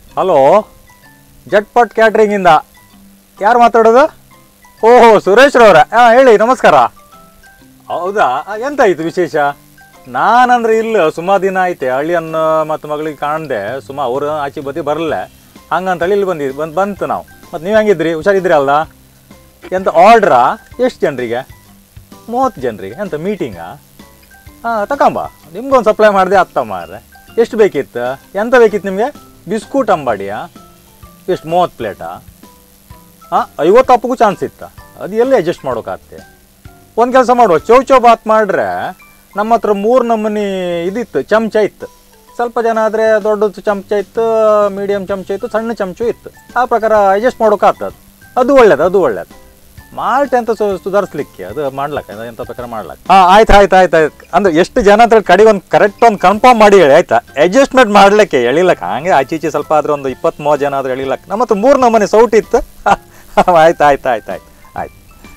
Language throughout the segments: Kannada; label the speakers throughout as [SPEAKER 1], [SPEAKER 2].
[SPEAKER 1] ಹಲೋ ಜಟ್ಪಟ್ ಕ್ಯಾಟ್ರಿಂಗಿಂದ ಯಾರು ಮಾತಾಡೋದು ಓಹೋ ಸುರೇಶ್ರವರ ಹಾಂ ಹೇಳಿ ನಮಸ್ಕಾರ ಹೌದಾ ಆ, ಎಂತಾಯ್ತು ವಿಶೇಷ ನಾನಂದ್ರೆ ಇಲ್ಲ ಸುಮಾ ದಿನ ಐತೆ ಹಳ್ಳಿಯನ್ನ ಮತ್ತು ಮಗಳಿಗೆ ಕಾಣದೆ ಸುಮಾ ಅವರು ಆಚೆ ಬದಿ ಬರಲ್ಲ ಹಂಗಂತೇಳಿ ಇಲ್ಲಿ ಬಂದಿದ್ದು ಬಂದು ಬಂತು ನಾವು ಮತ್ತು ನೀವು ಹೆಂಗಿದ್ರಿ ಹುಷಾರಿದ್ರಿ ಅಲ್ಲ ಎಂತ ಆರ್ಡ್ರಾ ಎಷ್ಟು ಜನರಿಗೆ ಮೂವತ್ತು ಜನರಿಗೆ ಎಂತ ಮೀಟಿಂಗಾ ಹಾಂ ತಗೊಂಬ ನಿಮ್ಗೊಂದು ಸಪ್ಲೈ ಮಾಡಿದೆ ಅತ್ತ ಮಾರ್ರೆ ಎಷ್ಟು ಬೇಕಿತ್ತು ಎಂತ ಬೇಕಿತ್ತು ನಿಮಗೆ ಬಿಸ್ಕೂಟ್ ಅಂಬಾಡಿಯಾ ಎಷ್ಟು ಮೂವತ್ತು ಪ್ಲೇಟಾ ಹಾಂ ಐವತ್ತು ಅಪ್ಪಗೂ ಚಾನ್ಸ್ ಇತ್ತ ಅದು ಎಲ್ಲಿ ಅಡ್ಜಸ್ಟ್ ಮಾಡೋಕ್ಕಾಗತ್ತೆ ಒಂದು ಕೆಲಸ ಮಾಡುವ ಚೌ ಚೌ ಬಾತ್ ಮಾಡ್ರೆ ನಮ್ಮ ಹತ್ರ ಮೂರು ನಮೂನಿ ಇದಿತ್ತು ಚಮಚ ಇತ್ತು ಸ್ವಲ್ಪ ಜನ ಆದರೆ ದೊಡ್ಡದು ಚಮಚ ಇತ್ತು ಮೀಡಿಯಮ್ ಚಮಚ ಇತ್ತು ಸಣ್ಣ ಚಮಚು ಇತ್ತು ಆ ಪ್ರಕಾರ ಅಡ್ಜಸ್ಟ್ ಮಾಡೋಕ್ಕಾಗ್ತದೆ ಅದು ಒಳ್ಳೇದು ಅದು ಒಳ್ಳೇದು ಮಾಲ್ಟ್ ಅಂತ ಸು ಸುಧಾರಿಸ್ಲಿಕ್ಕೆ ಅದು ಮಾಡ್ಲಕ್ಕ ಅದು ಎಂತ ಪ್ರಕಾರ ಮಾಡ್ಲಕ್ಕ ಹಾಂ ಆಯ್ತು ಆಯ್ತು ಆಯ್ತು ಆಯ್ತು ಅಂದ್ರೆ ಎಷ್ಟು ಜನ ಅಂತ ಕಡೆಗೆ ಒಂದು ಕರೆಕ್ಟ್ ಒಂದು ಕನ್ಫರ್ಮ್ ಮಾಡಿ ಹೇಳಿ ಆಯ್ತಾ ಅಡ್ಜಸ್ಟ್ಮೆಂಟ್ ಮಾಡ್ಲಿಕ್ಕೆ ಎಳಿಲಕ್ಕ ಹಂಗೆ ಆಚೆ ಈಚೆ ಸ್ವಲ್ಪ ಆದ್ರೆ ಒಂದು ಇಪ್ಪತ್ತ್ ಮೂವತ್ತು ಜನ ಆದ್ರೆ ಎಳಿಲಕ್ಕ ನಮ್ಮ ಹತ್ರ ಮೂರು ನಮೂನೆ ಸೌಟ್ ಇತ್ತು ಆಯ್ತು ಆಯ್ತು ಆಯ್ತು ಆಯ್ತು ಆಯ್ತು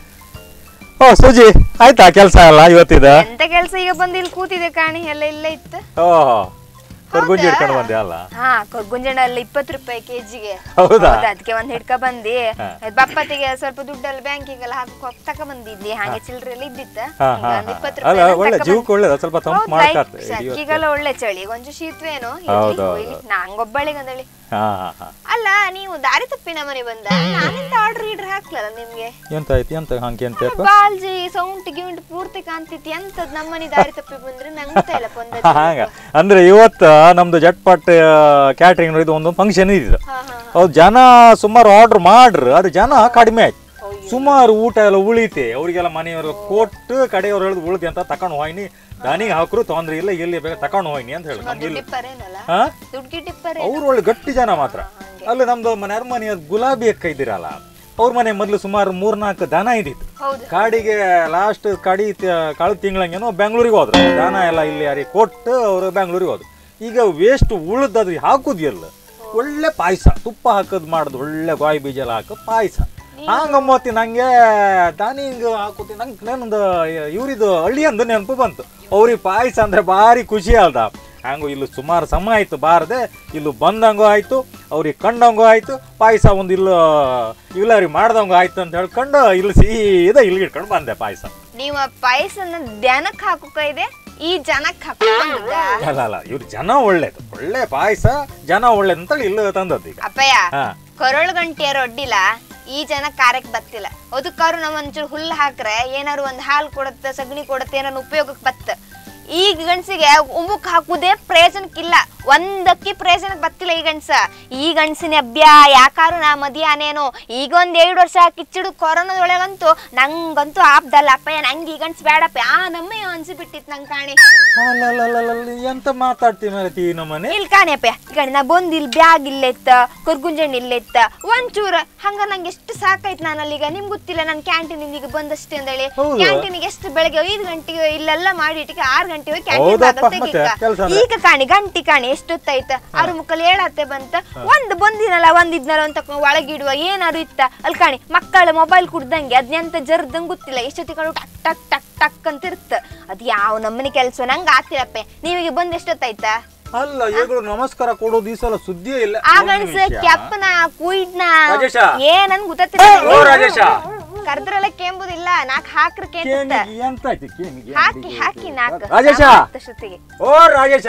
[SPEAKER 1] ಓ ಸುಜಿ ಆಯ್ತಾ ಕೆಲಸ ಎಲ್ಲ ಇವತ್ತಿದ
[SPEAKER 2] ಎಂತ ಕೆಲ್ಸ ಈಗ ಬಂದು ಇಲ್ಲಿ ಕೂತಿದೆ ಕಾಣಿ ಎಲ್ಲ ಇಲ್ಲೇ ಇತ್ತು
[SPEAKER 1] ಓಹೋ ಕರ್ಗುಂಜಿ ಹಿಡ್ಕೊಂಡು ಬಂದೆ ಅಲ್ಲ
[SPEAKER 2] ಹಾ ಕೊರ್ಗುಂಜಣ ಎಲ್ಲ ಇಪ್ಪತ್ತು ರೂಪಾಯಿ ಕೆಜಿಗೆ
[SPEAKER 1] ಹೌದಾ
[SPEAKER 2] ಅದಕ್ಕೆ ಒಂದ್ ಹಿಡ್ಕ ಬಂದಿ
[SPEAKER 1] ಹಾ.
[SPEAKER 2] ಬಪ್ಪತ್ತಿಗೆ ಸ್ವಲ್ಪ ದುಡ್ಡೆಲ್ಲ ಬ್ಯಾಂಕಿಗೆಲ್ಲ ಹಾಕಿ ತಕ ಬಂದಿದ್ದಿ ಹಾಗೆ ಚಿಲ್ಲರೆ ಎಲ್ಲ ಇದ್ದಿತ್ತ
[SPEAKER 1] ಹಾ,
[SPEAKER 2] ಈಗ
[SPEAKER 1] ಹಾ,
[SPEAKER 2] ಒಂದ್
[SPEAKER 1] ಹಾ.
[SPEAKER 2] ಇಪ್ಪತ್ತು
[SPEAKER 1] ಅಲ್ಲ,
[SPEAKER 2] ರೂಪಾಯಿ
[SPEAKER 1] ಒಳ್ಳೆ ಜೀವಕ್ಕೆ ಒಳ್ಳೇದು, ಸ್ವಲ್ಪ ತಂಪು ಮಾಡ್ಕಾತ್ತೆ, ಇಡೀ ಹೊತ್ತು.
[SPEAKER 2] ಅಕ್ಕಿಗೆಲ್ಲ ಒಳ್ಳೆ ಚಳಿ ಕೊಂಚ ಶೀತವೇನೋ
[SPEAKER 1] ಹೌದು, ಹೌದು.
[SPEAKER 2] ನಂಗೊಬ್ಬಳಿಗೆ ಅಂದಳಿ
[SPEAKER 1] ಹಾಂ ಹಾಂ ಹಾಂ
[SPEAKER 2] ಅಲ್ಲ ನೀವು ದಾರಿ ತಪ್ಪಿನ ಮನೆ ಬಂದ ನಾನೆಂತ ಆರ್ಡರ್ ಇಡ್ರ್ ಹಾಕ್ಲಲ್ಲ ನಿಮ್ಗೆ
[SPEAKER 1] ಎಂತ ಆಯ್ತು ಎಂತ ಹಂಗೆ ಎಂತ
[SPEAKER 2] ಬಾಲ್ಜಿ ಸೌಂಟ್ ಗಿೌಂಟ್ ಪೂರ್ತಿ ಕಾಣ್ತಿತ್ತು ಎಂತದ್ ನಮ್ಮನೆ ದಾರಿ ತಪ್ಪಿ ಬಂದ್ರೆ ನಂಗೆ ಗೊತ್ತಾಯಿಲ್ಲ ಪೊಂದ
[SPEAKER 1] ಹಾಗ ಅಂದ್ರೆ ಇವತ್ತು ನಮ್ದು ಜಟ್ಪಟ್ ಕ್ಯಾಟ್ರಿಂಗ್ ಇದು ಒಂದು ಫಂಕ್ಷನ್ ಇದ್ದು
[SPEAKER 2] ಹಾ ಹಾ
[SPEAKER 1] ಅವ್ರು ಜನ ಸುಮಾರು ಆರ್ಡರ್ ಮಾಡ್ರು ಅದು ಜನ ಕಡಿಮೆ ಆಯ್ತು ಸುಮಾರು ಊಟ ಎಲ್ಲ ಉಳಿತೆ ಅವರಿಗೆಲ್ಲ ಮನೆಯವರು ಕೊಟ್ಟು ಕಡೆಯವ್ರು ಹೇಳಿದ್ ಉಳಿದೆ ಅಂತ ತಕೊಂಡು ಹೋಯ್ನಿ ದನಿಗೆ ಹಾಕ್ರು ತೊಂದ್ರೆ ಇಲ್ಲ ಎಲ್ಲಿ ಬೇಕು ತಕೊಂಡು ಹೋಯ್ನಿ ಅಂತ ಹೇಳಿ ನಮ್ಗೆ ಇಲ್ಲ
[SPEAKER 2] ಟಿಪ್ಪರೇನಲ್ಲ
[SPEAKER 1] ಹಾ
[SPEAKER 2] ದುಡ್ಡು ಟಿಪ್ಪರೇ
[SPEAKER 1] ಅವ್ರು ಒಳ್ಳೆ ಗಟ್ಟಿ ಜನ ಮಾತ್ರ ಅಲ್ಲಿ ನಮ್ದು ಮನೆ ಅರಮನೆಯ ಗುಲಾಬಿ ಅಕ್ಕ ಇದ್ದೀರಲ್ಲ ಅವ್ರ ಮನೆ ಮೊದಲು ಸುಮಾರು ಮೂರ್ನಾಲ್ಕು ದನ ಇದ್ದಿತ್ತು
[SPEAKER 2] ಹೌದು
[SPEAKER 1] ಕಾಡಿಗೆ ಲಾಸ್ಟ್ ಕಡಿ ತ- ಕಳೆದ ತಿಂಗಳಂಗೇನೋ ಬೆಂಗಳೂರಿಗೆ ಹೋದ್ರು ದನ ಎಲ್ಲ ಇಲ್ಲಿ ಯಾರಿಗೆ ಕೊಟ್ಟು ಅವರು ಬೆಂಗಳೂರಿಗೆ ಹೋದ್ರು ಈಗ ವೇಸ್ಟ್ ಉಳಿದದು ಹಾಕುದು ಎಲ್ಲ ಒಳ್ಳೆ ಪಾಯಸ ತುಪ್ಪ ಹಾಕೋದು ಮಾಡುದು ಒಳ್ಳೆ ಗಾಯಿ ಬೀಜ ಎಲ್ಲ ಹಾಕೋ ಪಾಯಸ ಹಂಗಮ್ಮತ್ತಿ ನಂಗೆ ದಾನಿಂಗ್ ಹಾಕೋತಿ ನಂಗೆ ನಾನೊಂದು ಇವ್ರಿದು ಹಳ್ಳಿ ಅಂದು ನೆನಪು ಬಂತು ಅವ್ರಿಗೆ ಪಾಯಸ ಅಂದ್ರೆ ಭಾರಿ ಖುಷಿ ಅಲ್ದ ಹಂಗು ಇಲ್ಲಿ ಸುಮಾರು ಸಮಯ ಆಯ್ತು ಬಾರದೆ ಇಲ್ಲಿ ಬಂದಂಗೂ ಆಯ್ತು ಅವ್ರಿಗೆ ಕಂಡಂಗೂ ಆಯ್ತು ಪಾಯಸ ಒಂದು ಇಲ್ಲ ಇಲ್ಲರಿ ಮಾಡ್ದಂಗೂ ಆಯ್ತು ಅಂತ ಹೇಳ್ಕೊಂಡು ಇಲ್ಲಿ ಸೀದಾ ಇಲ್ಲಿ ಇಟ್ಕೊಂಡು ಬಂದೆ ಪಾಯಸ
[SPEAKER 2] ನೀವು ಆ ಪಾಯಸನ ಧ್ಯಾನಕ್ಕೆ ಹಾಕೋಕ ಇದೆ ಈ ಜನಕ್ಕೆ ಹಾಕೋದ
[SPEAKER 1] ಅಲ್ಲ ಅಲ್ಲ ಇವ್ರ ಜನ ಒಳ್ಳೇದು ಒಳ್ಳೆ ಪಾಯಸ ಜನ ಒಳ್ಳೇದು ಅಂತೇಳಿ ಇಲ್ಲ ತಂದದ್ದು ಈಗ
[SPEAKER 2] ಅಪ್ಪಯ್ಯ
[SPEAKER 1] ಹಾ
[SPEAKER 2] ಕೊರಳು ಗಂಟೆಯರು ಒಡ್ಡಿಲ್ಲ ಈ ಜನ ಕಾರ್ಯಕ್ಕೆ ಬತ್ತಿಲ್ಲ ಅದಕ್ಕಾರು ನಾವ್ ಒಂಚೂರು ಹುಲ್ಲು ಹಾಕ್ರೆ ಏನಾರು ಒಂದ್ ಹಾಲು ಕೊಡುತ್ತೆ ಸಗಣಿ ಕೊಡುತ್ತೆ ಏನಾರು ಉಪಯೋಗಕ್ಕೆ ಬತ್ತ ಈ ಗಂಡಸಿಗೆ ಉಮ್ಮುಕ್ ಹಾಕುದೇ ಪ್ರಯೋಜನಕ್ಕಿಲ್ಲ ಒಂದಕ್ಕಿ ಪ್ರಯೋಜನಕ್ಕೆ ಬತ್ತಿಲ್ಲ ಈ ಗಂಡಸ ಈ ಗಂಡಸಿನ ಅಭ್ಯ ಯಾಕಾರು ನಾ ಮದಿಯಾನೇನೋ ಈಗ ಒಂದ್ ಎರಡು ವರ್ಷ ಕಿಚ್ಚಿಡು ಕೊರೋನಾದೊಳಗಂತೂ ನಂಗಂತೂ ಆಪ್ದಲ್ಲ ಅಪ್ಪಯ್ಯ ನಂಗೆ ಈ ಗಂಡ್ಸ್ ಬೇಡಪ್ಪ ಆ ನಮ್ಮೆ ಅನ್ಸಿ ಬಿಟ್ಟಿತ್ತು ನಂಗೆ ಕಾಣಿ
[SPEAKER 1] ಅಲ್ಲಲ್ಲಲ್ಲಲ್ಲ, ಎಂತ ಮಾತಾಡ್ತೀವಿ ಮಾರತಿ ಈ ನಮ್ಮನೆ
[SPEAKER 2] ಇಲ್ಲಿ ಕಾಣಿಯಪ್ಪ ಈ ಕಡೆ ನಾ ಬಂದ್ ಇಲ್ಲಿ ಬ್ಯಾಗ್ ಇಲ್ಲೆತ್ತ ಕೊರ್ಗುಂಜಣ್ಣಿ ಇಲ್ಲೆತ್ತ ಒಂಚೂರ ಹಂಗ ನಂಗೆ ಎಷ್ಟು ಸಾಕಾಯ್ತು ನಾನು ಅಲ್ಲಿಗ ನಿಮ್ಗೆ ಗೊತ್ತಿಲ್ಲ ನಾನು ಕ್ಯಾಂಟೀನ್ ಈಗ ಬಂದಷ್ಟೇ ಅಂದೇಳಿ
[SPEAKER 1] ಹೌದು.
[SPEAKER 2] ಕ್ಯಾಂಟೀನಿಗೆ ಎಷ್ಟು ಬೆಳಗ್ಗೆ ಐದು ಗಂಟೆಗೆ ಇಲ್ಲೆಲ್ಲ ಮಾಡಿ ಇಟ್ಟಿಗೆ ಆರು ಗಂಟೆಗೆ
[SPEAKER 1] ಹೌದಪ್ಪ,
[SPEAKER 2] ಕ್ಯಾಂಟೀನ್
[SPEAKER 1] ಮತ್ತೆ ಕೆಲ್ಸ ಅಂದ್ರೆ?
[SPEAKER 2] ಈಗ ಕಾಣಿ ಗಂಟಿ ಕಾಣಿ ಎಷ್ಟೊತ್ತಾಯ್ತ ಆರು ಮುಕ್ಕಲ್ ಹೇಳತ್ತೆ ಬಂತ ಒಂದ್ ಬಂದಿನಲ್ಲ ಒಂದ್ ಇದ್ನಲ್ಲ ಅಂತ ಒಳಗಿಡುವ ಏನಾರು ಇತ್ತ ಅಲ್ಲಿ ಕಾಣಿ ಮಕ್ಕಳ ಮೊಬೈಲ್ ಕುಡ್ದಂಗೆ ಅದ್ನೆಂತ ಜರ್ದಂಗ್ ಗೊತ್ತಿಲ್ಲ ಎಷ್ಟೊತ್ತಿಗೆ ಕಾಣು ಟಕ್ ಟಕ್ ಟಕ್ ಟಕ್ ಅಂತ ಇರುತ್ತ ಅದ್ ಯಾವ ನಮ್ಮನೆ ಕೆಲ್ಸ ನಂಗೆ ಆತಿರಪ್ಪ ನೀವಿಗೆ ಬಂದ್ ಎಷ್ಟೊತ್ತಾಯ್ತಾ
[SPEAKER 1] ಅಲ್ಲ ಈಗಳು ನಮಸ್ಕಾರ ಕೊಡೋದು ಈ ಸಲ ಸುದ್ದಿಯೇ ಇಲ್ಲ
[SPEAKER 2] ಆ
[SPEAKER 1] ಒಂದು
[SPEAKER 2] ಗಂಡ್ಸ
[SPEAKER 1] ನಿಮಿಷ.
[SPEAKER 2] ಕೆಪ್ಪನ ಕುಯ್ಡ್ನ
[SPEAKER 1] ರಾಜೇಶ.
[SPEAKER 2] ಏನನ್
[SPEAKER 1] ಓ,
[SPEAKER 2] ಗೊತ್ತಿಲ್ಲ
[SPEAKER 1] ರಾಜೇಶ.
[SPEAKER 2] ಕರ್ದ್ರಲ್ಲ ಕೇಂಬುದಿಲ್ಲ ನಾಕ್ ಹಾಕ್ರ ಕೇಂತ
[SPEAKER 1] ಕೇಮಿಗೆ ಎಂತ ಆಯ್ತು ಕೇಮಿಗೆ
[SPEAKER 2] ಹಾಕಿ ಹಾಕಿ ನಾಕ್
[SPEAKER 1] ರಾಜೇಶ
[SPEAKER 2] ಅಷ್ಟೊತ್ತಿಗೆ
[SPEAKER 1] ಓ ರಾಜೇಶ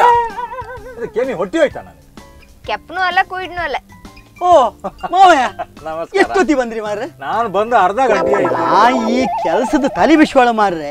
[SPEAKER 1] ಇದು ಕೇಮಿ ಹೊಟ್ಟಿ ಹೋಯ್ತಾ ನಾನು
[SPEAKER 2] ಕೆಪ್ಪನು ಅಲ್ಲ ಕುಯ್ಡ್ನು ಅಲ್ಲ
[SPEAKER 3] ಓ ಮಾವಯ್ಯ
[SPEAKER 1] ನಮಸ್ಕಾರ
[SPEAKER 3] ಎಷ್ಟೊತ್ತಿ ಬಂದ್ರಿ ಮಾರ್ರೆ
[SPEAKER 1] ನಾನು ಬಂದು ಅರ್ಧ ಗಂಟೆ ಆಯ್ತು
[SPEAKER 3] ನಾ ಈ ಕೆಲಸದ ತಲೆ ಬಿಶ್ವಾಳ ಮಾರ್ರೆ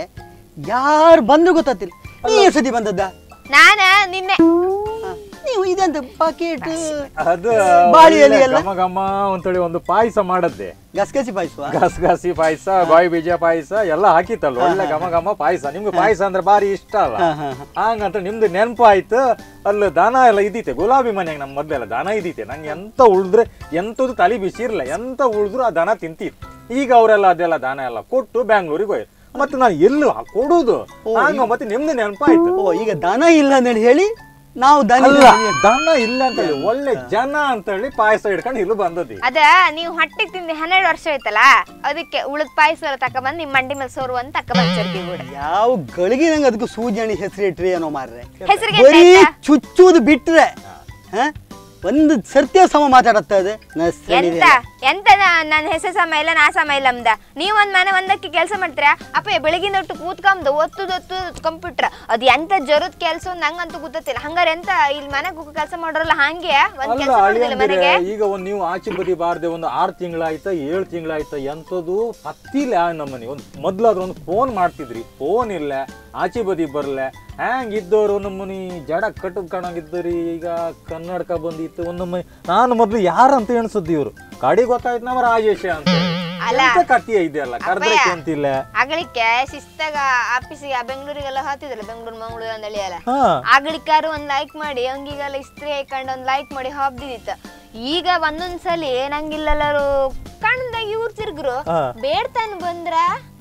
[SPEAKER 3] ಯಾರು ಬಂದ್ರು ಗೊತ್ತಾತಿಲ್ಲ ನೀ ಸತಿ ಬಂದದ್ದ
[SPEAKER 2] ನಾನ ನಿನ್ನೆ
[SPEAKER 3] ಹ, ನೀವು ಇದೆಂತ ಪಾಕೆಟ್
[SPEAKER 1] ಅದು
[SPEAKER 3] ಬಾಳಿಯಲ್ಲಿ
[SPEAKER 1] ಒಳ್ಳೆ
[SPEAKER 3] ಎಲ್ಲ?
[SPEAKER 1] ಘಮ ಘಮ ಅಂತೇಳಿ ಒಂದು ಪಾಯಸ ಮಾಡದ್ದೆ
[SPEAKER 3] ಗಸಗಸಿ ಪಾಯಸ
[SPEAKER 1] ಗಸಗಸಿ ಪಾಯಸ ಗಾಯಿ ಬೀಜ ಪಾಯಸ ಎಲ್ಲ ಹಾಕಿತ್ತಲ್ಲ ಒಳ್ಳೆ ಘಮ ಘಮ ಪಾಯಸ ನಿಮ್ಗೆ ಪಾಯಸ ಅಂದ್ರೆ ಭಾರಿ ಇಷ್ಟ ಅಲ್ಲ
[SPEAKER 3] ಹಾ, ಹಾ, ಹಾ.
[SPEAKER 1] ಹಂಗಂತ ನಿಮ್ದು ನೆನಪು ಆಯ್ತು ಅಲ್ಲಿ ದನ ಎಲ್ಲ ಇದ್ದೀತೆ ಗುಲಾಬಿ ಮನೆಯಾಗ ನಮ್ಮ ಮೊದಲೆಲ್ಲ ದನ ಇದ್ದೀತೆ ನಂಗೆ ಎಂತ ಉಳಿದ್ರೆ ಎಂತದು ತಲೆ ಬಿಸಿ ಇರಲ್ಲ ಎಂತ ಉಳಿದ್ರು ಆ ದನ ತಿಂತಿತ್ತು ಈಗ ಅವರೆಲ್ಲ ಅದೆಲ್ಲ ದನ ಎಲ್ಲ ಕೊಟ್ಟು ಬ್ಯಾಂಗ್ಳೂರಿಗೆ ಹೋಯ್ತು ಮತ್ತೆ ನಾನು ಎಲ್ಲಿ ಕೊಡುದು ಹಂಗ ಮತ್ತೆ ನಿಮ್ದು ನೆನಪಾಯ್ತು
[SPEAKER 3] ಓ ಈಗ ದನ ಇಲ್ಲ ಅಂತ ಹೇಳಿ ನಾವು ದನ
[SPEAKER 1] ಅಲ್ಲ ದನ ಇಲ್ಲ ಅಂತ ಹೇಳಿ ಒಳ್ಳೆ ಜನ ಅಂತ ಹೇಳಿ ಪಾಯಸ ಹಿಡ್ಕೊಂಡು ಇಲ್ಲಿ ಬಂದದ್ದು
[SPEAKER 2] ಅದ ನೀವು ಹೊಟ್ಟೆಗೆ ತಿಂದು ಹನ್ನೆರಡು ವರ್ಷ ಆಯ್ತಲ್ಲ ಅದಕ್ಕೆ ಉಳಿದ ಪಾಯಸ ಎಲ್ಲ ತಕ ಬಂದು ನಿಮ್ಮ ಮಂಡಿ ಮೇಲೆ ಸೋರು ಅಂತ ತಕ ಬಂದಿರ್ತಿ ಕೂಡ
[SPEAKER 3] ಯಾವ ಗಳಿಗೆ ನಂಗೆ ಅದಕ್ಕೂ ಸೂಜಿ ಹೆಸರು ಇಟ್ರಿ ಏನೋ ಮಾರ್ರೆ
[SPEAKER 2] ಹೆಸರಿಗೆ
[SPEAKER 3] ಬರೀ ಚುಚ್ಚುವುದು ಬಿಟ್ರೆ ಹ ಒಂದು ಸರ್ತಿಯ ಸಮ ಮಾತಾಡತ್ತದ
[SPEAKER 2] ಎಂತ ಎಂತ ನನ್ನ ಹೆಸರು ಸಮ ಇಲ್ಲ ನಾ ಸಮ ಇಲ್ಲ ಅಮ್ದ ನೀವ್ ಒಂದ್ ಮನೆ ಒಂದಕ್ಕೆ ಕೆಲಸ ಮಾಡ್ತೀರಾ ಅಪ್ಪ ಬೆಳಗಿನ ಒಟ್ಟು ಕೂತ್ಕೊಂಡ್ ಒತ್ತುದ್ ಒತ್ತುದ್ ಕಂಪ್ಯೂಟರ್ ಅದ್ ಎಂತ ಜರುದ್ ಕೆಲ್ಸ ನಂಗಂತೂ ಗೊತ್ತಿಲ್ಲ ಹಂಗಾರೆ ಎಂತ ಇಲ್ಲಿ ಮನೆ ಕೆಲಸ ಮಾಡೋರಲ್ಲ ಹಂಗೆ ಒಂದ್
[SPEAKER 1] ಅಲ್ಲ
[SPEAKER 2] ಕೆಲಸ ಮಾಡೋದಿಲ್ಲ
[SPEAKER 1] ಅಳಿಯಂದಿರೆ,
[SPEAKER 2] ಮನೆಗೆ
[SPEAKER 1] ಈಗ ಒಂದ್ ನೀವು ಆಚೆ ಬದಿ ಬಾರ್ದೆ ಒಂದು ಆರು ತಿಂಗಳಾಯ್ತ ಏಳು ತಿಂಗಳಾಯ್ತ ಎಂತದು ಪತ್ತಿಲ್ಲ ನಮ್ಮನಿ ಒಂದು ಮೊದ್ಲಾದ್ರ ಒಂದು ಫೋನ್ ಮಾಡ್ತಿದ್ರಿ ಫೋನ್ ಇಲ್ಲ ಆಚೆ ಬದಿ ಬರ್ಲೆ ಹ್ಯಾಂಗ್ ಇದ್ದವ್ರು ನಮ್ಮನಿ ಜಡ ಕಟ್ಟದ್ ಕಾಣಾಗಿದ್ದರಿ ಈಗ ಕನ್ನಡಕ ಬಂದಿತ್ತು ಒಂದು ನಮ್ಮನಿ ನಾನು ಮೊದ್ಲು ಯಾರಂತ ಎಣಿಸದ್ದು ಇವ್ರು ಕಡಿ ಗೊತ್ತಾಯ್ತು ನಮ್ಮ ರಾಜೇಶ ಅಂತ
[SPEAKER 2] ಅಲ್ಲ.
[SPEAKER 1] ಎಂತ ಕಥೆ ಇದೆಯಲ್ಲ ಕರ್ದ್ರಕ್ಕೆ ಅಂತಿಲ್ಲ
[SPEAKER 2] ಅಗಳಿಕೆ ಶಿಸ್ತಾಗ ಆಫೀಸಿಗೆ ಬೆಂಗಳೂರಿಗೆಲ್ಲ ಹೋಗ್ತಿದ್ರಲ್ಲ ಬೆಂಗಳೂರು ಮಂಗಳೂರು ಅಂದಳಿ ಅಲ್ಲ
[SPEAKER 1] ಹಾ
[SPEAKER 2] ಆಗ್ಲಿಕ್ಕಾರು ಒಂದ್ ಲೈಕ್ ಮಾಡಿ ಹಂಗಿಗೆಲ್ಲ ಇಸ್ತ್ರಿ ಹಾಕೊಂಡು ಒಂದ್ ಲೈಕ್ ಮಾಡಿ ಹಾಬ್ದಿದಿತ್ತ ಈಗ ಒಂದೊಂದ್ಸಲಿ ನಂಗಿಲ್ಲೆಲ್ಲರೂ ಕಣ್ದಾಗ ಇವ್ರು ತಿರ್ಗ್ರು
[SPEAKER 1] ಹಾ.
[SPEAKER 2] ಬೇಡ್ತಾನ ಬಂದ್ರ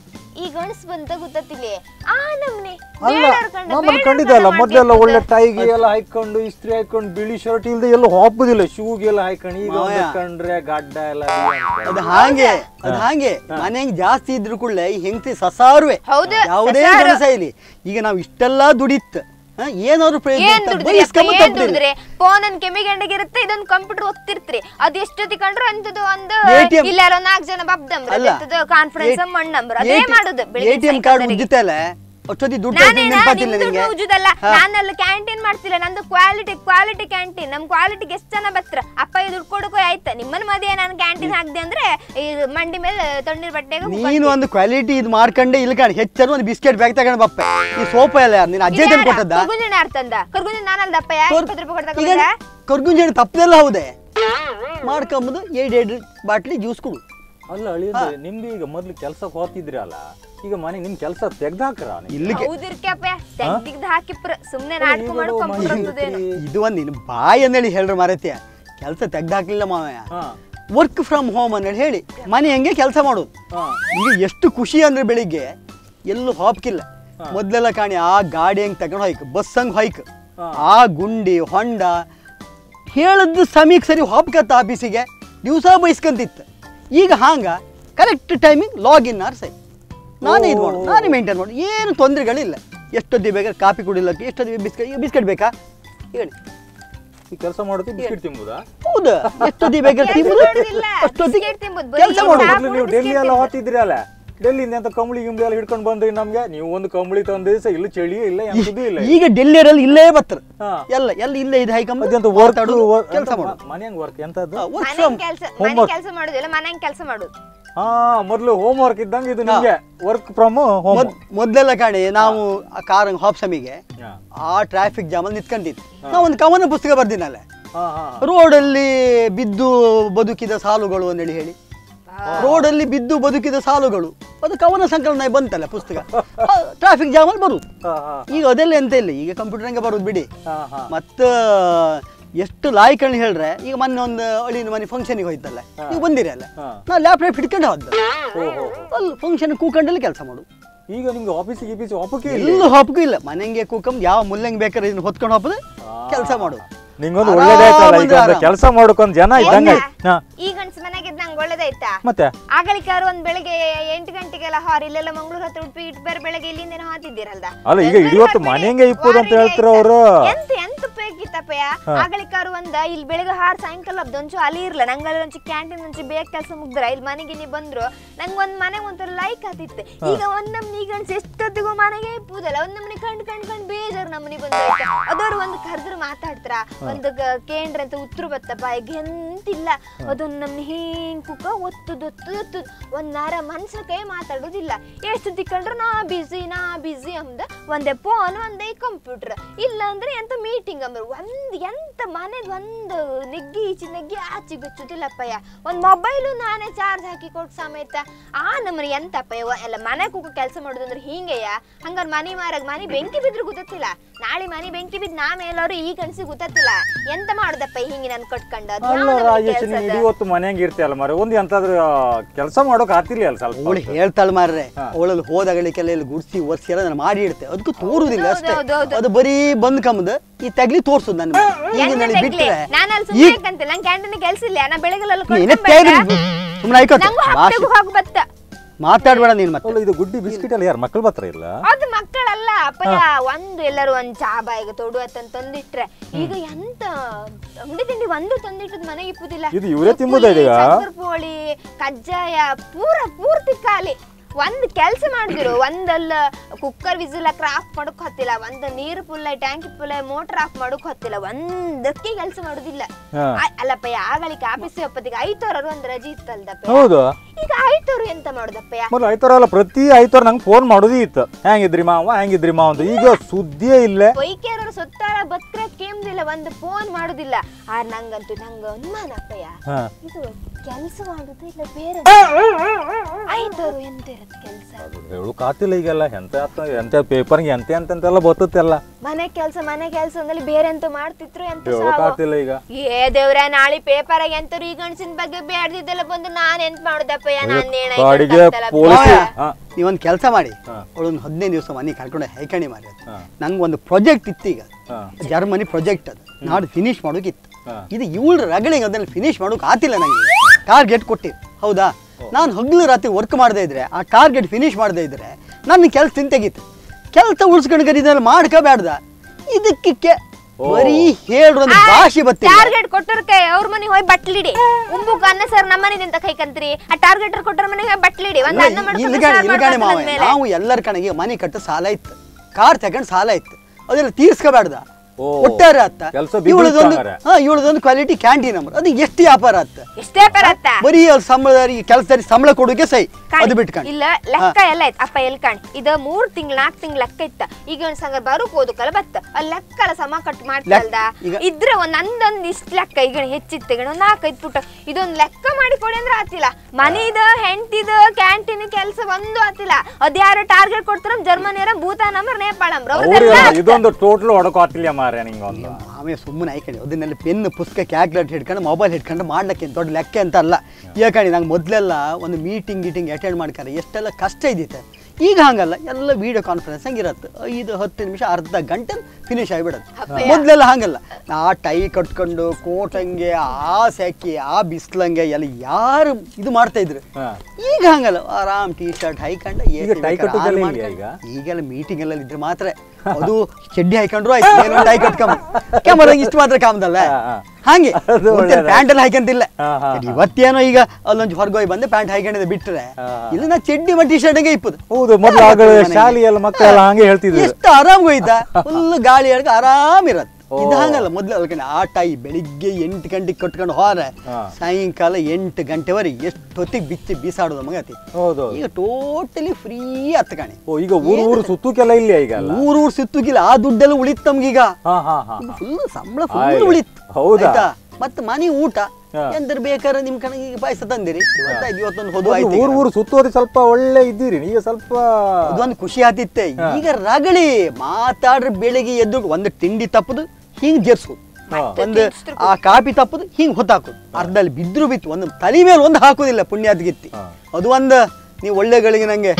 [SPEAKER 2] ಈ ಗಣಸ್ ಬಂತ ಗೊತ್ತಿಲ್ಲ ಆ ನಮ್ನೆ
[SPEAKER 1] ಅಲ್ಲ ನಮ್ಮಲ್ಲಿ ಖಂಡಿತ ಮೊದಲೆಲ್ಲ ಒಳ್ಳೆ ಟೈಗೆ ಎಲ್ಲ ಹಾಕೊಂಡು ಇಸ್ತ್ರಿ ಹಾಕೊಂಡು ಬಿಳಿ ಶರ್ಟ್ ಇಲ್ದೆ ಎಲ್ಲ ಹಾಪುದಿಲ್ಲ ಶೂಗೆ ಎಲ್ಲ ಹಾಕೊಂಡು ಈಗ
[SPEAKER 3] ಮಾವಯ್ಯ.
[SPEAKER 1] ಒಂದು ಕಂಡ್ರೆ ಗಡ್ಡ ಎಲ್ಲ ಅಂತ.
[SPEAKER 3] ಅದು ಹಾಗೆ ಅದು ಹಾಗೆ ಮನೆಗೆ ಜಾಸ್ತಿ ಇದ್ರು ಕೂಡಲೇ ಈ ಹೆಂಗತಿ ಸಸಾರುವೆ
[SPEAKER 2] ಹೌದು,
[SPEAKER 3] ಯಾವುದೇ
[SPEAKER 2] ಸಸಾರು.
[SPEAKER 3] ಕೆಲಸ ಇಲ್ಲಿ ಈಗ ನಾವು ಇಷ್ಟೆಲ್ಲ ದುಡಿತ್ ಹ, ಏನಾದ್ರು ಪ್ರಯೋಜನ
[SPEAKER 2] ಏನ್
[SPEAKER 3] ಇತ್ತ?
[SPEAKER 2] ದುಡಿದ್ರಿ
[SPEAKER 3] ಬೈಸ್ಕೊಂಬ
[SPEAKER 2] ಏನ್
[SPEAKER 3] ತಪ್ಪುದಿಲ್ಲ.
[SPEAKER 2] ದುಡಿದ್ರಿ ಫೋನ್ ಅನ್ ಕೆಮ್ಮಿಗಂಡಗಿರುತ್ತೆ ಇದೊಂದು ಕಂಪ್ಯೂಟರ್ ಒತ್ತಿರ್ತ್ರಿ ಅದ್ ಎಷ್ಟೊತ್ತಿ ಕಂಡ್ರು ಅಂತದ್ದು ಒಂದು
[SPEAKER 3] ATM
[SPEAKER 2] ಇಲ್ಲ ನಾಲ್ಕು ಜನ ಬಬ್ದಂಬ್ರ
[SPEAKER 3] ಅಲ್ಲ.
[SPEAKER 2] ಕಾನ್ಫರೆನ್ಸ್ ಮಣ್ಣಂಬ್ರ ಅದೇ ಮಾಡುದು ಬೆಳಿಗ್ಗೆ
[SPEAKER 3] ಎ ಟಿ ಎಂ ಕಾರ್ಡ್
[SPEAKER 2] ಸಾಯಂಕಾಲದವರೆಗೆ.
[SPEAKER 3] ಉಜ್ಜಿತಲ್ಲ ಅಷ್ಟೊತ್ತಿ ದುಡ್ಡು
[SPEAKER 2] ನಾನೇನ
[SPEAKER 3] ನೆನಪಾತಿಲ್ಲ
[SPEAKER 2] ನಿಮ್ದು
[SPEAKER 3] ನಿಂಗೆ
[SPEAKER 2] ಉಜುದಲ್ಲ ನಾನಲ್ಲಿ ಕ್ಯಾಂಟೀನ್ ಮಾಡ್ತಿಲ್ಲ ನಂದು ಕ್ವಾಲಿಟಿ ಕ್ವಾಲಿಟಿ ಕ್ಯಾಂಟೀನ್ ನಮ್ ಕ್ವಾಲಿಟಿಗೆ ಎಷ್ಟು ಜನ ಬತ್ರ ಅಪ್ಪ ಇದು ದುಡ್ಡು ಕೊಡಕೋ ಆಯ್ತಾ ನಿಮ್ಮನ್ನ ಮದುವೆ ನಾನು ಕ್ಯಾಂಟೀನ್ ಹಾಕ್ದೆ ಅಂದ್ರೆ ಇದು ಮಂಡಿ ಮೇಲೆ ತೊಂಡಿರ್ ಬಟ್ಟೆಗೆ
[SPEAKER 3] ನೀನು ಒಂದು ಕ್ವಾಲಿಟಿ ಇದು ಮಾಡ್ಕೊಂಡೆ ಇಲ್ಲಿ ಕಾಣಿ ಹೆಚ್ಚರು ಒಂದು ಬಿಸ್ಕೆಟ್ ಬ್ಯಾಗ್ ತಗೊಂಡು ಬಪ್ಪ ಈ ಸೋಪ ಎಲ್ಲ ಯಾರು ನಿನ್ನ ಅಜ್ಜೆ ತಂದು ಕೊಟ್ಟದ್ದ
[SPEAKER 2] ಕರ್ಗುಂಜನ ಯಾರು ತಂದ ಕರ್ಗುಂಜನ ನಾನಲ್ದ ಅಪ್ಪ ಇಪ್ಪತ್ತು ರೂಪಾಯಿ ಕೊಡ್ತಾ
[SPEAKER 3] ಈಗ ಕರ್ಗುಂಜೇಡಿ ತಪ್ಪದೆಲ್ಲ ಹೌದೇ ಮಾಡ್ಕೊಂಬುದು ಎರಡು ಎರಡು ಬಾಟ್ಲಿ ಜ್ಯೂಸ್ ಕೊಡು
[SPEAKER 1] ಅಲ್ಲ ಅಳಿಯಂದ್ರೆ ನಿಮ್ದು ಈಗ ಮೊದ್ಲು ಕೆಲ್ಸಕ್ಕೆ ಹೋಗ್ತಿದ್ರಿ ಅಲ್ಲ ಈಗ ಮನೆ ನಿಮ್ ಕೆಲಸ ತೆಗ್ದಾಕ್ರ
[SPEAKER 3] ಇಲ್ಲಿಗೆ
[SPEAKER 2] ಹೌದಿರ್ಕಪ್ಪ ತೆಗ್ದಿಗ್ದ ಹಾಕಿಪ್ರ ಸುಮ್ನೆ ನಾಟಕ ಮಾಡಿ ಕಂಪ್ಯೂಟರ್
[SPEAKER 3] ಇದು ಒಂದು ನಿನ್ನ ಬಾಯಿ ಅಂದೇಳಿ ಹೇಳ್ರಿ ಮಾರತ್ಯ ಕೆಲಸ ತೆಗ್ದಾಕ್ಲಿಲ್ಲ ಮಾವಯ್ಯ
[SPEAKER 1] ಹಾ
[SPEAKER 3] ವರ್ಕ್ ಫ್ರಮ್ ಹೋಮ್ ಅಂದೇಳಿ ಹೇಳಿ ಮನೆ ಹೆಂಗೆ ಕೆಲಸ ಮಾಡೋದು
[SPEAKER 1] ಹಾ
[SPEAKER 3] ಈಗ ಎಷ್ಟು ಖುಷಿ ಅಂದ್ರೆ ಬೆಳಿಗ್ಗೆ ಎಲ್ಲೂ ಹಾಪ್ಕಿಲ್ಲ ಮೊದ್ಲೆಲ್ಲ ಕಾಣಿ ಆ ಗಾಡಿ ಹೆಂಗ್ ತಗೊಂಡು ಹೋಯ್ಕ್ ಬಸ್ ಹಂಗ್ ಹೋಯ್ಕ್
[SPEAKER 1] ಹಾ.
[SPEAKER 3] ಆ ಗುಂಡಿ ಹೊಂಡ ಹೇಳದ್ದು ಸಮೀಕ್ ಸರಿ ಹಾಪ್ಕತ್ತ ಆಫೀಸಿಗೆ ದಿವಸ ಬೈಸ್ಕಂತಿತ್ತು ಈಗ ಹಾಂಗ ಕರೆಕ್ಟ್ ಟೈಮಿಂಗ್ ಲಾಗಿನ್ ಆರ್ ಸೈ ನಾನೇ ಇದು ಮಾಡು ನಾನೇ ಮೇಂಟೈನ್ ಮಾಡು ಏನು ತೊಂದರೆಗಳಿಲ್ಲ ಎಷ್ಟೊತ್ತಿ ಬೇಕಾದ್ರೆ ಕಾಫಿ ಕುಡಿಲಕ್ಕೆ ಎಷ್ಟೊತ್ತಿ ಬಿಸ್ಕೆಟ್ ಈಗ ಬಿಸ್ಕೆಟ್ ಬೇಕಾ ಹೇಳಿ
[SPEAKER 1] ಈ ಕೆಲಸ ಮಾಡೋದು ಬಿಸ್ಕಿಟ್ ತಿಂಬುದಾ
[SPEAKER 3] ಹೌದಾ ಎಷ್ಟೊತ್ತಿ ಬೇಕಾದ್ರೆ ತಿಂಬುದು
[SPEAKER 2] ಮಾಡೋದಿಲ್ಲ.
[SPEAKER 3] ಅಷ್ಟೊತ್ತಿಗೆ
[SPEAKER 2] ಬಿಸ್ಕೆಟ್ ತಿಂಬುದು, ಬರೀ
[SPEAKER 3] ಕೆಲಸ ಮಾಡೋದು
[SPEAKER 2] ಚಾ
[SPEAKER 1] ಮೊದ್ಲು ನೀವು
[SPEAKER 2] ಬಿಸ್ಕೆಟ್
[SPEAKER 1] ಡೆಲ್ಲಿ ಎಲ್ಲ
[SPEAKER 2] ತಿಂಬುದು.
[SPEAKER 1] ಹೋಗ್ತಿದ್ರಿ ಅಲ್ಲ ಡೆಲ್ಲಿಂದ ಎಂತ ಕಂಬಳಿ ಗಿಂಬಳಿ ಎಲ್ಲ ಹಿಡ್ಕೊಂಡು ಬಂದ್ರಿ ನಮ್ಗೆ ನೀವು ಒಂದು ಕಂಬಳಿ ತಂದ ದಿವಸ ಇಲ್ಲ ಚಳಿಯೇ ಇಲ್ಲ ಎಂತದೂ ಇಲ್ಲ
[SPEAKER 3] ಈಗ ಡೆಲ್ಲಿಯರಲ್ಲಿ ಇಲ್ಲೇ ಬರ್ತಾರ
[SPEAKER 1] ಹಾ.
[SPEAKER 3] ಎಲ್ಲ ಎಲ್ಲ ಇಲ್ಲೇ ಇದು ಹೈಕಂಬ
[SPEAKER 1] ಅದೆಂತ ವರ್ಕ್
[SPEAKER 3] ಕೆಲಸ ಮಾಡೋದು
[SPEAKER 1] ಮನೆಯಂಗ್ ವರ್ಕ್ ಎಂತದ್ದು
[SPEAKER 3] ವರ್ಕ್
[SPEAKER 2] ಮನೆ
[SPEAKER 3] ಫ್ರಮ್
[SPEAKER 2] ಕೆಲಸ ಮನೆ ಕೆಲಸ ಮಾಡುದಿಲ್ಲ ಮನೆ ಕೆಲಸ ಮಾಡುದು
[SPEAKER 1] ಹಾ ಮೊದ್ಲು ಹೋಮ್ ವರ್ಕ್ ಇದ್ದಂಗೆ ಇದು ನಿಮ್ಗೆ ವರ್ಕ್ ಫ್ರಮ್ ಹೋಮ್
[SPEAKER 3] ಮೊದ್ಲೆಲ್ಲ ಕಾಣಿ ನಾವು ಆ ಕಾರ್ ಹಾಪ್ಸಮಿಗೆ ಆ ಟ್ರಾಫಿಕ್ ಜಾಮಲ್ಲಿ ನಿಂತ್ಕೊಂಡಿದ್ದು ನಾವು ಒಂದು ಕವನ ಪುಸ್ತಕ ಬರ್ದಿನಲ್ಲ
[SPEAKER 1] ಹಾ ಹಾ
[SPEAKER 3] ರೋಡಲ್ಲಿ ಬಿದ್ದು ಬದುಕಿದ ಸಾಲುಗಳು ಅಂತೇಳಿ ಹೇಳಿ ರೋಡಲ್ಲಿ ಬಿದ್ದು ಬದುಕಿದ ಸಾಲುಗಳು ಅದು ಕವನ ಸಂಕಲನ ಬಂತಲ್ಲ ಪುಸ್ತಕ ಟ್ರಾಫಿಕ್ ಜಾಮಲ್ಲಿ ಬರುದು
[SPEAKER 1] ಹಾ ಹಾ
[SPEAKER 3] ಈಗ ಅದೆಲ್ಲ ಎಂತ ಇಲ್ಲ ಈಗ ಕಂಪ್ಯೂಟರ್ ಹಂಗೆ ಬರುದು ಬಿಡಿ
[SPEAKER 1] ಹಾ ಹಾ
[SPEAKER 3] ಮತ್ತು ಎಷ್ಟು ಲಾಯ್ಕಂಡು ಹೇಳ್ರೆ ಈಗ ಮೊನ್ನೆ ಒಂದು ಅಳಿನ ಮನೆ ಫಂಕ್ಷನಿಗೆ ಹೋಯ್ತಲ್ಲ ನೀವು ಬಂದಿರಿ ಅಲ್ಲ
[SPEAKER 1] ಹಾ.
[SPEAKER 3] ನಾ ಲ್ಯಾಪ್ಟಾಪ್ ಹಿಡ್ಕೊಂಡು ಹೋದ
[SPEAKER 1] ಓ ಹೋ
[SPEAKER 3] ಅಲ್ಲಿ ಫಂಕ್ಷನ್ ಕೂಕಂಡಲ್ಲಿ ಕೆಲಸ ಮಾಡು
[SPEAKER 1] ಈಗ ನಿಮ್ಗೆ ಆಫೀಸಿಗೆ ಗೀಫೀಸಿಗೆ ಒಪ್ಪಕ್ಕೆ ಇಲ್ಲ
[SPEAKER 3] ಎಲ್ಲೂ ಹಾಪಕ್ಕೂ ಇಲ್ಲ ಮನೆಗೆ ಕೂಕಂಬ ಯಾವ ಮುಲ್ಲಂಗ್ ಬೇಕಾದ್ರೆ ಇದನ್ನ ಹೊತ್ಕೊಂಡು ಹೋಗ್ಬೋದು ಕೆಲಸ ಮಾಡು
[SPEAKER 1] ನಿಂಗೊಂದು
[SPEAKER 3] ಆರಾಮ್
[SPEAKER 1] ಒಳ್ಳೇದಾಯ್ತಲ್ಲ ಈಗ
[SPEAKER 3] ಅಂದ್ರೆ
[SPEAKER 1] ಒಂದು
[SPEAKER 3] ಆರಾಮ್.
[SPEAKER 1] ಕೆಲಸ ಮಾಡೋಕೊಂದ್ ಜನ ಇದ್ದಂಗೆ ಹಾ
[SPEAKER 2] ಈ ಗಂಡ್ಸ್ ಮನೆಗೆ ನಂಗೆ ಒಳ್ಳೇದಾಯ್ತಾ
[SPEAKER 1] ಮತ್ತೆ
[SPEAKER 2] ಆಗಲಿಕ್ಕಾರು ಒಂದ್ ಬೆಳಿಗ್ಗೆ ಎಂಟು ಗಂಟೆಗೆಲ್ಲ ಹಾರಿ ಇಲ್ಲೆಲ್ಲ ಮಂಗಳೂರು ಹತ್ರ ಉಡುಪಿ ಇಟ್ಟು ಬೇರೆ ಬೆಳಗ್ಗೆ ಇಲ್ಲಿಂದ ಹಾತಿದ್ದೀರಲ್ದ
[SPEAKER 1] ಅಲ್ಲ, ಈಗ ಇಡೀ ಹೊತ್ತು ಮನೆಗೆ ಇಪ್ಪುದು ಅಂತ ಹೇಳ್ತೀರ ಅವ್ರು.
[SPEAKER 2] ಎಂತ ಎಂತ ಉಪಯೋಗಿತ್ತಪ್ಪಯ್ಯ ಆಗಲಿಕ್ಕಾರು ಒಂದ ಇಲ್ಲಿ ಬೆಳಗ್ಗೆ ಹಾರ್ ಸಾಯಂಕಾಲ ಹಬ್ದು ಒಂಚು ಅಲ್ಲಿ ಇರ್ಲ ನಂಗೆ ಅಲ್ಲಿ ಒಂಚು ಕ್ಯಾಂಟೀನ್ ಒಂಚು ಬೇಗ ಕೆಲಸ ಮುಗ್ದ್ರ ಇಲ್ಲಿ ಮನೆಗೆ ನೀ ಬಂದ್ರು ನಂಗೆ ಒಂದ್ ಮನೆಗೆ ಒಂಥರ ಲೈಕ್ ಆತಿತ್ತು ಈಗ ಒಂದ್ ನಮ್ನಿ ಈಗ ಅನ್ಸಿ ಎಷ್ಟೊತ್ತಿಗೂ ಮನೆಗೆ ಇಪ್ಪುದಲ್ಲ ಒಂದ್ ನಮ್ನಿ ಕಂಡ್ ಕಂಡ್ ಕಂಡ್ ಬೇಜಾರು ನಮ್ಮನಿ ಬಂದೈತೆ ಅದವ್ರು ಒಂದು ಕರೆದ್ರು ಮಾತಾಡ್ತಾರ ಒಂದು ಕೇಂದ್ರ ಅಂತ ಉತ್ತರ ಬತ್ತಪ್ಪ ಈಗ ಎಂತಿಲ್ಲ ಅದೊಂದು ನಮ್ನಿ ಹಿಂಗ್ ಕುಕ್ಕ ಒತ್ತುದ್ ಒತ್ತುದ್ ಒತ್ತುದ್ ಒಂದ್ ನರ ಮನ್ಸ್ರ ಕೈ ಮಾತಾಡೋದಿಲ್ಲ ಎಷ್ಟು ತಿಕ್ಕಂಡ್ರು ನಾ ಬಿಸಿ ನಾ ಬಿಸಿ ಅಂದ ಒಂದೇ ಫೋನ್ ಒಂದೇ ಕಂಪ್ಯೂಟರ್ ಇಲ್ಲ ಅಂದ್ರೆ ಎಂತ ಮೀಟಿಂಗ್ ಅಂದ್ರು ಒಂದ್ ಎಂತ ಮನೆದ್ ಒಂದು ನೆಗ್ಗಿ ಈಚೆ ನೆಗ್ಗಿ ಆಚೆ ಬೆಚ್ಚುದಿಲ್ಲಪ್ಪಯ್ಯ ಒಂದ್ ಮೊಬೈಲು ನಾನೇ ಚಾರ್ಜ್ ಹಾಕಿ ಕೊಟ್ಟು ಸಮೇತ ಆ ನಮ್ಮನೆ ಎಂತಪ್ಪಯ್ಯ ಎಲ್ಲ ಮನೆ ಕೂಕ ಕೆಲಸ ಮಾಡೋದಂದ್ರೆ ಹಿಂಗೆಯ ಹಂಗಾರೆ ಮನಿ ಮಾರಾಗ ಮನಿ ಬೆಂಕಿ ಬಿದ್ರು ಗೊತ್ತಿಲ್ಲ ನಾಳೆ ಮನಿ ಬೆಂಕಿ ಬಿದ್ದು ನಾ ಮೇಲವ್ರು ಈ ಕನ್ಸಿ ಗೊತ್ತಿಲ್ಲ ಎಂತ ಮಾಡುದಪ್ಪ ಹಿಂಗೆ ನನ್ ಕಟ್ಕೊಂಡ
[SPEAKER 1] ಅಲ್ಲ ರಾಜೇಶ್ ನೀನ್ ಇಡೀ ಹೊತ್ತು ಮನೆಯಂಗ್ ಇರ್ತೀಯಲ್ಲ ಮಾರೆ ಒಂದು ಎಂತಾದ್ರೂ ಕೆಲಸ ಮಾಡೋಕ್ ಆತಿಲ್ಲ ಅಲ್ಲ ಸ್ವಲ್ಪ
[SPEAKER 3] ಅವಳು ಹೇಳ್ತಾಳೆ ಮಾರ್ರೆ ಅವಳಲ್ಲಿ ಹೋದಾಗಲಿಕ್ಕೆಲ್ಲ ಇಲ್ಲಿ ಗುಡ್ಸಿ ಒರ್ಸಿ ಎಲ್ಲ ನಾನು ಮಾಡಿ ಇಡ್ತೆ ಅದಕ್ಕೂ ತೋರುದಿಲ್ಲ
[SPEAKER 2] ಹೌದು,
[SPEAKER 3] ಅಷ್ಟೇ
[SPEAKER 2] ಹೌದು, ಹೌದು.
[SPEAKER 3] ಅದು ಬರೀ ಬಂದ್ ಕಮ್ಮದ ಈ ತಗ್ಲಿ ತೋರ್ಸುದು ನನ್ನ ಈಗ ನನಗೆ ಬಿಟ್ರೆ
[SPEAKER 2] ನಾನು ಅಲ್ಲಿ
[SPEAKER 3] ಈಗ
[SPEAKER 2] ಸುಮ್ಮನೆ ಕಂತಿಲ್ಲ ನಂಗೆ ಕ್ಯಾಂಟೀನ್ ಕೆಲಸ ಇಲ್ಲ ನಾ ಬೆಳಗ್ಗೆಲ್ಲ
[SPEAKER 3] ನೀನೇ ತೆಗ್ದು ಸುಮ್ಮನೆ ಆಯ್ಕೋತ
[SPEAKER 2] ನಂಗೂ ಹಪ್ತೆಗೂ ಹೋಗಿ ಬತ್ತ
[SPEAKER 3] ಮಾತಾಡ್ಬೇಡ ನೀನು ಮತ್ತೆ
[SPEAKER 1] ಅಲ್ಲ ಇದು ಗುಡ್ಡಿ ಬಿಸ್ಕಿಟ್ ಎಲ್ಲ ಯಾರು ಮಕ್ಕಳು ಬತ್ರ ಇಲ್ಲ
[SPEAKER 2] ಅದು ಮಕ್ಕಳಲ್ಲ ಅಪ್ಪಯ್ಯ ಒಂದು ಎಲ್ಲರೂ ಒಂದ್ ಚಾ ಬಾಯಿಗೆ ತೊಡು ಅಂತ ತಂದಿಟ್ರೆ ಈಗ ಎಂತ ಅಂಗಡಿ ತಿಂಡಿ ಒಂದು ತಂದಿಟ್ಟದ್ ಮನೆಗೆ ಇಪ್ಪುದಿಲ್ಲ
[SPEAKER 1] ಇದು ಇವ್ರೇ ತಿಂಬುದಾ
[SPEAKER 2] ಉಪ್ಪುಲಿ,
[SPEAKER 1] ಈಗ?
[SPEAKER 2] ಚಕ್ಕರ್ ಪೋಳಿ ಕಜ್ಜಾಯ ಪೂರ ಪೂರ್ತಿ ಖಾಲಿ ಒಂದ್ ಕೆಲ್ಸ ಮಾಡಿದಿರು ಒಂದಲ್ಲ ಕುಕ್ಕರ್ ವಿಸಿಲ್ ಹಾಕ್ರ ಆಫ್ ಮಾಡಕ್ ಹತ್ತಿಲ್ಲ ಒಂದ್ ನೀರ್ ಫುಲ್ಲ ಟ್ಯಾಂಕಿ ಫುಲ್ಲ ಮೋಟರ್ ಆಫ್ ಮಾಡಕ್ ಹತ್ತಿಲ್ಲ ಒಂದಕ್ಕೆ ಕೆಲ್ಸ ಮಾಡುದಿಲ್ಲ
[SPEAKER 1] ಹಾ.
[SPEAKER 2] ಆ- ಅಲ್ಲಪ್ಪಯ್ಯ ಆಗಳಿಕೆ ಆಫೀಸ್ ಒಪ್ಪತ್ತಿಗೆ ಐತೋರರು ಒಂದ್ ರಜೆ ಇತ್ತಲ್ದಪ್ಪ
[SPEAKER 1] ಹೌದು
[SPEAKER 2] ಈಗ ಐತೋರು ಎಂತ ಮಾಡುದಪ್ಪಯ್ಯ
[SPEAKER 1] ಮೊದಲು ಐತವ್ರ ಅಲ್ಲ ಪ್ರತಿ ಐತವ್ರ ನಂಗೆ ಫೋನ್ ಮಾಡೋದೇ ಇತ್ತು ಹೆಂಗಿದ್ರಿ ಮಾವ ಹೆಂಗಿದ್ರಿ ಮಾವ ಅಂತ ಈಗ ಸುದ್ದಿಯೇ ಇಲ್ಲೇ
[SPEAKER 2] ಬೈಕೇರರು ಸುತ್ತಾರ ಬಕ್ರ ಕೇಮ್ದಿಲ್ಲ ಒಂದು ಫೋನ್ ಮಾಡುದಿಲ್ಲ ಆ ನಂಗಂತೂ ನಂಗ ಅನುಮಾನಪ್ಪಯ್ಯ
[SPEAKER 1] ಹಾ
[SPEAKER 2] ಇದು ಕೆಲಸ ಮಾಡುದು ಇಲ್ಲ ಬೇರೆ ಆಯ್ತವ್ರು ಎಂತ ಇರತ್ ಕೆಲಸ
[SPEAKER 1] ಹೇಳಕ್ಕಾತಿಲ್ಲ ಈಗೆಲ್ಲ ಎಂತ ಆತ ಎಂತ ಪೇಪರ್ಗೆ ಎಂತ ಎಂತೆಂತೆಲ್ಲ ಬರ್ತೈತೆಲ್ಲ
[SPEAKER 2] ಮನೆ ಕೆಲಸ ಮನೆ ಕೆಲಸ ಅಂದಲ್ಲಿ ಬೇರೆ ಎಂತ ಮಾಡ್ತಿದ್ರು ಎಂತ ಸಾವು.
[SPEAKER 1] ಹೇಳಕ್ಕಾತಿಲ್ಲ ಈಗ
[SPEAKER 2] ಏ ದೇವ್ರ ನಾಳೆ ಪೇಪರ್ ಎಂತರು ಈ ಗಂಡಸಿನ ಬಗ್ಗೆ ಬೇಡ್ದಿದ್ದೆಲ್ಲ ಬಂದು ನಾನ್ ಎಂತ ಮಾಡುದಪ್ಪಯ್ಯ ನಾನ್
[SPEAKER 1] ಕಾಡಿಗೆ ಪೊಲೀಸ್ ಹಾ
[SPEAKER 3] ನೀವೊಂದು ಕೆಲಸ ಮಾಡಿ
[SPEAKER 1] ಹಾ.
[SPEAKER 3] ಅವಳೊಂದು ಹದಿನೈದು ದಿವಸ ಮನೆ ಕರ್ಕೊಂಡು ಹೈಕಣಿ ಮಾಡಿ ಅದು
[SPEAKER 1] ಹಾ.
[SPEAKER 3] ನಂಗೆ ಒಂದು ಪ್ರಾಜೆಕ್ಟ್ ಇತ್ತು ಈಗ
[SPEAKER 1] ಹಾ.
[SPEAKER 3] ಜರ್ಮನಿ ಪ್ರಾಜೆಕ್ಟ್ ಅದು ನಾಡು ಫಿನಿಶ್ ಮಾಡೋಕಿತ್ತು
[SPEAKER 1] ಹಾ.
[SPEAKER 3] ಇದು ಇವಳ ರಗಳಿಗೆ ಅದನ್ನು ಫಿನಿಶ್ ಮಾಡೋಕೆ ಆತಿಲ್ಲ ನನಗೆ ಟಾರ್ಗೆಟ್ ಕೊಟ್ಟಿರು ಹೌದಾ ನಾನು ಹಗಲು ರಾತ್ರಿ ವರ್ಕ್ ಮಾಡದೇ ಇದ್ರೆ ಆ ಟಾರ್ಗೆಟ್ ಫಿನಿಶ್ ಮಾಡದೇ ಇದ್ರೆ ನನ್ನ ಕೆಲಸ ತಿಂತೆಗಿತ್ತು ಕೆಲಸ ಉಳಿಸ್ಕೊಂಡು ಇದನ್ನೆಲ್ಲ ಮಾಡ್ಕೋಬೇಡ್ದ ಇದಕ್ಕೆ ಕೆ ಬರೀ ಹೇಳ್ರು ಒಂದು ಭಾಷೆ ಬತ್ತಿಲ್ಲ
[SPEAKER 2] ಟಾರ್ಗೆಟ್ ಕೊಟ್ಟರ್ಕೆ ಅವ್ರ ಮನೆಗೆ ಹೋಗಿ ಬಟ್ಲಿಡಿ ಉಂಬುಕ್ ಅನ್ನ ಸರ್ ನಮ್ಮ ಮನೆದಿಂದ ಕೈಕಂತ್ರಿ ಆ ಟಾರ್ಗೆಟ್ ಕೊಟ್ಟರ ಮನೆಗೆ ಹೋಗಿ ಬಟ್ಲಿಡಿ ಒಂದ್ ಅನ್ನ ಮಾಡ್ಕೊಂಡು
[SPEAKER 3] ಇಲ್ಗಾಣಿ
[SPEAKER 2] ಸಾರ್
[SPEAKER 3] ಇಲ್ಗಾಣಿ
[SPEAKER 2] ಮಾಡ್ಕೊಂಡು
[SPEAKER 3] ಮಾವ
[SPEAKER 2] ಅಂದ್ಮೇಲೆ.
[SPEAKER 3] ನಾವು ಎಲ್ಲರ ಕಣಗೆ ಮನೆ ಕಟ್ಟ ಸಾಲ ಇತ್ತು ಕಾರ್ ತಗೊಂಡು ಸಾಲ ಇತ್ತು ಅದೆಲ್ಲ ತೀರ್ಸ್ಕೋಬೇಡ್ದ
[SPEAKER 1] ಓ,
[SPEAKER 3] ಒಟ್ಟಾರೆ ಆತ್ತ
[SPEAKER 1] ಕೆಲ್ಸ ಬಿದ್ದು
[SPEAKER 3] ಇವಳದೊಂದು
[SPEAKER 1] ಹಂಗಾರೆ.
[SPEAKER 3] ಹಾ ಇವಳದೊಂದು ಕ್ವಾಲಿಟಿ ಕ್ಯಾಂಟೀನ್ ನಂಬರ್ ಅದು ಎಷ್ಟು ವ್ಯಾಪಾರ ಆತ್ತ
[SPEAKER 2] ಎಷ್ಟೇ ಪರತ್ತ
[SPEAKER 3] ಬರೀ ಅವ್ರ ಸಂಬಳದಾರಿಗೆ ಕೆಲಸದಾರಿ ಸಂಬಳ ಕೊಡೋಕೆ ಸೈ ಅದು ಬಿಟ್ಕೊಂಡು
[SPEAKER 2] ಇಲ್ಲ ಲೆಕ್ಕ ಎಲ್ಲ ಐತ್ ಅಪ್ಪ ಎಲ್ ಕಾಣ್ ಇದ ಮೂರ್ ತಿಂಗ್ಳ ನಾಲ್ಕ್ ತಿಂಗ್ಳ ಲೆಕ್ಕ ಇತ್ತ ಈಗ ಒಂದ್ ಸಂಗ ಬರುಕ್ ಓದಕ್ಕಲ್ಲ ಬತ್ತ ಆ ಲೆಕ್ಕ ಎಲ್ಲ ಸಮ ಕಟ್ ಮಾಡ್ತಲ್ದ
[SPEAKER 3] ಈಗ-
[SPEAKER 2] ಇದ್ರೆ ಒಂದ್ ನಂದೊಂದ್ ಇಷ್ಟ ಲೆಕ್ಕ ಈಗ ಹೆಚ್ಚಿತ್ತು ಈಗ ಒಂದ್ ನಾಲ್ಕೈದು ಪುಟ ಇದೊಂದ್ ಲೆಕ್ಕ ಮಾಡಿ ಕೊಡಿ ಅಂದ್ರೆ ಆತಿಲ್ಲ ಮನಿದ ಹೆಂಡತಿದ ಕ್ಯಾಂಟೀನ್ ಕೆಲಸ ಒಂದು ಆತಿಲ್ಲ ಅದ್ಯಾರು ಟಾರ್ಗೆಟ್ ಕೊಡ್ತಾರ ಜರ್ಮನಿಯರ ಭೂತಾನಂಬ್ರ ನೇಪಾಳಂಬ್ರ
[SPEAKER 1] ಅವ್ರಿಗೆ ಇದೊಂದು ಟೋಟ್ಲ್ ಹೊಡಕೋತಿಲ್ಲ ಮಾರ್ಯ ನಿಂಗೊಂದು
[SPEAKER 3] ಆಮೇಲೆ ಸುಮ್ಮನೆ ಆಯ್ಕಣಿ ಅದನ್ನೆಲ್ಲ ಪೆನ್ ಪುಸ್ತಕ ಕ್ಯಾಲ್ಕುಲೇಟ್ ಹಿಡ್ಕೊಂಡು ಮೊಬೈಲ್ ಹಿಡ್ಕೊಂಡು ಮಾಡ್ಲಿಕ್ಕೆ ದೊಡ್ಡ ಲೆಕ್ಕ ಅಂತ ಅಲ್ಲ ಯಾಕಣಿ ನಂಗೆ ಮೊದಲೆಲ್ಲ ಒಂದು ಮೀಟಿಂಗ್ ಗೀಟಿಂಗ್ ಅಟೆಂಡ್ ಮಾಡ್ತಾರೆ ಎಷ್ಟೆಲ್ಲ ಕಷ್ಟ ಇದ್ದಿತ್ತೆ ಈಗ ಹಂಗಲ್ಲ ಎಲ್ಲ ವಿಡಿಯೋ ಕಾನ್ಫರೆನ್ಸ್ ಹಂಗಿರತ್ತೆ ಐದು ಹತ್ತು ನಿಮಿಷ ಅರ್ಧ ಗಂಟೆ ಫಿನಿಶ್ ಆಗಿಬಿಡತ್ತೆ ಮೊದಲೆಲ್ಲ ಹಂಗಲ್ಲ ಆ ಟೈ ಕಟ್ಕೊಂಡು ಕೋಟ್ ಹಂಗೆ ಆ ಸೆಕೆ ಆ ಬಿಸ್ಲಂಗೆ ಎಲ್ಲ ಯಾರು ಇದು ಮಾಡ್ತಾ ಇದ್ರು
[SPEAKER 1] ಹಾ.
[SPEAKER 3] ಈಗ ಹಂಗಲ್ಲ ಆರಾಮ್ ಟೀ ಶರ್ಟ್ ಹಾಯ್ಕೊಂಡು
[SPEAKER 1] ಈಗ tie ಕಟ್ಟೋದೆಲ್ಲ ಇಲ್ಲ ಈಗ?
[SPEAKER 3] ಈಗೆಲ್ಲ ಮೀಟಿಂಗ್ ಎಲ್ಲ ಇದ್ರೆ ಮಾತ್ರ ಅದು ಚಡ್ಡಿ ಹಾಕೊಂಡ್ರು ಆಯ್ತು ಏನೋ ಟೈ ಕಟ್ಕೊಂಬ ಕ್ಯಾಮರಾ ಇಷ್ಟು ಮಾತ್ರ ಕಾಮದಲ್ಲ
[SPEAKER 1] ಹಾ, ಹಾ.
[SPEAKER 3] ಹಾಗೆ
[SPEAKER 1] ಅದು ಒಳ್ಳೆದಾಯ್ತು.
[SPEAKER 3] ಪ್ಯಾಂಟ್ ಎಲ್ಲ ಹಾಕಂತಿಲ್ಲ
[SPEAKER 1] ಹಾ, ಹಾ, ಹಾ.
[SPEAKER 3] ಇವತ್ತೇನೋ ಈಗ ಅಲ್ಲೊಂದು ಹೊರಗೋಗಿ ಬಂದೆ ಪ್ಯಾಂಟ್ ಹಾಕೊಂಡಿದ್ದೆ ಬಿಟ್ರೆ
[SPEAKER 1] ಹಾ, ಹಾ.
[SPEAKER 3] ಇಲ್ಲ ನಾ ಚಡ್ಡಿ ಮತ್ತು ಟಿ ಶರ್ಟ್ಗೆ ಇಪ್ಪದು
[SPEAKER 1] ಹೌದು ಮೊದ್ಲು ಆಗ ಶಾಲೆಯಲ್ಲ ಮಕ್ಕಳೆಲ್ಲ ಹಂಗೆ ಹೇಳ್ತಿದ್ರು
[SPEAKER 3] ಎಷ್ಟು ಆರಾಮ್ ಹೋಯ್ತಾ ಫುಲ್ ಗಾಳಿ ಆಡ್ಕ ಆರಾಮ್ ಇರತ್ತೆ ಇದು ಹಂಗಲ್ಲ ಮೊದ್ಲು ಅಲ್ಕಂಡು ಆ ಟೈ ಬೆಳಿಗ್ಗೆ ಎಂಟು ಗಂಟೆಗೆ ಕಟ್ಕೊಂಡು ಹೋದ್ರೆ
[SPEAKER 1] ಹಾ.
[SPEAKER 3] ಸಾಯಂಕಾಲ ಎಂಟು ಗಂಟೆವರೆಗೆ ಎಷ್ಟು ಹೊತ್ತಿಗೆ ಬಿಚ್ಚಿ ಬೀಸಾಡೋದು ಮಗತಿ
[SPEAKER 1] ಹೌದು
[SPEAKER 3] ಈಗ ಟೋಟಲಿ ಫ್ರೀ ಹತ್ಕಣಿ
[SPEAKER 1] ಓ ಈಗ ಊರು ಊರು ಸುತ್ತಕ್ಕೆಲ್ಲ ಇಲ್ಲ ಈಗ ಅಲ್ಲ
[SPEAKER 3] ಊರು ಊರು ಸುತ್ತುಗಿಲ್ಲ ಆ ದುಡ್ಡೆಲ್ಲ ಉಳಿತ್ ನಮ್ಗೀಗ
[SPEAKER 1] ಹಾ ಹಾ ಹಾ
[SPEAKER 3] ಫುಲ್ ಸಂಬಳ
[SPEAKER 1] ಆಯ್ತು.
[SPEAKER 3] ಫುಲ್ ಉಳಿತ್
[SPEAKER 1] ಹೌದಾ?
[SPEAKER 3] ಆಯ್ತಾ ಮತ್ತೆ ಮನೆ ಊಟ
[SPEAKER 1] ಹಾ.
[SPEAKER 3] ಎಂದ್ರ ಬೇಕಾದ್ರೆ ನಿಮ್ ಕಣಗೆ ಈಗ ಪಾಯಸ ತಂದಿರಿ ಇವತ್ತಾಯ್ತು ಇವತ್ತೊಂದು ಹೊದು
[SPEAKER 1] ಮೊದ್ಲು
[SPEAKER 3] ಆಯ್ತು
[SPEAKER 1] ಊರು ಊರು ಸುತ್ತೋರಿ ಸ್ವಲ್ಪ ಒಳ್ಳೆ ಇದ್ದೀರಿ ಈಗ ಸ್ವಲ್ಪ
[SPEAKER 3] ಅದೊಂದು ಖುಷಿ ಆತಿತ್ತೆ ಈಗ ರಗಳಿ ಮಾತಾಡ್ರೆ ಬೆಳಿಗ್ಗೆ ಎದ್ದು ಒಂದು ತಿಂಡಿ ತಪ್ಪದು ಹಿಂಗ್ ಜರ್ಸೋದು
[SPEAKER 1] ಹಾ.
[SPEAKER 3] ಒಂದು ಆ ಕಾಪಿ ತಪ್ಪದು ಹಿಂಗ್ ಹೊತ್ತಾಕೋದು ಅರ್ಧಲ್ಲಿ ಬಿದ್ರು ಬಿತ್ತು ಒಂದು ತಲೆ ಮೇಲೆ ಒಂದು ಹಾಕೋದಿಲ್ಲ ಪುಣ್ಯಾದ್ಗಿತ್ತಿ
[SPEAKER 1] ಹಾ.
[SPEAKER 3] ಅದು ಒಂದು ನೀವು ಒಳ್ಳೆಗಳಿಗೆ ನಂಗೆ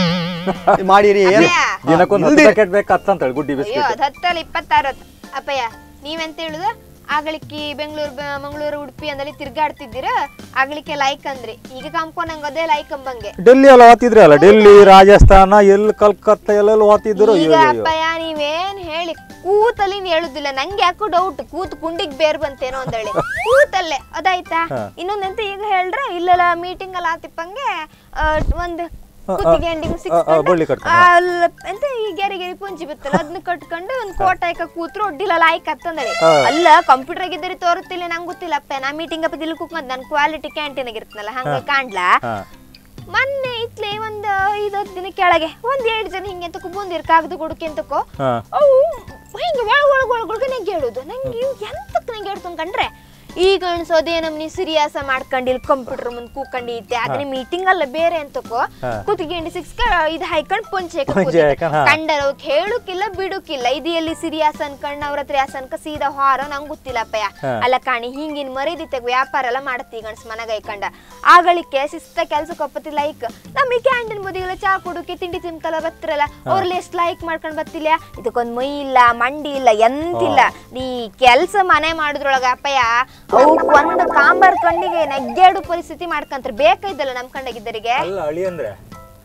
[SPEAKER 3] ಮಾಡಿರಿ ಏನು
[SPEAKER 2] ಅಯ್ಯ.
[SPEAKER 1] ದಿನಕ್ಕೊಂದು ಹತ್ತು
[SPEAKER 3] ಇಲ್ದಿರ-
[SPEAKER 1] ಪ್ಯಾಕೆಟ್ ಬೇಕಂತ ಹೇಳಿ ಗುಡ್ಡಿ
[SPEAKER 2] ಅಯ್ಯೋ
[SPEAKER 1] ಬಿಸ್ಕೆಟ್
[SPEAKER 2] ಅದ್ ಹತ್ತಲ್ಲ ಇಪ್ಪತ್ತಾರತ್ತು ಅಪ್ಪಯ್ಯ ನೀವೆಂತ ಹೇಳುದ ಆಗಳಿಕಿ ಬೆಂಗಳೂರು ಮಂಗಳೂರು ಉಡುಪಿ ಅಂದಲ್ಲಿ ತಿರ್ಗಾಡ್ತಿದ್ದೀರ ಆಗ್ಲಿಕ್ಕೆ ಲೈಕ್ ಅಂದ್ರಿ ಈಗ ಕಾಂಪೋ ನಂಗೆ ಅದೇ ಲೈಕ್ ಅಂಬಂಗೆ
[SPEAKER 1] ಡೆಲ್ಲಿ ಎಲ್ಲ ಓದ್ತಿದ್ರಿ ಅಲ್ಲ ಡೆಲ್ಲಿ ರಾಜಸ್ಥಾನ ಎಲ್ಲಿ ಕಲ್ಕತ್ತಾ ಎಲ್ಲೆಲ್ಲ ಓದ್ತಿದ್ರು
[SPEAKER 2] ಈಗ
[SPEAKER 1] ಅಯ್ಯೋ ಅಯ್ಯೋ
[SPEAKER 2] ಅಪ್ಪಯ್ಯ ನೀವೇನ್ ಹೇಳಿ ಕೂತಲ್ಲಿ ನೀವ್ ಹೇಳುದಿಲ್ಲ ನಂಗೆ ಯಾಕೋ ಡೌಟ್ ಕೂತ್ ಕುಂಡಿಗ್ ಬೇರ್ ಬಂತೇನೋ ಅಂದೇಳಿ ಕೂತಲ್ಲೇ ಅದಾಯ್ತಾ
[SPEAKER 1] ಹಾ.
[SPEAKER 2] ಇನ್ನೊಂದಂತ ಈಗ ಹೇಳ್ರ ಇಲ್ಲೆಲ್ಲ ಮೀಟಿಂಗ್ ಎಲ್ಲ ಆತಿಪ್ಪಂಗೆ ಆ, ಒಂದ್
[SPEAKER 1] ಆ,
[SPEAKER 2] ಕುತ್ತಿಗೆ ಎಂಡಿಂಗ್
[SPEAKER 1] ಆ, ಆ, ಬಳ್ಳಿ ಕಟ್ಕೊಂಡು.
[SPEAKER 2] ಎಂತ ಈ ಗೆರೆ ಗೆರೆ ಪುಂಜಿ ಬಿತ್ತಲ್ಲ ಅದನ್ನ ಕಟ್ಕೊಂಡು ಒಂದ್ ಕೋಟ ಹಾಕ ಕೂತ್ರು ಒಡ್ಡಿಲ್ಲ ಲಾಯ್ಕ್ ಹತ್ತಂದಳಿ
[SPEAKER 1] ಹಾ.
[SPEAKER 2] ಅಲ್ಲ ಕಂಪ್ಯೂಟರ್ ಆಗಿದ್ದರೆ ತೋರುತ್ತಿಲ್ಲ ನಂಗೆ ಗೊತ್ತಿಲ್ಲ ಅಪ್ಪ ನಾ ಮೀಟಿಂಗ್ ಅಪ್ಪ ಇಲ್ಲಿ ಕುಕ್ಮದ್ ನನ್ ಕ್ವಾಲಿಟಿ ಕ್ಯಾಂಟೀನ್ ಆಗಿರ್ತನಲ್ಲ ಹಂಗ ಕಾಣ್ಲಾ
[SPEAKER 1] ಹಾ
[SPEAKER 2] ಮೊನ್ನೆ ಇತ್ಲೆ ಒಂದ್ ಐದ್ ಹತ್ತು ದಿನ ಕೆಳಗೆ ಒಂದ್ ಎರಡ್ ಜನ ಹಿಂಗೆ ಅಂತ ಬಂದಿರ್ ಕಾಗದ ಕೊಡಕ್ಕೆ ಅಂತಕೋ
[SPEAKER 1] ಹಾ
[SPEAKER 2] ಅವು ಹಿಂಗೆ ಒಳಗ ಒಳಗ ಒಳಗೊಳಗೆ ನಂಗೆ ಹೇಳುದು ನಂಗೆ ಇವ್ ಎಂತಕ್ ನಂಗೆ ಹೇಳ್ತು ಕಂಡ್ರೆ ಈಗ ಅನ್ಸೋದೇ ನಮ್ನಿ ಸಿರಿಯಾಸ ಮಾಡ್ಕೊಂಡು ಇಲ್ಲಿ ಕಂಪ್ಯೂಟರ್ ಮುಂದೆ ಕೂಕೊಂಡಿ ಇತ್ತೆ ಆದ್ರೆ ಮೀಟಿಂಗ್ ಅಲ್ಲ ಬೇರೆ ಅಂತಕೋ
[SPEAKER 1] ಹಾ.
[SPEAKER 2] ಕುತ್ತಿಗೆಂಡಿ ಸಿಕ್ಸ್ ಇದು ಹಾಯ್ಕೊಂಡು ಪೊಂಚೆ
[SPEAKER 1] ಪೊಂಚೆ ಹಾಯ್ಕೊಂಡ್, ಹಾ.
[SPEAKER 2] ಕಂಡರ ಹೇಳುಕಿಲ್ಲ ಬಿಡುಕಿಲ್ಲ ಇದು ಎಲ್ಲಿ ಸಿರಿಯಾಸ ಅನ್ಕಂಡ್ ಅವ್ರ ಹತ್ರ ಯಾಸ ಅನ್ಕ ಸೀದಾ ಹಾರ ನಂಗೆ ಗೊತ್ತಿಲ್ಲಪ್ಪಯ್ಯ
[SPEAKER 1] ಹಾ.
[SPEAKER 2] ಅಲ್ಲ ಕಾಣಿ ಹಿಂಗಿನ ಮರಿದಿತ್ತೆ ವ್ಯಾಪಾರ ಎಲ್ಲ ಮಾಡತ್ತಿ ಗಣಸ್ ಮನಗೈಕಂಡ ಆಗಳಿಕೆ ಶಿಸ್ತ ಕೆಲ್ಸಕ್ಕೆ ಒಪ್ಪತಿ ಲೈಕ್ ನಮ್ಮ ಈ ಕ್ಯಾಂಟೀನ್ ಬದಿಗೆಲ್ಲ ಚಾ ಕುಡುಕಿ ತಿಂಡಿ ತಿಂತಲ್ಲ ಬತ್ತಿರಲ್ಲ ಅವ್ರಲ್ಲಿ ಎಷ್ಟು ಲೈಕ್ ಮಾಡ್ಕೊಂಡ್ ಬತ್ತಿಲ್ಲ ಇದಕ್ಕೊಂದ್ ಮೈ ಇಲ್ಲ ಮಂಡಿ ಇಲ್ಲ ಎಂತಿಲ್ಲ ನೀ ಕೆಲ್ಸ ಮನೆ ಮಾಡಿದ್ರೊಳಗ ಅಪ್ಪಯ್ಯ ಅವಕ್ ಒಂದ್ ಕಾಂಬಾರ್ ಕಣ್ಣಿಗೆ ನೆಗ್ಗೇಡು ಪರಿಸ್ಥಿತಿ ಮಾಡ್ಕಂತ್ರ ಬೇಕಾಯ್ತಲ್ಲ ನಮ್ ಕಂಡಾಗಿದ್ದರಿಗೆ
[SPEAKER 1] ಅಲ್ಲ ಅಳಿ ಅಂದ್ರೆ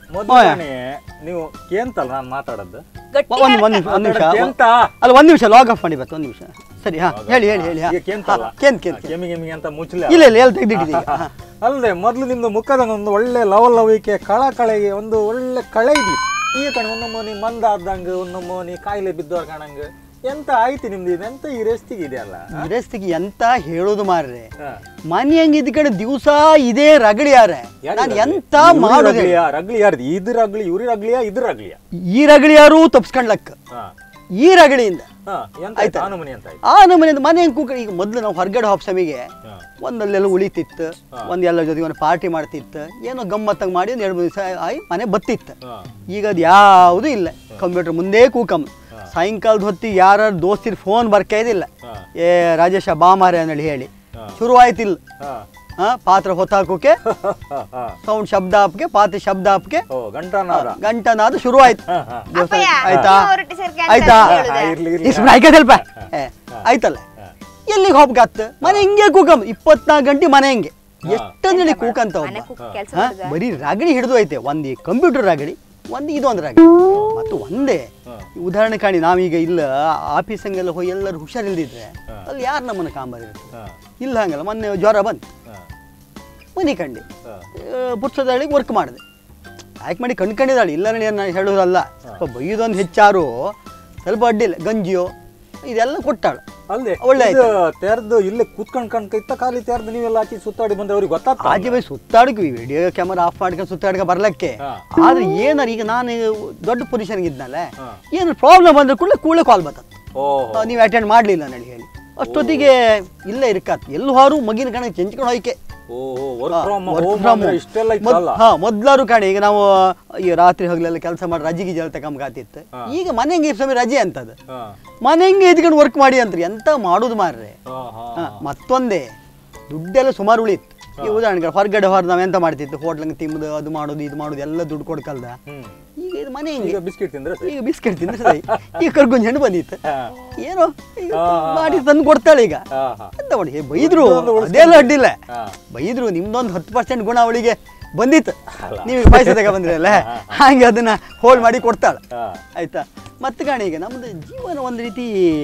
[SPEAKER 1] ಮೊದಲನೇ ನೀವು ಕೇಂತಲ್ಲ ನಾನು ಮಾತಾಡದ್ದು
[SPEAKER 2] ಗಟ್ಟಿ
[SPEAKER 3] ಒಂದು ಒಂದು ನಿಮಿಷ ಒಂದು ನಿಮಿಷ
[SPEAKER 1] ಕೇಂತ
[SPEAKER 3] ಅಲ್ಲ ಒಂದು ನಿಮಿಷ ಲಾಗ್ ಆಫ್ ಮಾಡಿ ಬತ್ತು ಒಂದು ನಿಮಿಷ ಸರಿ ಹಾ ಹೇಳಿ ಹೇಳಿ ಹೇಳಿ ಹಾ
[SPEAKER 1] ಈಗ ಕೇಂತಲ್ಲ
[SPEAKER 3] ಹಾ, ಕೇಂತ್ ಕೇಂತ್ ಕೇಂತ್.
[SPEAKER 1] ಕೆಮ್ಮಿ ಕೆಮ್ಮಿ ಅಂತ ಮುಚ್ಚಲ
[SPEAKER 3] ಇಲ್ಲ ಇಲ್ಲ ಎಲ್ಲ ತೆಗ್ದಿಟ್ಟಿದ್ದೀವಿ ಹಾ
[SPEAKER 1] ಅಲ್ಲದೆ ಮೊದಲು ನಿಮ್ದು ಮುಖದ ಒಂದು ಒಳ್ಳೆ ಲವಲವಿಕೆ ಕಳ ಕಳೆಗೆ ಒಂದು ಒಳ್ಳೆ ಕಳೆ ಇದೆ ಈಗ ಕಣ ಒಂದು ಮೋನಿ ಮಂದ ಆದಂಗ ಒಂದು ಮೋನಿ ಕಾಯಿಲೆ ಬಿದ್ದವ್ರ ಕಾಣಂಗ ಎಂತ ಆಯ್ತು ನಿಮ್ದು ಇದು ಎಂತ ಈ ರೆಸ್ಟಿಗೆ ಇದೆಯಲ್ಲ
[SPEAKER 3] ಗೃಹಸ್ಥಿಗೆ ಎಂತ ಹೇಳೋದು ಮಾರ್ರೆ
[SPEAKER 1] ಹಾ.
[SPEAKER 3] ಮನೆ ಹಂಗೆ ಇದ್ ಕಡೆ ದಿವಸ ಇದೇ ರಗಳಿ ಯಾರೆ
[SPEAKER 1] ಯಾರು
[SPEAKER 3] ನಾನು
[SPEAKER 1] ರಗಳಿ?
[SPEAKER 3] ಎಂತ
[SPEAKER 1] ಇವ್ರು
[SPEAKER 3] ಮಾಡೋದು
[SPEAKER 1] ರಗಳಿಯಾ? ರಗಳಿ ಯಾರ್ದು ಇದ್ರ ರಗಳಿ ಇವ್ರ ರಗಳಿಯಾ ಇದ್ರ ರಗಳಿಯಾ
[SPEAKER 3] ಈ ರಗಳಿ ಯಾರು ತಪ್ಸ್ಕೊಂಡ್ಲಕ್ಕ
[SPEAKER 1] ಹಾ
[SPEAKER 3] ಈ ರಗಳಿಯಿಂದ
[SPEAKER 1] ಹಾ ಎಂತ
[SPEAKER 3] ಆಯ್ತಾ?
[SPEAKER 1] ಆಯ್ತು ಆನು ಮನೆ ಅಂತ ಆಯ್ತು
[SPEAKER 3] ಆ ನಮ್ಮನೆಯಿಂದ ಮನೆ ಹೆಂಗ್ ಕೂಕ ಈಗ ಮೊದಲು ನಾವು ಹೊರಗಡೆ ಹಾಪ್ಸಮಿಗೆ
[SPEAKER 1] ಹಾ.
[SPEAKER 3] ಒಂದಲ್ಲೆಲ್ಲ ಉಳಿತಿತ್ತು
[SPEAKER 1] ಹಾ.
[SPEAKER 3] ಒಂದ್ ಎಲ್ಲ ಜೊತೆಗೆ ಒಂದು ಪಾರ್ಟಿ ಮಾಡ್ತಿತ್ತು ಏನೋ ಗಮ್ಮತ್ತಂಗ್ ಮಾಡಿ ಒಂದು ಎರಡು ಮೂರು ದಿವಸ ಆಗಿ ಮನೆ ಬತ್ತಿತ್ತು
[SPEAKER 1] ಹಾ
[SPEAKER 3] ಈಗ ಅದು ಯಾವುದೂ ಇಲ್ಲ ಕಂಪ್ಯೂಟರ್ ಮುಂದೆ ಕೂಕಮ್ ಸಾಯಂಕಾಲದ ಹೊತ್ತಿಗೆ ಯಾರು ದೋಸ್ತಿರ್ ಫೋನ್ ಬರ್ಕೇ ಇದಿಲ್ಲ
[SPEAKER 1] ಹಾ
[SPEAKER 3] ಏ ರಾಜೇಶ ಬಾ ಮಾರೆ ಅನ್ನಳಿ ಹೇಳಿ
[SPEAKER 1] ಹಾ.
[SPEAKER 3] ಶುರು ಆಯ್ತಿಲ್ಲ
[SPEAKER 1] ಹಾ
[SPEAKER 3] ಹಾ ಪಾತ್ರ ಹೊತ್ತಾಕೋಕೆ
[SPEAKER 1] ಹಾ, ಹಾ.
[SPEAKER 3] ಸೌಂಡ್ ಶಬ್ದ ಹಾಪ್ಗೆ ಪಾತ್ರೆ ಶಬ್ದ ಹಾಪ್ಗೆ
[SPEAKER 1] ಓ ಗಂಟನಾದ
[SPEAKER 3] ಗಂಟನಾದ ಶುರು ಆಯ್ತು
[SPEAKER 1] ಹಾ ಹಾ
[SPEAKER 3] ದಿವಸ
[SPEAKER 2] ಅಪ್ಪಯ್ಯ,
[SPEAKER 3] ಆಯ್ತಾ
[SPEAKER 2] ನೀವು ಹೊರಟಿ ಸೇರ್ಕೆ ಅಂತ
[SPEAKER 3] ಆಯ್ತಾ
[SPEAKER 2] ಹೇಳುದೆ.
[SPEAKER 1] ಹಾ, ಇರ್ಲಿ ಇರ್ಲಿ
[SPEAKER 3] ಇಸ್ಬಿಡ ಆಯ್ಕೆ ಸ್ವಲ್ಪ ಏ ಆಯ್ತಲ್ಲ ಎಲ್ಲಿಗೆ ಹೋಗ್ಗಾತ್ ಮನೆ ಹಿಂಗೆ ಕೂಕಮ್ ಇಪ್ಪತ್ನಾಲ್ಕು ಗಂಟೆ ಮನೆ ಹಿಂಗೆ ಎಷ್ಟಂದೇಳಿ ಕೂಕಂತ
[SPEAKER 2] ಮನೆ
[SPEAKER 3] ಒಬ್ಬ
[SPEAKER 2] ಕುಕ್ ಕೆಲಸ
[SPEAKER 3] ಹಾ? ಬರೀ ರಗಡಿ ಹಿಡಿದು ಐತೆ ಒಂದು ಕಂಪ್ಯೂಟರ್ ರಗಡಿ ಒಂದು ಇದೊಂದು ರಗಡಿ ಮತ್ತು ಒಂದೇ
[SPEAKER 1] ಹಾ.
[SPEAKER 3] ಉದಾಹರಣೆ ಕಾಣಿ ನಾವೀಗ ಇಲ್ಲ ಆಫೀಸಂಗೆಲ್ಲ ಹೋಗಿ ಎಲ್ಲರೂ ಹುಷಾರಿಲ್ದಿದ್ರೆ ಅಲ್ಲಿ ಯಾರು ನಮ್ಮನ್ನು ಕಾಂಬರಿರ್ತಾರೆ
[SPEAKER 1] ಹಾ
[SPEAKER 3] ಇಲ್ಲ ಹಂಗಲ್ಲ ಮೊನ್ನೆ ಜ್ವರ ಬಂತು
[SPEAKER 1] ಹಾ
[SPEAKER 3] ಮನೆ ಕಂಡು
[SPEAKER 1] ಹಾ
[SPEAKER 3] ಪುಟ್ಸದಾಳಿಗೆ ವರ್ಕ್ ಮಾಡಿದೆ ಯಾಕೆ ಮಾಡಿ ಕಣ್ಕೊಂಡಿದ್ದಾಳೆ ಇಲ್ಲ ನಾನು ಹೇಳೋದಲ್ಲ ಸ್ವಲ್ಪ ಬೈಯೋದೊಂದು ಹೆಚ್ಚಾರು ಸ್ವಲ್ಪ ಅಡ್ಡಿಲ್ಲ ಗಂಜಿಯೋ ಇದೆಲ್ಲ ಕೊಟ್ಟಾಳು
[SPEAKER 1] ಅಲ್ದೆ
[SPEAKER 3] ಒಳ್ಳೆ
[SPEAKER 1] ಇದು ತೆರ್ದು ಇಲ್ಲೇ ಕೂತ್ಕೊಂಡ್ ಕಣ್ಕೈತ ಖಾಲಿ ತೆರ್ದು ನೀವೆಲ್ಲ ಆಚೆ ಸುತ್ತಾಡಿ ಬಂದ್ರೆ ಅವ್ರಿಗೆ ಗೊತ್ತಾಗ್ತದೆ
[SPEAKER 3] ಆಚೆ ಬೈ ಸುತ್ತಾಡ್ಕಿ ವಿಡಿಯೋ ಕ್ಯಾಮರಾ ಆಫ್ ಮಾಡ್ಕೊಂಡು ಸುತ್ತಾಡ್ಕ ಬರ್ಲಕ್ಕೆ
[SPEAKER 1] ಹಾ.
[SPEAKER 3] ಆದ್ರೆ ಏನಾರು ಈಗ ನಾನು ದೊಡ್ಡ ಪೊಸಿಷನ್ಗೆ ಇದ್ನಲ್ಲ
[SPEAKER 1] ಹಾ.
[SPEAKER 3] ಏನು ಪ್ರಾಬ್ಲಮ್ ಬಂದ್ರೆ ಕೂಡಲೇ ಕೂಡಲೇ ಕಾಲ್ ಬರ್ತದೆ
[SPEAKER 1] ಓಹೋ
[SPEAKER 3] ನೀವು ಅಟೆಂಡ್ ಮಾಡಲಿಲ್ಲ ನಡಿ ಹೇಳಿ ಅಷ್ಟೊತ್ತಿಗೆ ಇಲ್ಲೇ ಇರ್ಕಾತ್ ಎಲ್ಲೂ ಹಾರು ಮಗಿನ ಕಣ ಚೆಂಚ್ಕೊಂಡು ಹೋಯ್ಕೆ
[SPEAKER 1] ಓಹೋ work from
[SPEAKER 3] work
[SPEAKER 1] home
[SPEAKER 3] from
[SPEAKER 1] ಅಂದ್ರೆ
[SPEAKER 3] home.
[SPEAKER 1] ಇಷ್ಟೆಲ್ಲ
[SPEAKER 3] ಮೊದ್-
[SPEAKER 1] ಇತ್ತಲ್ಲ
[SPEAKER 3] ಹಾ ಮೊದ್ಲಾರು ಕಾಣಿ ಈಗ ನಾವು ಈ ರಾತ್ರಿ ಹಗಲೆಲ್ಲ ಕೆಲಸ ಮಾಡಿ ರಜೆಗೆ ಜಲ್ ತಗೊಂಬಾತಿತ್ತು
[SPEAKER 1] ಹಾ.
[SPEAKER 3] ಈಗ ಮನೆಗೆ ಸಮಯ ರಜೆ ಅಂತದ
[SPEAKER 1] ಹಾ
[SPEAKER 3] ಮನೆಗೆ ಇದ್ಕೊಂಡು ವರ್ಕ್ ಮಾಡಿ ಅಂತ್ರಿ ಎಂತ ಮಾಡುದು ಮಾರ್ರೆ
[SPEAKER 1] ಹಾ ಹಾ
[SPEAKER 3] ಹಾ, ಮತ್ತೊಂದೇ ದುಡ್ಡೆಲ್ಲ ಸುಮಾರು ಉಳಿತು ಈ ಉದಾಹರಣೆಗೆ ಹೊರಗಡೆ ಹೊರ ನಾವು ಎಂತ ಮಾಡ್ತಿತ್ತು ಹೋಟ್ಲಂಗೆ ತಿಂಬುದು ಅದು ಮಾಡೋದು ಇದು ಮಾಡೋದು ಎಲ್ಲ ದುಡ್ಡು ಕೊಡ್ಕಲ್ದ
[SPEAKER 1] ಹ್ಮ್
[SPEAKER 3] ಈಗ ಇದು ಮನೆ ಹಿಂಗೆ
[SPEAKER 1] ಈಗ ಬಿಸ್ಕೆಟ್ ತಿಂದ್ರೆ ಸರಿ.
[SPEAKER 3] ಈಗ ಬಿಸ್ಕೆಟ್ ತಿಂದ್ರೆ ಸರಿ ಈಗ ಕರ್ಕೊಂಡ್ ಹೆಣ್ಣು ಬಂದಿತ್ತು
[SPEAKER 1] ಹಾ
[SPEAKER 3] ಏನೋ ಈಗ
[SPEAKER 1] ಹಾ, ಹಾ,
[SPEAKER 3] ಮಾಡಿ ತಂದು ಕೊಡ್ತಾಳೆ ಈಗ
[SPEAKER 1] ಹಾ ಹಾ
[SPEAKER 3] ಎಂತ ಮಾಡಿ ಏ, ಬೈದ್ರು
[SPEAKER 1] ಒಂದು ಉಳ್ಸ್ಕೊಂಡು.
[SPEAKER 3] ಅದೆಲ್ಲ ಅಡ್ಡಿಲ್ಲ
[SPEAKER 1] ಹಾ
[SPEAKER 3] ಬೈದ್ರು ನಿಮ್ದೊಂದು ಹತ್ತು ಪರ್ಸೆಂಟ್ ಗುಣ ಅವಳಿಗೆ ಬಂದಿತ್ತು
[SPEAKER 1] ಅಲ್ಲ.
[SPEAKER 3] ನೀವು ಪೈಸೆ ತಗ ಬಂದ್ರಲ್ಲ ಹಾಗೆ ಅದನ್ನ ಹೋಲ್ಡ್ ಮಾಡಿ ಕೊಡ್ತಾಳೆ
[SPEAKER 1] ಹಾ
[SPEAKER 3] ಆಯ್ತಾ ಮತ್ತೆ ಕಾಣಿ ಈಗ ನಮ್ದು ಜೀವನ ಒಂದು ರೀತಿ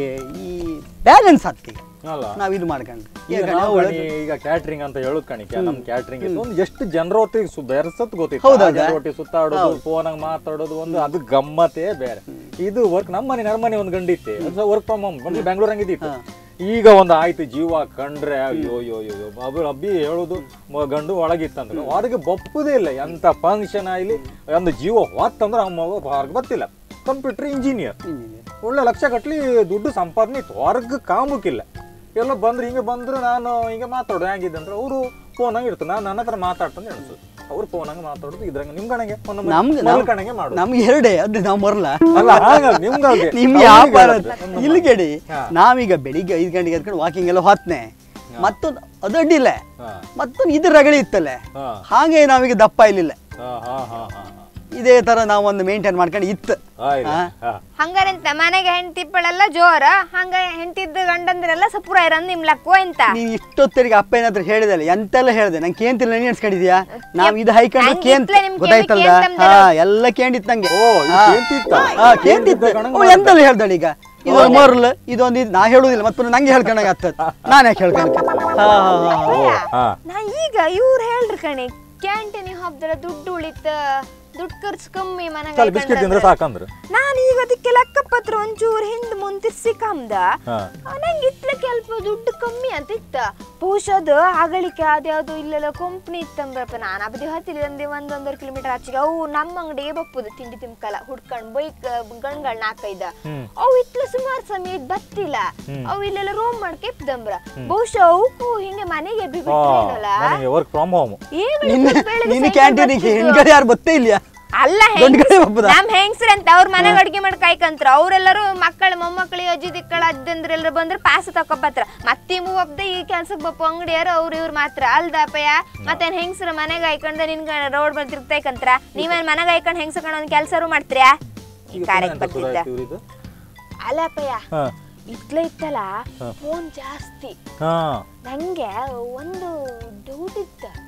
[SPEAKER 3] ಈ ಬ್ಯಾಲೆನ್ಸ್ ಆಗ್ತಿ ಈಗ
[SPEAKER 1] ಅಲ್ಲ
[SPEAKER 3] ನಾವು ಇದು ಮಾಡ್ಕೊಂಡು
[SPEAKER 1] ಈಗ
[SPEAKER 3] ಈಗ
[SPEAKER 1] ನಾವು
[SPEAKER 3] ನಾವು
[SPEAKER 1] ಕಣಿ, ಈಗ ಕ್ಯಾಟ್ರಿಂಗ್ ಅಂತ ಹೇಳುದ್ ಕಣಿ ನಮ್ ಕ್ಯಾಟ್ರಿಂಗ್ ಒಂದು ಎಷ್ಟು ಜನರ ಒಟ್ಟಿಗೆ ಸು ಬೆರೆಸತ್ ಗೊತ್ತಿತ್ತು
[SPEAKER 3] ಹೌದಾ?
[SPEAKER 1] ಆ ಜನರ ಒಟ್ಟಿಗೆ ಸುತ್ತಾಡೋದು ಫೋನಾಗ ಮಾತಾಡೋದು ಒಂದು ಅದು ಗಮ್ಮತ್ತೇ ಬೇರೆ ಇದು ವರ್ಕ್ ನಮ್ಮ ಮನೆ ನರ್ಮನೆ ಒಂದು ಗಂಡಿತ್ತೆ ವರ್ಕ್ ಫ್ರಮ್ ಹೋಮ್ ಮೊದಲು ಬೆಂಗಳೂರು ಹಂಗಿದ್ದಿತ್ತು ಈಗ ಒಂದು ಆಯ್ತು ಜೀವ ಕಂಡ್ರೆ ಅಯ್ಯೋ ಅಯ್ಯೋ ಅಯ್ಯೋ ಅಬ್ಬಿ ಅಬ್ಬಿ ಹೇಳೋದು ಮ- ಗಂಡು ಒಳಗಿತ್ತಂದ್ರೆ ಹೊರಗೆ ಬಪ್ಪುದೇ ಇಲ್ಲ ಎಂತ ಫಂಕ್ಷನ್ ಆಗಲಿ ಒಂದು ಜೀವ ಹೊತ್ತಂದ್ರೆ ಆ ಮಗು ಹೊರಗೆ ಬರ್ತಿಲ್ಲ ಕಂಪ್ಯೂಟರ್ ಇಂಜಿನಿಯರ್ ಒಳ್ಳೆ ಲಕ್ಷ ಕಟ್ಲಿ ದುಡ್ಡು ಸಂಪಾದನೆ ಇತ್ತು ಹೊರಗೆ ಕಾಮಕ್ಕಿಲ್ಲ ಎಲ್ಲ ಬಂದ್ರೆ ಹಿಂಗೆ ಬಂದ್ರೆ ನಾನು ಹಿಂಗೆ ಮಾತಾಡೋದು ಹೆಂಗಿದೆ ಅಂದ್ರೆ ಅವರು ಫೋನಾಗ ಇರ್ತದೆ ನಾನು ನನ್ನ ಹತ್ರ ಮಾತಾಡ್ತಾನೆ ಅನ್ಸುತ್ತೆ ಅವ್ರು ಫೋನಾಗ ಮಾತಾಡೋದು ಇದ್ರಂಗ ನಿಮ್ ಕಣಗೆ
[SPEAKER 3] ನಮ್ಗೆ
[SPEAKER 1] ಕಣಗೆ ಮಾಡೋದು
[SPEAKER 3] ನಮ್ಗೆ ಎರಡೇ ಅದು ನಾವು ಮರಲ್ಲ
[SPEAKER 1] ಅಲ್ಲ ಹಾಗಲ್ಲ ನಿಮ್ಗೆ
[SPEAKER 3] ನಿಮ್ಗೆ ವ್ಯಾಪಾರ ಇಲ್ಲಿ ಕೇಳಿ
[SPEAKER 1] ಹಾ.
[SPEAKER 3] ನಾವೀಗ ಬೆಳಿಗ್ಗೆ ಐದು ಗಂಟೆಗೆ ಎದ್ಕೊಂಡು ವಾಕಿಂಗ್ ಎಲ್ಲ ಹೊತ್ನೆ ಮತ್ತೊಂದು ಅದು ಅಡ್ಡಿಲ್ಲ
[SPEAKER 1] ಹಾ
[SPEAKER 3] ಮತ್ತೊಂದು ಇದು ರಗಳಿ ಇತ್ತಲ್ಲ
[SPEAKER 1] ಹಾ
[SPEAKER 3] ಹಾಗೆ ನಾವೀಗ ದಪ್ಪ ಇಲ್ಲಿಲ್ಲ
[SPEAKER 1] ಹಾ ಹಾ ಹಾ ಹಾ
[SPEAKER 3] ಇದೇ ತರ ನಾವು ಒಂದು ಮೇಂಟೈನ್ ಮಾಡ್ಕೊಂಡು ಇತ್ತು
[SPEAKER 1] ಆಯ್ತು
[SPEAKER 3] ಹಾ.
[SPEAKER 1] ಹಾ
[SPEAKER 2] ಹಂಗಾರೆಂತ ಮನೆಗೆ ಹೆಂಡತಿಪ್ಪಳೆಲ್ಲ ಜೋರ ಹಂಗ ಹೆಂಡತಿದ್ದ ಗಂಡಂದ್ರೆಲ್ಲ ಸಪುರ ಇರಂದ್ ನಿಮ್ ಲಕ್ಕೋ ಎಂತ
[SPEAKER 3] ನೀನ್ ಇಷ್ಟೊತ್ತರಿಗೆ ಅಪ್ಪ ಏನಾದ್ರು ಹೇಳಿದಲ್ಲ ಎಂತೆಲ್ಲ ಹೇಳ್ದೆ ನಂಗೆ ಕೇಂತಿಲ್ಲ ನೀನ್ ಎಣಿಸ್ಕೊಂಡಿದ್ಯಾ ನಾವ್ ಇದು ಹೈಕೊಂಡು
[SPEAKER 2] ನಂಗೆ
[SPEAKER 3] ಕೇಂತ್
[SPEAKER 2] ಇತ್ಲೆ ನಿಮ್ ಕಿವಿ
[SPEAKER 3] ಗೊತ್ತಾಯ್ತಲ್ಲ
[SPEAKER 2] ಕೇಂತಂದ್ರೆ
[SPEAKER 3] ಹಾ ಎಲ್ಲ ಕೇಂದಿತ್ತು ನಂಗೆ
[SPEAKER 1] ಓ, ಇದು
[SPEAKER 3] ಹಾ.
[SPEAKER 1] ಕೇಂತಿತ್ತ?
[SPEAKER 3] ಹಾ, ಕೇಂತಿತ್ತು
[SPEAKER 1] ಕೇಂತಿದ್ದ ಕಣಂಗ್
[SPEAKER 3] ಅವ್ಳು ಎಂತೆಲ್ಲ ಹೇಳ್ದಳು ಈಗ ಇದೊಂದು ಮೊರ್ಲ್ ಇದೊಂದು ಇದು ನಾ ಹೇಳುದಿಲ್ಲ ಮತ್ತೆ ನಂಗೆ ಹೇಳ್ಕೊಂಡಾಗ ಆಗ್ತದ ನಾನು ಯಾಕೆ ಹೇಳ್ಕೊಂಡ ಹಾ ಹಾ ಹಾ
[SPEAKER 2] ಅಪ್ಪಯ್ಯ,
[SPEAKER 1] ಹಾ
[SPEAKER 2] ನಾ ಈಗ ಇವ್ರು ಹೇಳ್ರಿ ಕಣಿ ಕ್ಯಾಂಟೀನಿಗೆ ಹೋಗ್ದರ ದುಡ್ಡು ಉಳಿತ ದುಡ್ಡು ಖರ್ಚು ಕಮ್ಮಿ
[SPEAKER 1] ಚಲ್ ಬಿಸ್ಕೆಟ್ ತಿಂದ್ರೆ
[SPEAKER 2] ಮನೆಗೆ
[SPEAKER 1] ಸಾಕಂದ್ರೆ
[SPEAKER 2] ನಾನು ಈಗ ಅದಕ್ಕೆ ಲೆಕ್ಕಪತ್ರ ಒಂಚೂರು ಹಿಂದ್ ಮುಂದ್ ತಿರ್ಸಿ ಕಮ್ದ
[SPEAKER 1] ಹಾ
[SPEAKER 2] ನಂಗೆ ಇತ್ಲ ಸ್ವಲ್ಪ ದುಡ್ಡು ಕಮ್ಮಿ ಅಂತ ಇತ್ತ ಬಹುಶಃ ಅದು ಆಗಳಿಕೆ ಅದ್ಯಾವ್ದು ಇಲ್ಲೆಲ್ಲ ಕಂಪ್ನಿ ಇತ್ತಂಬಪ್ಪ ನಾನು ಅಬದಿ ಹತ್ತಿರ ಒಂದೇ ಒಂದೊಂದರ ಕಿಲೋಮೀಟರ್ ಆಚೆಗೆ ಅವು ನಮ್ಮ ಅಂಗಡಿಗೆ ಬಪ್ಪುದು ತಿಂಡಿ ತಿಮ್ಕಲ ಹುಡ್ಕೊಂಡ್ ಬೈಕ್ ಗಣ್ಗಳ್ ನಾಲ್ಕೈದ
[SPEAKER 1] ಹ್ಮ್.
[SPEAKER 2] ಅವು ಇತ್ಲ ಸುಮಾರು ಸಮಯ ಇದ್ ಬತ್ತಿಲ್ಲ
[SPEAKER 1] ಹ್ಮ್.
[SPEAKER 2] ಅವು ಇಲ್ಲೆಲ್ಲ ರೂಮ್ ಮಾಡ್ಕೆ ಇಪ್ದಂಬ್ರ ಬಹುಶಃ ಅವಕ್ಕೂ ಹಿಂಗೆ ಮನೆಗೆ
[SPEAKER 1] ಹಾ
[SPEAKER 2] ಬಿಬಿಟ್ರೇನಲ್ಲ
[SPEAKER 1] ನನಗೆ ವರ್ಕ್ ಫ್ರಮ್ ಹೋಮ್
[SPEAKER 3] ನಿನ್ನ ನಿನ್ನ ಕ್ಯಾಂಟೀನಿಗೆ ಹೆಣ್ಗಡೆ ಯಾರು ಗೊತ್ತೇ ಇಲ್ಲ
[SPEAKER 2] ಅಲ್ಲ
[SPEAKER 3] ದೊಡ್ಡ ಕಡೆ
[SPEAKER 2] ಹೆಂಗ್ಸ್-
[SPEAKER 3] ಒಬ್ಬದ?
[SPEAKER 2] ನಮ್ ಹೆಂಗ್ಸ್ರ ಅಂತ ಅವ್ರ ಮನೆಗ್ ಅಡ್ಗೆ ಮಾಡಿ ಕಾಯ್ಕಂತ್ರ ಅವ್ರೆಲ್ಲರೂ ಮಕ್ಕಳ ಮೊಮ್ಮಕ್ಕಳಿಗೆ ಅಜ್ಜಿ ದಿಕ್ಕಳ ಅಜ್ಜಂದ್ರೆಲ್ಲರೂ ಬಂದ್ರೆ ಪಾಸ್ ತಕೊಬತ್ರ ಮತ್ತೆ ಮೂವಬ್ದ ಈ ಕೆಲ್ಸಕ್ಕೆ ಬಪ್ಪ ಅಂಗಡಿಯಾರು ಅವ್ರು ಇವ್ರು ಮಾತ್ರ ಅಲ್ದಪ್ಪಯ್ಯ ಮತ್ತೇನ್ ಹೆಂಗ್ಸ್ರ ಮನೆಗೆ ಹಾಕೊಂಡ ನಿನ್ ರೋಡ್ ಬಂದ್ ತಿರ್ಗ್ತೈಕಂತ್ರ ನೀವೇನ್ ಮನೆಗೆ ಹಾಕೊಂಡ್ ಹೆಂಗ್ಸ್ಕೊಂಡ್ ಒಂದ್ ಕೆಲ್ಸಾರು ಮಾಡ್ತೀರಾ ಈ
[SPEAKER 1] ಈಗ
[SPEAKER 2] ಕಾರ್ಯಕ್ಕೆ
[SPEAKER 1] ಎಂತ ಶುರು
[SPEAKER 2] ಬರ್ತಿದ್ದ
[SPEAKER 1] ಆಯ್ತು ಇವ್ರಿದು?
[SPEAKER 2] ಅಲ್ಲಪ್ಪಯ್ಯ
[SPEAKER 1] ಹಾ
[SPEAKER 2] ಇತ್ಲ ಇತ್ತಲ್ಲ ಫೋನ್ ಜಾಸ್ತಿ
[SPEAKER 1] ಹಾ
[SPEAKER 2] ನಂಗೆ ಒಂದು ಡೌಟ್ ಇತ್ತ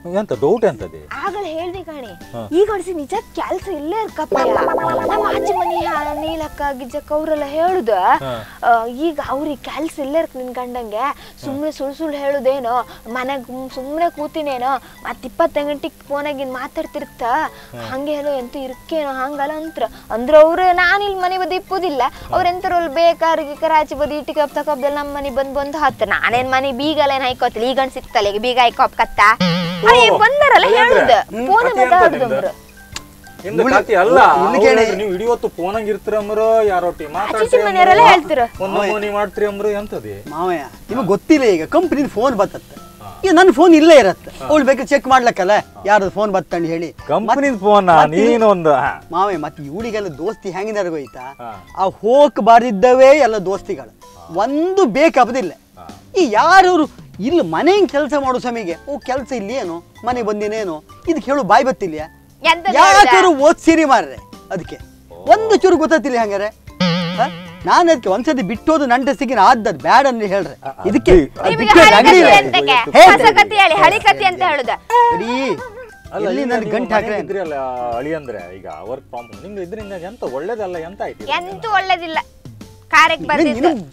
[SPEAKER 1] ಎಂತ ಡೌಟ್ ಎಂತದೆ
[SPEAKER 2] ಆಗಲೇ ಹೇಳ್ದೆ ಕಾಣಿ
[SPEAKER 1] ಹಾ.
[SPEAKER 2] ಈಗ ಹೊಡ್ಸಿ ನಿಜ ಕೆಲ್ಸ ಇಲ್ಲೇ ಇರ್ಕಪ್ಪ ನಮ್ಮ ಆಚೆ ಮನಿ ಹಾ- ನೀಲಕ್ಕ ಗಿಜ್ಜಕ್ಕ ಅವರೆಲ್ಲ ಹೇಳುದ
[SPEAKER 1] ಹಾ.
[SPEAKER 2] ಆ, ಈಗ ಅವ್ರಿಗೆ ಕೆಲ್ಸ ಇಲ್ಲೇ ಇರ್ಕ ನಿನ್ ಗಂಡಂಗೆ ಸುಮ್ನೆ ಸುಳ್ ಸುಳ್ಳು ಹೇಳುದೇನೋ ಮನೆಗ್ ಸುಮ್ನೆ ಕೂತಿನೇನೋ ಮತ್ ಇಪ್ಪತ್ತ ಗಂಟೆಗೆ ಫೋನಾಗಿನ್ ಮಾತಾಡ್ತಿರ್ತ ಹಂಗೆ ಹೇಳೋ ಎಂತ ಇರ್ಕೇನೋ ಹಂಗಲ್ಲ ಅಂತ್ರ ಅಂದ್ರ ಅವ್ರು ನಾನು ಇಲ್ಲಿ ಮನೆ ಬದಿ ಇಪ್ಪುದಿಲ್ಲ ಅವ್ರ ಎಂತಾರ ಅಲ್ಲಿ ಬೇಕಾರ್ ಗಿಕರ್ ಆಚೆ ಬದಿ ಇಟ್ಟಿಗೆ ಕಪ್ ತಕೊಬ್ದೆಲ್ಲ ನಮ್ಮ ಮನೆ ಬಂದ್ ಬಂದು ಹತ್ತ ನಾನೇನ್ ಮನೆ ಬೀಗಲೇನ್ ಹಾಕೋತಿಲ್ಲ ಈಗ ಸಿಕ್ತಲ್ಲ ಈಗ ಬೀಗ ಹಾಕೋಪ್ ಕತ್ತ ಅದೇ ಬಂದಾರಲ್ಲ ಹೇಳುದ ಫೋನ್ ಮಾತಾಡುದಂಬ್ರು
[SPEAKER 1] ಹಿಂದೆ
[SPEAKER 3] ಉಳಿ-
[SPEAKER 1] ಕತೆ ಅಲ್ಲ
[SPEAKER 3] ಉಳಿ
[SPEAKER 1] ಅವ್ರು
[SPEAKER 3] ಕೇಳಿ.
[SPEAKER 1] ಹೇಳಿದ್ರು, ನೀವು ಇಡಿವತ್ತು ಫೋನಾಗ ಇರ್ತೀರಮ್ರು ಯಾರೊಟ್ಟಿ
[SPEAKER 2] ಆಚೀಚಿನ ಮನೆಯವರೆಲ್ಲ ಹೇಳ್ತಿರ
[SPEAKER 1] ಒಂದು ಫೋನಿ ಮಾಡ್ತೀರಿ ಅಂಬ್ರು ಎಂತದೆ
[SPEAKER 3] ಮಾವಯ್ಯ ನಿಮಗೆ ಗೊತ್ತಿಲ್ಲ ಈಗ ಕಂಪ್ನಿದ ಫೋನ್ ಬತ್ತತ್ತ ಈಗ ನನ್ನ ಫೋನ್ ಇಲ್ಲೇ ಇರತ್ತೆ ಅವಳು ಬೇಕಾದ್ರೆ ಚೆಕ್ ಮಾಡ್ಲಕ್ಕಲ್ಲ ಯಾರ್ದು ಫೋನ್ ಬತ್ತಂಡು ಹೇಳಿ
[SPEAKER 1] ಕಂಪನಿದ ಫೋನ್
[SPEAKER 3] ಮತ್ತ್ ಇದು-
[SPEAKER 1] ನೀನೊಂದು ಹಾ.
[SPEAKER 3] ಮಾವಯ್ಯ ಮತ್ತೆ ಇವಳಿಗೆಲ್ಲ ದೋಸ್ತಿ ಹೆಂಗಿದಾರ ಗೊತ್ತಾ
[SPEAKER 1] ಹಾ.
[SPEAKER 3] ಆ ಹೋಕ್ ಬಾರ್ದಿದ್ದವೇ ಎಲ್ಲ ದೋಸ್ತಿಗಳು ಒಂದು ಬೇಕಾಪದಿಲ್ಲ ಈ ಯಾರು ಇಲ್ಲಿ ಮನೆ ಕೆಲಸ ಮಾಡೋ ಸಮಯಗೆ ಓ ಕೆಲಸ ಇಲ್ಲಿ ಏನು ಮನೆ ಬಂದಿನೇನು ಇದಕ್ಕೆ ಹೇಳು ಬಾಯ್ ಬತ್ತಿಲ್ಲ
[SPEAKER 2] ಎಂತ
[SPEAKER 3] ಯಾಕಾರು ಓದ್ಸಿರಿ ಮಾರ್ರೆ ಅದಕ್ಕೆ ಒಂದು ಚೂರು ಗೊತ್ತಿಲ್ಲ ಹಂಗಾರೆ ಹ? ನಾನು ಅದಕ್ಕೆ ಒಂದ್ಸತಿ ಬಿಟ್ಟೋದು ನಂಟಸ್ತಿಗೆ ಆದ್ದದ್ ಬ್ಯಾಡ ಅಂದ್ರೆ ಹೇಳ್ರೆ ಇದಕ್ಕೆ ಅದ್
[SPEAKER 2] ನಿಮಗೆ
[SPEAKER 3] ಬಿಟ್ಟು
[SPEAKER 2] ಹಳೆ
[SPEAKER 3] ಅಂಗಡಿ
[SPEAKER 2] ಕತೆ
[SPEAKER 3] ಇಲ್ಲ.
[SPEAKER 2] ಅಂತಕ್ಕೆ
[SPEAKER 3] ಹೇಳ್ತೆ.
[SPEAKER 2] ಹೊಸ ಕತೆ ಹೇಳಿ ಹಳಿ ಕತೆ ಅಂತ ಹೇಳುದ
[SPEAKER 3] ರೀ
[SPEAKER 1] ಅಲ್ಲ
[SPEAKER 3] ಎಲ್ಲಿ
[SPEAKER 1] ಈಗ
[SPEAKER 3] ನನ್
[SPEAKER 1] ನೀವು
[SPEAKER 3] ಗಂಟು ಹಾಕ್ರೆ
[SPEAKER 1] ಮನೆಗೆ ಇದ್ರಿ ಅಲ್ಲ ಅಳಿ ಅಂದ್ರೆ ಈಗ ವರ್ಕ್ ಫ್ರಮ್ ನಿಮ್ಗೆ ಇದರಿಂದ ಎಂತ ಒಳ್ಳೇದಲ್ಲ ಎಂತ ಆಯ್ತು
[SPEAKER 2] ಎಂತೂ ಒಳ್ಳೇದಿಲ್ಲ ಕಾರ್ಯಕ್ಕೆ
[SPEAKER 3] ಏನ್
[SPEAKER 2] ಬರ್ದಿದ್ದು
[SPEAKER 3] ನೀನು-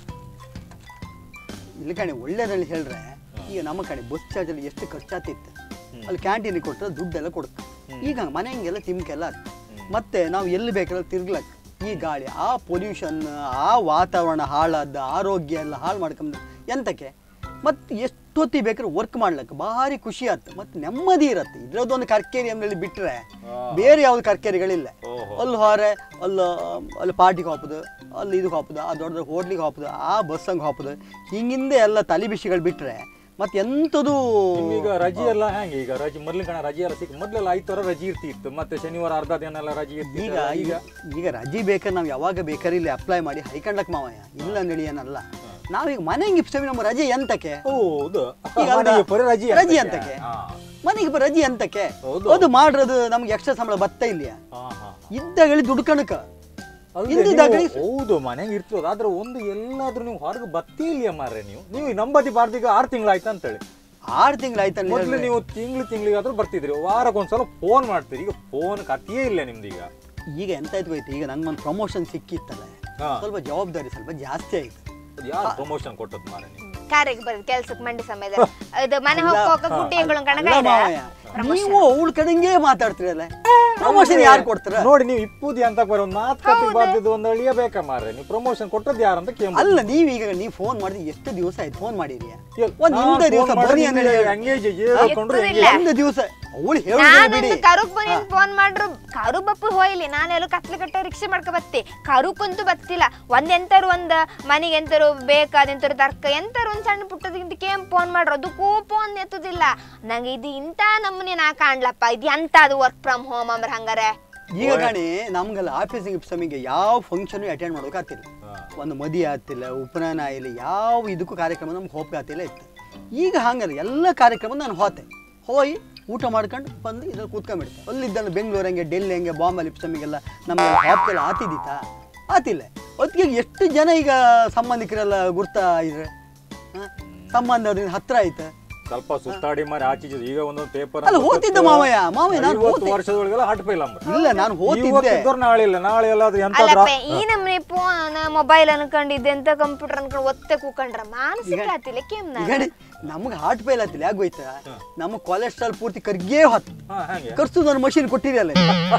[SPEAKER 3] ಇಲ್ಲಿ ಕಣೆ ಒಳ್ಳೇದ್ರಲ್ಲಿ ಹೇಳ್ರೆ ಈಗ ನಮ್ಮ ಕಡೆ ಬಸ್ ಚಾರ್ಜ್ ಅಲ್ಲಿ ಎಷ್ಟು ಖರ್ಚಾತಿತ್ತು ಅಲ್ಲಿ ಕ್ಯಾಂಟೀನ್ ಕೊಟ್ಟರೆ ದುಡ್ಡೆಲ್ಲ ಕೊಡುತ್ತೆ ಈಗ ಮನೆ ಹಂಗೆಲ್ಲ ತಿಮ್ಕೆಲ್ಲ ಆತ್. ಮತ್ತೆ ನಾವು ಎಲ್ಲಿ ಬೇಕಾದ್ರೆ ತಿರ್ಗ್ಲಕ್ ಈ ಗಾಳಿ ಆ ಪೊಲ್ಯೂಷನ್ ಆ ವಾತಾವರಣ ಹಾಳಾದ ಆರೋಗ್ಯ ಎಲ್ಲ ಹಾಳು ಮಾಡ್ಕೊಂಡ್ ಎಂತಕ್ಕೆ ಮತ್ತೆ ಎಷ್ಟೊತ್ತಿ ಬೇಕಾದ್ರೆ ವರ್ಕ್ ಮಾಡ್ಲಕ್ಕೆ ಭಾರಿ ಖುಷಿ ಆಯ್ತು ಮತ್ತೆ ನೆಮ್ಮದಿ ಇರತ್ತೆ ಇದ್ರದ್ದೊಂದು ಕರ್ಕೇರಿ ಅಂಗಡಿ ಬಿಟ್ರೆ ಬೇರೆ ಯಾವ್ದು ಕರ್ಕೇರಿಗಳಿಲ್ಲ
[SPEAKER 1] ಓಹೋ.
[SPEAKER 3] ಅಲ್ಲಿ ಹೊರೆ ಅಲ್ಲಿ ಅಲ್ಲಿ ಪಾರ್ಟಿಗೆ ಹಾಪುದು ಅಲ್ಲಿ ಇದು ಹಾಪುದು ಆ ದೊಡ್ಡ ದೊಡ್ಡ ಹೋಟ್ಲಿಗೆ ಹಾಪುದು ಆ ಬಸ್ಸಂಗೆ ಹಾಪುದು ಹಿಂಗಿಂದೆ ಎಲ್ಲ ತಲೆ ಬಿಸಿಗಳು ಬಿಟ್ರೆ ಮತ್ತೆ ಎಂಥದ್ದು
[SPEAKER 1] ಈಗ ರಜೆ ಎಲ್ಲ ಹೆಂಗೆ ಈಗ ರಜೆ ಮೊದ್ಲಿನ ಕಣ ರಜೆ ಎಲ್ಲ ಸಿಕ್ಕ ಮೊದ್ಲೆಲ್ಲ ಐದು ರಜೆ ಇರ್ತಿತ್ತು ಮತ್ತೆ ಶನಿವಾರ ಅರ್ಧ ದಿನ ಎಲ್ಲ ರಜೆ
[SPEAKER 3] ಈಗ
[SPEAKER 1] ಇರ್ತಿತ್ತು
[SPEAKER 3] ಈಗ ಈಗ ರಜೆ ಬೇಕಾದ್ರೆ ನಾವು ಯಾವಾಗ ಬೇಕಾದ್ರೆ ಇಲ್ಲಿ ಅಪ್ಲೈ ಮಾಡಿ ಹೈಕಂಡಕ್ ಮಾವಯ್ಯ ಇಲ್ಲ ಅಂದೇಳಿ ಏನಲ್ಲ ನಾವೀಗ ಮನೆಗೆ ಸವಿ ನಮ್ಮ ರಜೆ ಎಂತಕ್ಕೆ
[SPEAKER 1] ಹೌದು
[SPEAKER 3] ಈಗ ಅಲ್ಲ,
[SPEAKER 1] ಮನೆಗೆ ಬರೀ ರಜೆ
[SPEAKER 3] ರಜೆ
[SPEAKER 1] ಅಂತಕ್ಕೆ.
[SPEAKER 3] ಅಂತಕ್ಕೆ
[SPEAKER 1] ಹಾ.
[SPEAKER 3] ಮನೆಗೆ ಬ- ರಜೆ ಎಂತಕ್ಕೆ
[SPEAKER 1] ಹೌದು.
[SPEAKER 3] ಅದು ಮಾಡ್ರದು ನಮ್ಗೆ ಎಕ್ಸ್ಟ್ರಾ ಸಂಬಳ ಬತ್ತ ಇಲ್ಲಿಯ
[SPEAKER 1] ಹಾ, ಹಾ.
[SPEAKER 3] ಇದ್ದಾಗಳಿ ದುಡ್ಕಣಕ
[SPEAKER 1] ಅಲ್ದೆ
[SPEAKER 3] ಇದ್ದಿದ್ದಾಗ
[SPEAKER 1] ನೀವು- ಹೌದು ಮನೆಗೆ ಇರ್ತದ ಆದ್ರೆ ಒಂದು ಎಲ್ಲಾದ್ರೂ ನೀವು ಹೊರಗೆ ಬತ್ತಿ ಇಲ್ಲ ಮಾರ್ರೆ ನೀವು ನೀವು ಈ ನಂಬತಿ ಬಾರ್ದೀಗ ಆರು ತಿಂಗಳಾಯ್ತು ಅಂತೇಳಿ
[SPEAKER 3] ಆರು ತಿಂಗಳು ಆಯ್ತಲ್ಲ
[SPEAKER 1] ಮೊದ್ಲು ನೀವು ತಿಂಗ್ಳು ತಿಂಗಳಿಗಾದ್ರೂ ಬರ್ತಿದ್ರಿ ವಾರಕ್ಕೊಂದ್ಸಲ ಫೋನ್ ಮಾಡ್ತೀರಿ ಈಗ ಫೋನ್ ಕತಿಯೇ ಇಲ್ಲ ನಿಮ್ದು ಈಗ
[SPEAKER 3] ಈಗ ಎಂತ ಆಯ್ತು ಗೊತ್ತಾ ಈಗ ನಂಗೊಂದು ಪ್ರಮೋಷನ್ ಸಿಕ್ಕಿತ್ತಲ್ಲ
[SPEAKER 1] ಹಾ.
[SPEAKER 3] ಸ್ವಲ್ಪ ಜವಾಬ್ದಾರಿ ಸ್ವಲ್ಪ ಜಾಸ್ತಿ ಆಯ್ತು
[SPEAKER 1] ಯಾರು ಪ್ರಮೋಷನ್ ಕೊಟ್ಟದ್ ಮಾರ ನೀವು
[SPEAKER 2] ಕಾರ್ಯಕ್ಕೆ ಬರ್ತದೆ ಕೆಲ್ಸಕ್ಕೆ ಮಂಡಿ ಸಮಯದ ಇದು ಮನೆ ಹೋಗೋಕ ಗುಡ್ಡಿಗಳು ಕಣಗ
[SPEAKER 3] ಅಲ್ಲ ಮಾವಯ್ಯ, ನೀವು ಅವಳ ಕಡೆಂಗೆ ಮಾತಾಡ್ತೀರಲ್ಲ ಪ್ರಮೋಷನ್ ಯಾರು ಕೊಡ್ತಾರ
[SPEAKER 1] ನೋಡಿ ನೀವು ಇಪ್ಪುದಿ ಅಂತ ಬರೋ ಒಂದು ಮಾತುಕತೆ ಬರ್ದಿದ್ದು ಒಂದು ಅಳಿಯಬೇಕ ಮಾರ್ರೆ ನೀವು ಪ್ರಮೋಷನ್ ಕೊಟ್ಟದ್ದು ಯಾರು ಅಂತ ಕೇಂಬ
[SPEAKER 3] ಅಲ್ಲ ನೀವೀಗ ನೀವು ಫೋನ್ ಮಾಡಿದ್ರೆ ಎಷ್ಟು ದಿವಸ ಆಯ್ತು ಫೋನ್ ಮಾಡಿರಿ ಒಂದ್ ಹಿಂದೆ ದಿವಸ ಬನ್ನಿ ಅಂದ್ರೆ
[SPEAKER 1] ಎಂಗೇಜ್ ಹೇಳ್ಕೊಂಡ್ರು
[SPEAKER 2] ಎತ್ತುದಿಲ್ಲ.
[SPEAKER 3] ಒಂದು ದಿವಸ ಅವಳು ಹೇಳಿ ಬಿಡಿ
[SPEAKER 2] ನಾನೊಂದು ಕರುಗ್ ಬನ್ನಿ ಫೋನ್ ಮಾಡ್ರು ಕರು ಬಪ್ಪು ಹೋಯ್ಲಿ ನಾನೆಲ್ಲ ಕತ್ಲೆ ಕಟ್ಟ ರಿಕ್ಷೆ ಮಾಡ್ಕೊ ಬತ್ತಿ ಕರುಕಂತೂ ಬತ್ತಿಲ್ಲ ಒಂದ್ ಎಂತಾರು ಒಂದ್ ಮನಿಗೆ ಎಂತಾರು ಬೇಕಾದ ಎಂತಾರು ತರ್ಕ ಎಂತಾರು ಒಂದ್ ಸಣ್ಣ ಪುಟ್ಟದಕ್ಕಿಂತ ಕೇಮ್ ಫೋನ್ ಮಾಡ್ರು ಅದಕ್ಕೂ ಫೋನ್ ಎತ್ತುದಿಲ್ಲ ನಂಗೆ ಇದು ಇಂತ ನಮ್ಮನೆ ನಾ ಕಾಣ್ಲಪ್ಪ ಇದು ಎಂತ ಅದು ವರ್ಕ್ ಫ್ರಮ್ ಹೋಮ್ ಅಂಬ್ರ ಹಂಗಾರೆ
[SPEAKER 3] ಈಗ ಕಾಣಿ ನಮ್ಗೆಲ್ಲ ಆಫೀಸಿಗೆ ಸಮಯಕ್ಕೆ ಯಾವ ಫಂಕ್ಷನ್ ಅಟೆಂಡ್ ಮಾಡೋಕೆ ಆಗ್ತಿಲ್ಲ ಒಂದು ಮದಿ ಆಗ್ತಿಲ್ಲ ಉಪನಯನ ಆಗಿಲ್ಲ ಯಾವ ಇದಕ್ಕೂ ಕಾರ್ಯಕ್ರಮ ನಮ್ಗೆ ಹೋಗಕ್ಕೆ ಆಗ್ತಿಲ್ಲ ಇತ್ತು ಈಗ ಹಂಗಲ್ಲ ಎಲ್ಲ ಕಾರ್ಯಕ್ರಮ ನಾನು ಹೋತೆ ಹೋಗಿ ಊಟ ಮಾಡ್ಕೊಂಡು ಬಂದು ಇದ್ರಲ್ಲಿ ಕೂತ್ಕೊಂಡ್ಬಿಡ್ತೆ ಅಲ್ಲಿದ್ದ ಬೆಂಗಳೂರು ಹಂಗೆ ಡೆಲ್ಲಿ ಹಂಗೆ ಬಾಂಬೆ ಲಿಪ್ಸಮಿಗೆಲ್ಲ ನಮಗೆ ಹಾಪ್ಗೆಲ್ಲ ಆತಿದ್ದಿತ್ತಾ ಆತಿಲ್ಲ ಅದಕ್ಕೆ ಎಷ್ಟು ಜನ ಈಗ ಸಂಬಂಧಿಕರೆಲ್ಲ ಗುರ್ತಾ ಇದ್ರೆ ಹ? ಸಂಬಂಧ ಅವ್ರಿಂದ ಹತ್ರ ಆಯ್ತು
[SPEAKER 1] ಸ್ವಲ್ಪ ಸುತ್ತಾಡಿ ಮಾರಿ ಆಚೀಚೆ ಈಗ ಒಂದೊಂದು ಪೇಪರ್
[SPEAKER 3] ಅಲ್ಲ, ಓದ್ತಿದ್ದ ಮಾವಯ್ಯ, ಮಾವಯ್ಯ, ನಾನು ಓದ್ತೆ.
[SPEAKER 1] ವರ್ಷದೊಳಗೆಲ್ಲ ಹಟ್ಪೈಲ್ಲ
[SPEAKER 3] ಇಲ್ಲ ನಾನು ಓದ್ತಿದ್ದೆ
[SPEAKER 1] ನಾಳೆ ಇಲ್ಲ ನಾಳೆ ಎಲ್ಲಾದ್ರೂ ಎಂತಾದ್ರ
[SPEAKER 2] ಅಲ್ಲಪ್ಪ ಈ ನಮ್ಮನೆ ಫೋನ್ ಮೊಬೈಲ್ ಅನ್ಕೊಂಡಿದ್ದೆ ಅಂತ ಕಂಪ್ಯೂಟರ್ ಅನ್ಕೊಂಡು ಒತ್ತೆ ಕೂಕೊಂಡ್ರ ಮಾನಸಿಕ ಆತಿಲ್ಲ ಕೇಮ್
[SPEAKER 3] ಈಗ ನಮ್ಗೆ ಹಾರ್ಟ್ ಫೇಲ್ ಆತಿಲ್ಲ ಯಾಕೆ ಹೋಯ್ತಾ ನಮ್ಮ ಕೊಲೆಸ್ಟ್ರಾಲ್ ಪೂರ್ತಿ ಕರ್ಗೇ ಹೊತ್ತು
[SPEAKER 1] ಹಾ ಹಂಗೆ
[SPEAKER 3] ಕರ್ಸು ನನ್ನ ಮಷಿನ್ ಕೊಟ್ಟಿರಲ್ಲ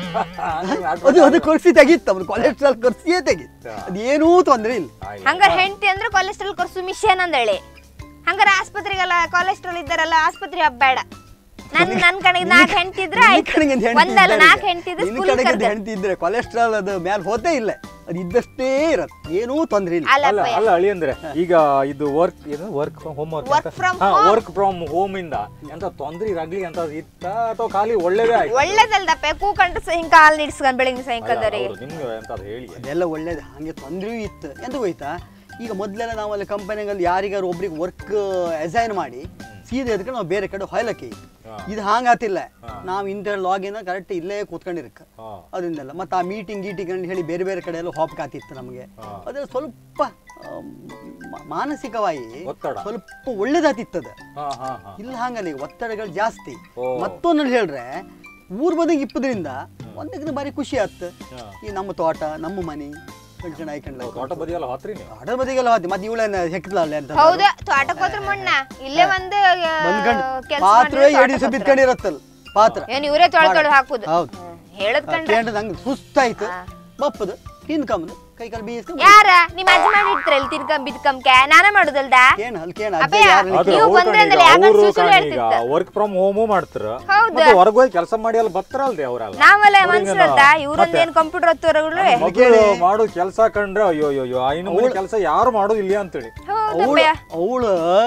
[SPEAKER 3] ಅದು ಅದು ಕರ್ಸಿ ತೆಗಿತ್ತು ಅವ್ನು ಕೊಲೆಸ್ಟ್ರಾಲ್ ಕರ್ಸಿಯೇ ತೆಗಿತ್ತು ಅದೇನೂ ತೊಂದರೆ ಇಲ್ಲ
[SPEAKER 2] ಹಂಗಾರ ಹೆಂಡತಿ ಅಂದ್ರೆ ಕೊಲೆಸ್ಟ್ರಾಲ್ ಕೊರ್ಸು ಮಿಷನ್ ಅಂದೇಳಿ ಹಂಗಾರ ಆಸ್ಪತ್ರೆಗೆಲ್ಲ ಕೊಲೆಸ್ಟ್ರಾಲ್ ಇದ್ದಾರಲ್ಲ ಆಸ್ಪತ್ರೆ ಹಬ್ಬೇಡ ನನ್ ನನ್ ಕಡೆಗೆ ನಾಲ್ಕು ಹೆಂಡತಿ ಇದ್ರೆ
[SPEAKER 3] ನಿನ್ನ
[SPEAKER 2] ಆಯ್ತು
[SPEAKER 3] ಕಡೆಗೆ ಒಂದು ಹೆಂಡ್ತಿ
[SPEAKER 2] ಒಂದಲ್ಲ
[SPEAKER 3] ಇದ್ದಾರೆ
[SPEAKER 2] ನಾಲ್ಕು
[SPEAKER 3] ಈಗ.
[SPEAKER 2] ಹೆಂಡತಿ ಇದ್ರೆ
[SPEAKER 3] ನಿನ್ನ
[SPEAKER 2] ಸ್ಕೂಲ್
[SPEAKER 3] ಕಡೆಗೆ ಒಂದು
[SPEAKER 2] ಕರ್ದ
[SPEAKER 3] ಹೆಂಡ್ತಿ ಇದ್ರೆ ಕೊಲೆಸ್ಟ್ರಾಲ್ ಅದು ಮ್ಯಾಲ್ ಹೋತೇ ಇಲ್ಲ ಅದು ಇದ್ದಷ್ಟೇ ಇರತ್ತೆ ಏನೂ ತೊಂದರೆ ಇಲ್ಲ
[SPEAKER 1] ಅಲ್ಲ
[SPEAKER 2] ಅಲ್ಲಪ್ಪ
[SPEAKER 1] ಅಲ್ಲ ಅಳಿ ಅಂದ್ರೆ ಈಗ ಇದು ವರ್ಕ್ ಏನು work from home work
[SPEAKER 2] Work from
[SPEAKER 1] work from home ಇಂದ ಎಂತ ತೊಂದ್ರೆ ರಗ್ಲಿ ಅಂತ ಇತ್ತ ಅಥವಾ ಖಾಲಿ ಒಳ್ಳೇದೇ ಆಯ್ತು
[SPEAKER 2] ಒಳ್ಳೇದಲ್ದಪ್ಪ ಕೂಕೊಂಡ್ರೆ ಸಹ ಹಿಂಗ ಹಾಲು ನಿಡ್ಸ್ಕೊಂಡ್ ಬೆಳಿಗ್ಗೆ ಸಾಯಂಕಾಲದವರೆಗೆ
[SPEAKER 1] ಹೌದು, ನಿಮ್ಗೆ ಎಂತಾದ್ರು ಹೇಳಿ
[SPEAKER 3] ಅದೆಲ್ಲ ಒಳ್ಳೇದು ಹಾಗೆ ತೊಂದರೆಯೂ ಇತ್ತು ಎಂತ ಹೋಯ್ತಾ ಈಗ ಮೊದಲೆಲ್ಲ ನಾವು ಅಲ್ಲಿ ಕಂಪನಿಗಳಲ್ಲಿ ಯಾರಿಗಾರು ಒಬ್ರಿಗೆ ವರ್ಕ್ ಅಸೈನ್ ಮಾಡಿ ಸೀದಾ ಎದ್ಕೊಂಡು ನಾವು ಬೇರೆ ಕಡೆ ಹೊಯ್ಲಕ್ಕೆ ಇತ್ತು
[SPEAKER 1] ಹಾ.
[SPEAKER 3] ಇದು ಹಾಗಾತಿಲ್ಲ ನಾವು ಇಂಟರ್ ಲಾಗಿನ್ ಕರೆಕ್ಟ್ ಇಲ್ಲೇ ಕೂತ್ಕೊಂಡಿರಕ್ಕ
[SPEAKER 1] ಹಾ
[SPEAKER 3] ಅದರಿಂದಲ್ಲ ಮತ್ತೆ ಆ ಮೀಟಿಂಗ್ ಗೀಟಿಂಗ್ ಅಂತ ಹೇಳಿ ಬೇರೆ ಬೇರೆ ಕಡೆ ಎಲ್ಲ ಹಾಪ್ ಕಾತಿತ್ತು ನಮಗೆ
[SPEAKER 1] ಹಾ.
[SPEAKER 3] ಅದ್ರ ಸ್ವಲ್ಪ ಆ, ಮ- ಮಾನಸಿಕವಾಗಿ
[SPEAKER 1] ಒತ್ತಡ.
[SPEAKER 3] ಸ್ವಲ್ಪ ಒಳ್ಳೇದಾತಿತ್ತದ
[SPEAKER 1] ಹಾ ಹಾ ಹಾ
[SPEAKER 3] ಇಲ್ಲ ಹಂಗಲ್ಲ ಈಗ ಒತ್ತಡಗಳು ಜಾಸ್ತಿ
[SPEAKER 1] ಓ.
[SPEAKER 3] ಮತ್ತೊಂದು ಹೇಳ್ರೆ ಊರ್ ಬದಿಗೆ ಇಪ್ಪದ್ರಿಂದ ಒಂದಕ್ಕಿಂತ ಬಾರಿ ಖುಷಿ ಆತ್
[SPEAKER 1] ಹಾ.
[SPEAKER 3] ಈ ನಮ್ಮ ತೋಟ ನಮ್ಮ ಮನೆ ಕಣ್ಕಂಡ್ ಆಯ್ಕೊಂಡ್ಲ
[SPEAKER 1] ತೋಟ ಬದಿಯಲ್ಲ ಹತ್ರಿ ನೀವು
[SPEAKER 3] ತೋಟ ಬದಿಗೆಲ್ಲ ಹೋದ್ ಮತ್ತೆ ಇವಳನ್ನ ಹೆಕ್ತಲ್ಲ ಅಂತ
[SPEAKER 2] ಹೌದಾ ತೋಟಕ್ಕೆ ಹೋದ್ರ ಮಣ್ಣ ಇಲ್ಲೇ ಒಂದು
[SPEAKER 3] ಬಂದ್ಕಂಡ್
[SPEAKER 2] ಕೆಲಸ
[SPEAKER 3] ಪಾತ್ರೆ ಎರಡು ದಿವಸ ಬಿದ್ಕೊಂಡಿರತ್ತಲ್ಲ ಪಾತ್ರ
[SPEAKER 2] ಏನ್ ಇವರೇ ತೊಳ್ಕೊಳ್ ಹಾಕುದು
[SPEAKER 3] ಹೌದು
[SPEAKER 2] ಹ್ಮ್. ಹೇಳದ್ ಕಂಡ್ರೆ
[SPEAKER 3] ಕೇಂದ್ರ ನಂಗೆ ಸುಸ್ತಾಯ್ತು ಬಪ್ಪದು ಹಿಂದ್ಕಂಬದು ಕೈ ಕಾಲು ಬೀಸ್ಕೊಂಡು
[SPEAKER 2] ಯಾರ ನಿಮ್ ಅಜ್ಜ ಮಾಡಿರ್ತಾರ ಇಲ್ಲಿ ತಿನ್ಕಂ ಬಿದ್ಕಂಕೆ ನಾನೇ ಮಾಡುದಲ್ದ
[SPEAKER 3] ಕೇಣ ಅಲ್ಲಿ ಕೇಣ
[SPEAKER 2] ಅಪ್ಪೆ,
[SPEAKER 3] ಅಜ್ಜ ಯಾರು
[SPEAKER 1] ಅದು
[SPEAKER 2] ನೀವು
[SPEAKER 1] ಅವ್ರು
[SPEAKER 2] ಬಂದ್ರೆ
[SPEAKER 1] ಕಣೀಗ,
[SPEAKER 2] ಅಂದ್ರೆ ಯಾಕಂದ್ರೆ
[SPEAKER 1] ಅವ್ರು
[SPEAKER 2] ಸುಳ್ಳು
[SPEAKER 1] ಕಣೀಗ
[SPEAKER 2] ಹೇಳ್ತಿತ್ತ.
[SPEAKER 1] ವರ್ಕ್ ಫ್ರಮ್ ಹೋಮು ಮಾಡ್ತಾರ
[SPEAKER 2] ಹೌದು.
[SPEAKER 1] ಮತ್ತೆ ಹೊರಗೆ ಹೋಗಿ ಕೆಲಸ ಮಾಡಿ ಅಲ್ಲಿ ಬತ್ತರಲ್ರಿ ಅವರೆಲ್ಲ
[SPEAKER 2] ನಾವೆಲ್ಲ
[SPEAKER 1] ಅವ್ರಿಗೆ
[SPEAKER 2] ಮನ್ಸರತ್ತ
[SPEAKER 1] ನಾವು-
[SPEAKER 2] ಇವ್ರೊಂದ್
[SPEAKER 1] ಮತ್ತೆ
[SPEAKER 2] ಏನ್ ಕಂಪ್ಯೂಟರ್ ಹತ್ತೋರಗಳು
[SPEAKER 1] ಮಗಳು ಮಾಡೋ ಕೆಲಸ ಕಂಡ್ರೆ ಅಯ್ಯೋ ಅಯ್ಯೋ ಅಯ್ಯೋ ಐನು ಮನೆ ಕೆಲಸ ಯಾರು ಮಾಡೋದು ಇಲ್ಲ ಅಂತೇಳಿ
[SPEAKER 3] ಅವಳು ಅವಳು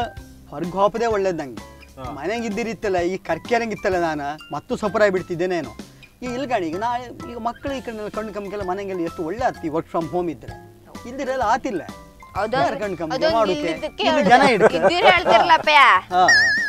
[SPEAKER 3] ಹೊರಗೆ ಹೋಪದೇ ಒಳ್ಳೇದು ನಂಗೆ
[SPEAKER 1] ಹಾ.
[SPEAKER 3] ಮನೆಗೆ ಇದ್ದಿರಿತ್ತಲ್ಲ ಈ ಕರ್ಕೆರಂಗಿತ್ತಲ್ಲ ನಾನು ಮತ್ತು ಸಪರಾಗಿ ಬಿಡ್ತಿದ್ದೇನೇನೋ ಈಗ ಇಲ್ಗಾಣಿ ಈಗ ನಾ ಈಗ ಮಕ್ಕಳು ಈ ಕಣ್ಣು ಕಣ್ಣು ಕಮ್ಕೆಲ್ಲ ಮನೆಗೆಲ್ಲ ಎಷ್ಟು ಒಳ್ಳೆ ಆಗ್ತಿ ವರ್ಕ್ ಫ್ರಮ್ ಹೋಮ್ ಇದ್ರೆ ಇಲ್ದಿರೆಲ್ಲ ಆತಿಲ್ಲ ಯಾರ್ ಕಣ್ಣು ಕಮ್ಕೆ ಮಾಡೋಕೆ ಇಲ್ಲಿ ಜನ ಇಡ್ತಾರೆ
[SPEAKER 2] ಇದ್ದೀರಿ ಹೇಳ್ತಾರಲ್ಲಪ್ಪಯ್ಯ
[SPEAKER 3] ಹಾ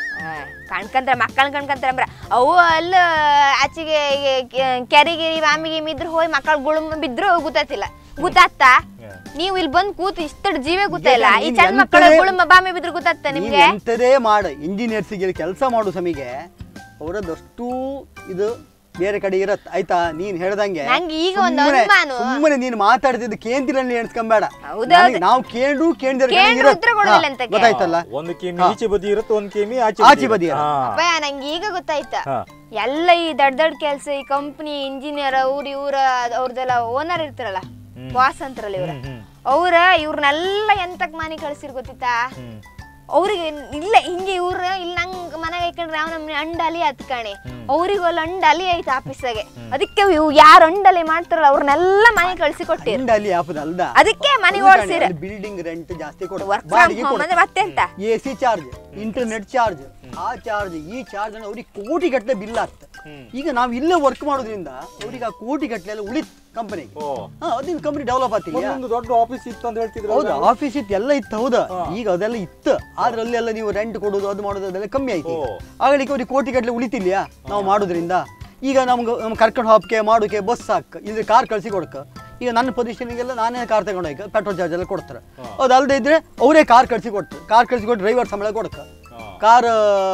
[SPEAKER 2] ಕಣ್ಕಂತ್ರ ಮಕ್ಕಳನ್ನ ಕಣ್ಕಂತಾರ ಅಂಬ್ರ ಅವು ಅಲ್ಲ ಆಚೆಗೆ ಕೆರೆ ಗಿರಿ ಬಾಮಿ ಗಿಮಿ ಇದ್ರು ಹೋಗಿ ಮಕ್ಕಳು ಗುಳುಮ್ ಬಿದ್ರು ಗೊತ್ತಾತಿಲ್ಲ ಗೊತ್ತಾಗ್ತಾ ನೀವು ಇಲ್ಲಿ ಬಂದ್ ಕೂತು ಇಷ್ಟಡ್ ಜೀವೇ ಗೊತ್ತಾಯಿಲ್ಲ ಈ
[SPEAKER 3] ನೀನ್
[SPEAKER 2] ಸಣ್ಣ ಮಕ್ಕಳು
[SPEAKER 3] ಎಂತದೇ-
[SPEAKER 2] ಗುಳುಮ ಬಾಮಿ ಬಿದ್ರು ಗೊತ್ತಾಗ್ತ
[SPEAKER 3] ನೀನ್
[SPEAKER 2] ನಿಮ್ಗೆ
[SPEAKER 3] ಎಂಥದೇ ಮಾಡ ಇಂಜಿನಿಯರ್ಸಿಗೆ ಕೆಲಸ ಮಾಡೋ ಸಮಿಗೆ ಅವರದಷ್ಟು ಇದು ಬೇರೆ ಕಡೆ ಇರತ್ ಆಯ್ತಾ ನೀನ್ ಹೇಳ್ದಂಗೆ
[SPEAKER 2] ನಂಗೆ ಈಗ ಒಂದು
[SPEAKER 3] ಸುಮ್ಮನೆ
[SPEAKER 2] ಅನುಮಾನ.
[SPEAKER 3] ಸುಮ್ಮನೆ ನೀನ್ ಮಾತಾಡ್ತಿದ್ದು ಕೇಂದ್ರಲ್ಲಿ ಎಣಿಸ್ಕೊಂಬೇಡ
[SPEAKER 2] ಹೌದಾ?
[SPEAKER 3] ನನಗೆ ನಾವು ಕೇಂದ್ರು ಕೇಂದ್ರ
[SPEAKER 2] ಕೇಂದ್ರ ಉತ್ತರ ಕೊಡೋದಿಲ್ಲ ಅಂತಕ್ಕೆ.
[SPEAKER 3] ಗೊತ್ತಾಯ್ತಲ್ಲ
[SPEAKER 1] ಒಂದು ಕಿಮಿ
[SPEAKER 3] ಹಾ.
[SPEAKER 1] ಈಚೆ ಬದಿ ಇರುತ್ತೆ ಒಂದು ಕಿಮಿ ಆಚೆ
[SPEAKER 3] ಆಚೆ ಬದಿ
[SPEAKER 1] ಇರುತ್ತೆ. ಹಾ.
[SPEAKER 2] ಅಪ್ಪಯ್ಯ ನಂಗೆ ಈಗ ಗೊತ್ತಾಯ್ತ
[SPEAKER 1] ಹಾ.
[SPEAKER 2] ಎಲ್ಲ ಈ ದೊಡ್ಡ ದೊಡ್ಡ ಕೆಲಸ ಈ ಕಂಪ್ನಿ ಇಂಜಿನಿಯರ್ ಅವ್ರ ಇವ್ರ ಅವ್ರದೆಲ್ಲ ಓನರ್ ಇರ್ತಾರಲ್ಲ ಬಾಸ್ ಅಂತಾರಲ್ಲ ಇವ್ರ
[SPEAKER 1] ಹ್ಮ್, ಹ್ಮ್.
[SPEAKER 2] ಅವ್ರ ಇವ್ರನ್ನೆಲ್ಲ ಎಂತಕ್ ಮನೆ ಕಳ್ಸಿರ್ ಗೊತ್ತಿತ್ತಾ
[SPEAKER 1] ಹ್ಮ್.
[SPEAKER 2] ಅವ್ರಿಗೆ ಇಲ್ಲ ಹಿಂಗೆ ಇವ್ರ ಇಲ್ಲಿ ನಂಗ್ ಮನೆಗೆ ಹಾಕೊಂಡ್ರೆ ಯಾವ ನಮ್ಗೆ ಅಂಡಲಿ ಹತ್ಕಣೆ ಅವ್ರಿಗೆ ಅಲ್ಲಿ ಅಂಡಲಿ ಐತೆ ಆಫೀಸಾಗೆ ಅದಕ್ಕೆ ಇವ್ ಯಾರು ಅಂಡಲಿ ಮಾಡ್ತಾರಲ್ಲ ಅವ್ರನ್ನೆಲ್ಲ ಮನೆ ಕಳ್ಸಿ ಕೊಟ್ಟಿರ್
[SPEAKER 3] ಹಿಂಡ ಅಲ್ಲಿ ಆಪದ ಅಲ್ದ
[SPEAKER 2] ಅದಕ್ಕೆ ಮನೆ ಓಡಿಸಿರ
[SPEAKER 3] ಬಿಲ್ಡಿಂಗ್ ರೆಂಟ್ ಜಾಸ್ತಿ ಕೊಡ
[SPEAKER 2] ವರ್ಕ್ ಫ್ರಮ್ ಹೋಮ್ ಅಂದ್ರೆ ಮತ್ತೆ ಎಂತ
[SPEAKER 3] A C charge internet charge ಆ ಚಾರ್ಜ್ ಈ ಚಾರ್ಜ್ ಅನ್ನ ಅವ್ರಿಗೆ ಕೋಟಿ ಗಟ್ಟಲೆ ಬಿಲ್ ಆಗ್ತದೆ ಈಗ ನಾವು ಇಲ್ಲೇ ವರ್ಕ್ ಮಾಡೋದ್ರಿಂದ ಅವ್ರಿಗೆ ಆ ಕೋಟಿ ಗಟ್ಟಲೆ ಎಲ್ಲ ಉಳಿತ್ ಕಂಪನಿಗೆ
[SPEAKER 1] ಓ
[SPEAKER 3] ಹಾ ಅದಿನ ಕಂಪನಿ ಡೆವಲಪ್ ಆಗ್ತಿಲ್ಲ
[SPEAKER 1] ಒಂದು ದೊಡ್ಡ ಆಫೀಸ್ ಇತ್ತು ಅಂತ ಹೇಳ್ತಿದ್ರು
[SPEAKER 3] ಹೌದು ಆಫೀಸ್ ಇತ್ತು ಎಲ್ಲ ಇತ್ತು ಹೌದಾ ಈಗ ಅದೆಲ್ಲ ಇತ್ತು ಆದ್ರೆ ಅಲ್ಲೆಲ್ಲ ನೀವು ರೆಂಟ್ ಕೊಡೋದು ಅದು ಮಾಡೋದು ಅದೆಲ್ಲ ಕಮ್ಮಿ ಆಯ್ತು ಈಗ.
[SPEAKER 1] ಓ.
[SPEAKER 3] ಆಗಲಿಕ್ಕೆ ಅವ್ರಿಗೆ ಕೋಟಿ ಗಟ್ಟಲೆ ಉಳಿತಿಲ್ಯಾ ನಾವು ಮಾಡೋದ್ರಿಂದ ಈಗ ನಮ್ಗೆ ನಮ್ ಕರ್ಕೊಂಡು ಹೋಗಕ್ಕೆ ಮಾಡೋಕೆ ಬಸ್ ಹಾಕ್ ಇಲ್ಲಿ ಕಾರ್ ಕಳ್ಸಿ ಕೊಡಕ ಈಗ ನನ್ನ ಪೊಸಿಷನ್ಗೆಲ್ಲ ನಾನೇ ಕಾರ್ ತಗೊಂಡು ಹೋಗಿ ಪೆಟ್ರೋಲ್ ಚಾರ್ಜ್ ಎಲ್ಲ ಕೊಡ್ತಾರೆ ಅದು ಅಲ್ಲದೆ ಇದ್ರೆ ಅವರೇ ಕಾರ್ ಕಳ್ಸಿ ಕೊಡ್ತಾರೆ ಕಾರ್ ಕಳ್ಸಿ ಕೊಟ್ಟು ಡ್ರೈವರ್ ಸಂಬಳ ಕೊಡಕ ಕಾರ್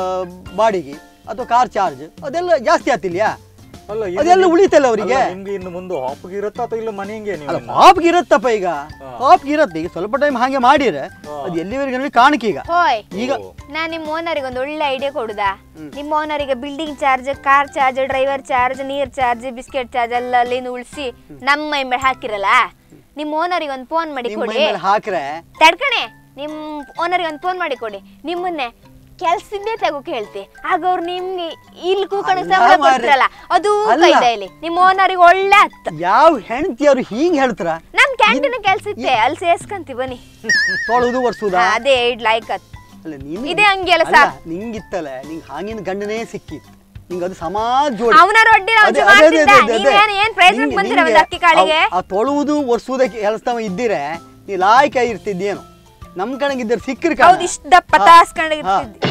[SPEAKER 3] ಬಾಡಿಗೆ ಅಥವಾ ಕಾರ್ ಚಾರ್ಜ್ ಅದೆಲ್ಲ ಜಾಸ್ತಿ ಆಗ್ತಿಲ್ಯಾ
[SPEAKER 1] ಅಲ್ಲ
[SPEAKER 3] ಅದೆಲ್ಲ ಉಳಿತಲ್ಲ ಅವರಿಗೆ
[SPEAKER 1] ಅಲ್ಲ, ನಿಮ್ಗೆ ಇನ್ನು ಮುಂದೆ ಹಾಪ್ಗೆ ಇರುತ್ತಾ ಅಥವಾ ಇಲ್ಲ ಮನೆ ಹಿಂಗೆ ನೀವು
[SPEAKER 3] ಅಲ್ಲ
[SPEAKER 1] ಇನ್ನು?
[SPEAKER 3] ಹಾಪ್ಗೆ ಇರತ್ತಪ್ಪ ಈಗ ಹಾಪ್ಗೆ ಇರತ್ತೆ ಈಗ ಸ್ವಲ್ಪ ಟೈಮ್ ಹಾಗೆ ಮಾಡಿದ್ರೆ ಅದು ಎಲ್ಲಿವರೆಗೆ ಕಾಣಿಕೆ ಈಗ
[SPEAKER 2] ಹೋಯ್
[SPEAKER 3] ಈಗ
[SPEAKER 2] ನಾನ್ ನಿಮ್ಮ ಓನರಿಗೆ ಒಂದು ಒಳ್ಳೆ ಐಡಿಯಾ ಕೊಡುದಾ ನಿಮ್ಮ ಓನರಿಗೆ building charge car charge driver charge ನೀರ್ ಚಾರ್ಜ್ ಬಿಸ್ಕೆಟ್ ಚಾರ್ಜ್ ಎಲ್ಲ ಅಲ್ಲಿಂದ ಉಳಿಸಿ ನಮ್ಮ ಮೈ ಮೇಲೆ ಹಾಕಿರಲ್ಲ ನಿಮ್ಮ ಓನರಿಗೆ ಒಂದು ಫೋನ್ ಮಾಡಿ
[SPEAKER 3] ನಿಮ್ಮ ಮೈ
[SPEAKER 2] ಕೊಡಿ
[SPEAKER 3] ಮೇಲೆ ಹಾಕ್ರೆ
[SPEAKER 2] ತಡ್ಕಣೆ ನಿಮ್ಮ ಓನರಿಗೆ ಒಂದು ಫೋನ್ ಮಾಡಿ ಕೊಡಿ ನಿಮ್ಮನ್ನೇ ಕೆಲ್ಸದ್ದೇ ತಗೋಕ್ ಹೇಳ್ತಿ ಆಗ ಅವ್ರು ನಿಮ್ಗೆ ಇಲ್ಲಿ ಕೂಕಣ
[SPEAKER 3] ಅಲ್ಲ
[SPEAKER 2] ಸಂಬಳ
[SPEAKER 3] ಮಾರ್ರೆ.
[SPEAKER 2] ಕೊಡ್ತಿರಲ್ಲ ಅದು
[SPEAKER 3] ಅಲ್ಲ.
[SPEAKER 2] ಕೈದ ಇಲ್ಲಿ ನಿಮ್ಮ ಓನರಿಗೆ ಒಳ್ಳೆ ಹತ್ತು
[SPEAKER 3] ಯಾವ ಹೆಂಡತಿ ಅವ್ರು ಹಿಂಗ್ ಹೇಳ್ತಾರ
[SPEAKER 2] ನಮ್ ಕ್ಯಾಂಟೀನ್ ಕೆಲ್ಸ ಇತ್ತೆ ಅಲ್ಲಿ ಸೇರ್ಸ್ಕಂತಿ ಬನ್ನಿ
[SPEAKER 3] ತೊಳೆದು ಒರ್ಸುದ
[SPEAKER 2] ಹಾ, ಅದೇ ಇಡ್ ಲೈಕ್ ಅತ್
[SPEAKER 3] ಅಲ್ಲ ನೀನು
[SPEAKER 2] ಇದೇ ಹಂಗೆ ಅಲ್ಲ
[SPEAKER 3] ಅಲ್ಲ,
[SPEAKER 2] ಸಾಕ್.
[SPEAKER 3] ನಿಂಗಿತ್ತಲ್ಲ ನಿಂಗ್ ಹಾಗಿನ ಗಂಡನೇ ಸಿಕ್ಕಿತ್ತು ನಿಂಗೆ ಅದು ಸಮಾಜ ಜೋಡಿ
[SPEAKER 2] ಅವನ ರೊಡ್ಡಿ
[SPEAKER 3] ಅದೇ,
[SPEAKER 2] ರೊಜ್ಜು
[SPEAKER 3] ಅದೇ, ಅದೇ,
[SPEAKER 2] ಮಾಡ್ತಿದ್ದ
[SPEAKER 3] ಅದೇ, ಅದೇ.
[SPEAKER 2] ನೀವೇನ್ ಏನ್ ಪ್ರಯತ್ನಕ್ಕೆ
[SPEAKER 3] ನಿಂಗೆ-
[SPEAKER 2] ಬಂದಿರ ಒಂದು
[SPEAKER 3] ನಿಂಗೆ
[SPEAKER 2] ಅಕ್ಕಿ ಕಾಳಿಗೆ
[SPEAKER 3] ಆ- ಆ ತೊಳುವುದು ಒರ್ಸುವುದಕ್ಕೆ ಕೆಲಸದವ ಇದ್ದಿರೆ ನೀ ಲಾಯ್ಕ ಇರ್ತಿದ್ದೇನು ನಮ್ ಕಣಗಿದ್ದರೆ ಸಿಕ್ಕಿರ್ ಕಾಣ
[SPEAKER 2] ಹೌದು ಇಷ್ಟ ದಪ್ಪ ತಾಸ್ಕೊಂಡ್ ಇರ್ತಿದ್ದಿ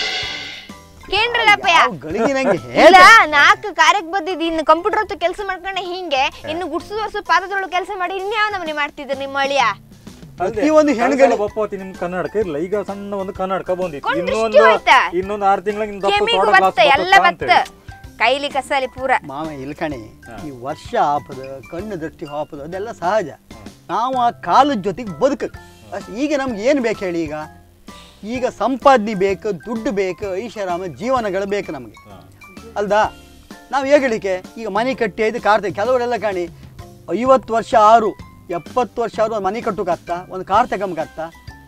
[SPEAKER 2] ಕೇಂದ್ರಲ್ಲಪ್ಪಯ್ಯ
[SPEAKER 3] ಯಾವ ಗಳಿಗೆ ನಂಗೆ
[SPEAKER 2] ಇಲ್ಲ
[SPEAKER 3] ಹೇಳ್ದೆ.
[SPEAKER 2] ನಾಲ್ಕು ಕಾರ್ಯಕ್ಕೆ ಬಂದಿದ್ದು ಇನ್ನು ಕಂಪ್ಯೂಟರ್ ಹೊತ್ತು ಕೆಲಸ ಮಾಡ್ಕೊಂಡೆ ಹಿಂಗೆ ಇನ್ನು ಗುಡ್ಸು ವರ್ಷ ಪಾದದೊಳಗೆ ಕೆಲಸ ಮಾಡಿ ಇನ್ಯಾವ ನಮನಿ ಮಾಡ್ತಿದ್ರು ನಿಮ್ಮ ಅಳಿಯ
[SPEAKER 1] ಅಲ್ದೆ,
[SPEAKER 3] ಪ್ರತಿಯೊಂದು ಹೆಣ್ಗಳು-
[SPEAKER 1] ಕಳ್ಸಲ್ಲ ಬಪ್ಪವತಿ ನಿಮ್ ಕನ್ನಡಕ ಇಲ್ಲ ಈಗ ಸಣ್ಣ ಒಂದು ಕನ್ನಡಕ ಬಂದಿತ್ತು
[SPEAKER 2] ಕೊಂಡ್
[SPEAKER 1] ಇನ್ನೊಂದು
[SPEAKER 2] ದೃಷ್ಟಿ ಹೋಯ್ತಾ?
[SPEAKER 1] ಇನ್ನೊಂದು ಆರು ತಿಂಗಳಿಗೆ ದಪ್ಪ
[SPEAKER 2] ಕೆಮಿಗೂ
[SPEAKER 1] soda glass
[SPEAKER 2] ಬತ್ತ ಎಲ್ಲ
[SPEAKER 1] ಬರ್ತದಾ
[SPEAKER 2] ಬತ್ತ
[SPEAKER 1] ಅಂತೇಳಿ.
[SPEAKER 2] ಕೈಲಿ ಕಸಾಲಿ ಪೂರ
[SPEAKER 3] ಮಾವ ಇಲ್ಕಣೆ ಈ ವರ್ಷ ಆಪದ ಕಣ್ಣು ದೃಷ್ಟಿ ಹಾಪದ ಅದೆಲ್ಲ ಸಹಜ ನಾವು ಆ ಕಾಲದ ಜೊತೆಗೆ ಬದುಕಕ್ಕೆ ಅಷ್ಟೇ ಈಗ ನಮ್ಗೆ ಏನು ಬೇಕು ಹೇಳಿ ಈಗ ಈಗ ಸಂಪಾದನೆ ಬೇಕು ದುಡ್ಡು ಬೇಕು ಐಷಾರಾಮ ಜೀವನಗಳು ಬೇಕು ನಮಗೆ ಅಲ್ದಾ ನಾವು ಹೇಗಳಿಕೆ ಈಗ ಮನೆ ಕಟ್ಟಿ ಆಯ್ತು ಕಾರ್ ಕೆಲವರೆಲ್ಲ ಕಾಣಿ ಐವತ್ತು ವರ್ಷ ಆರು ಎಪ್ಪತ್ತು ವರ್ಷ ಆರು ಒಂದು ಮನೆ ಕಟ್ಟೋಕಾಗ್ತಾ ಒಂದು ಕಾರ್ ತಗೊಂಬಕಾಗ್ತಾ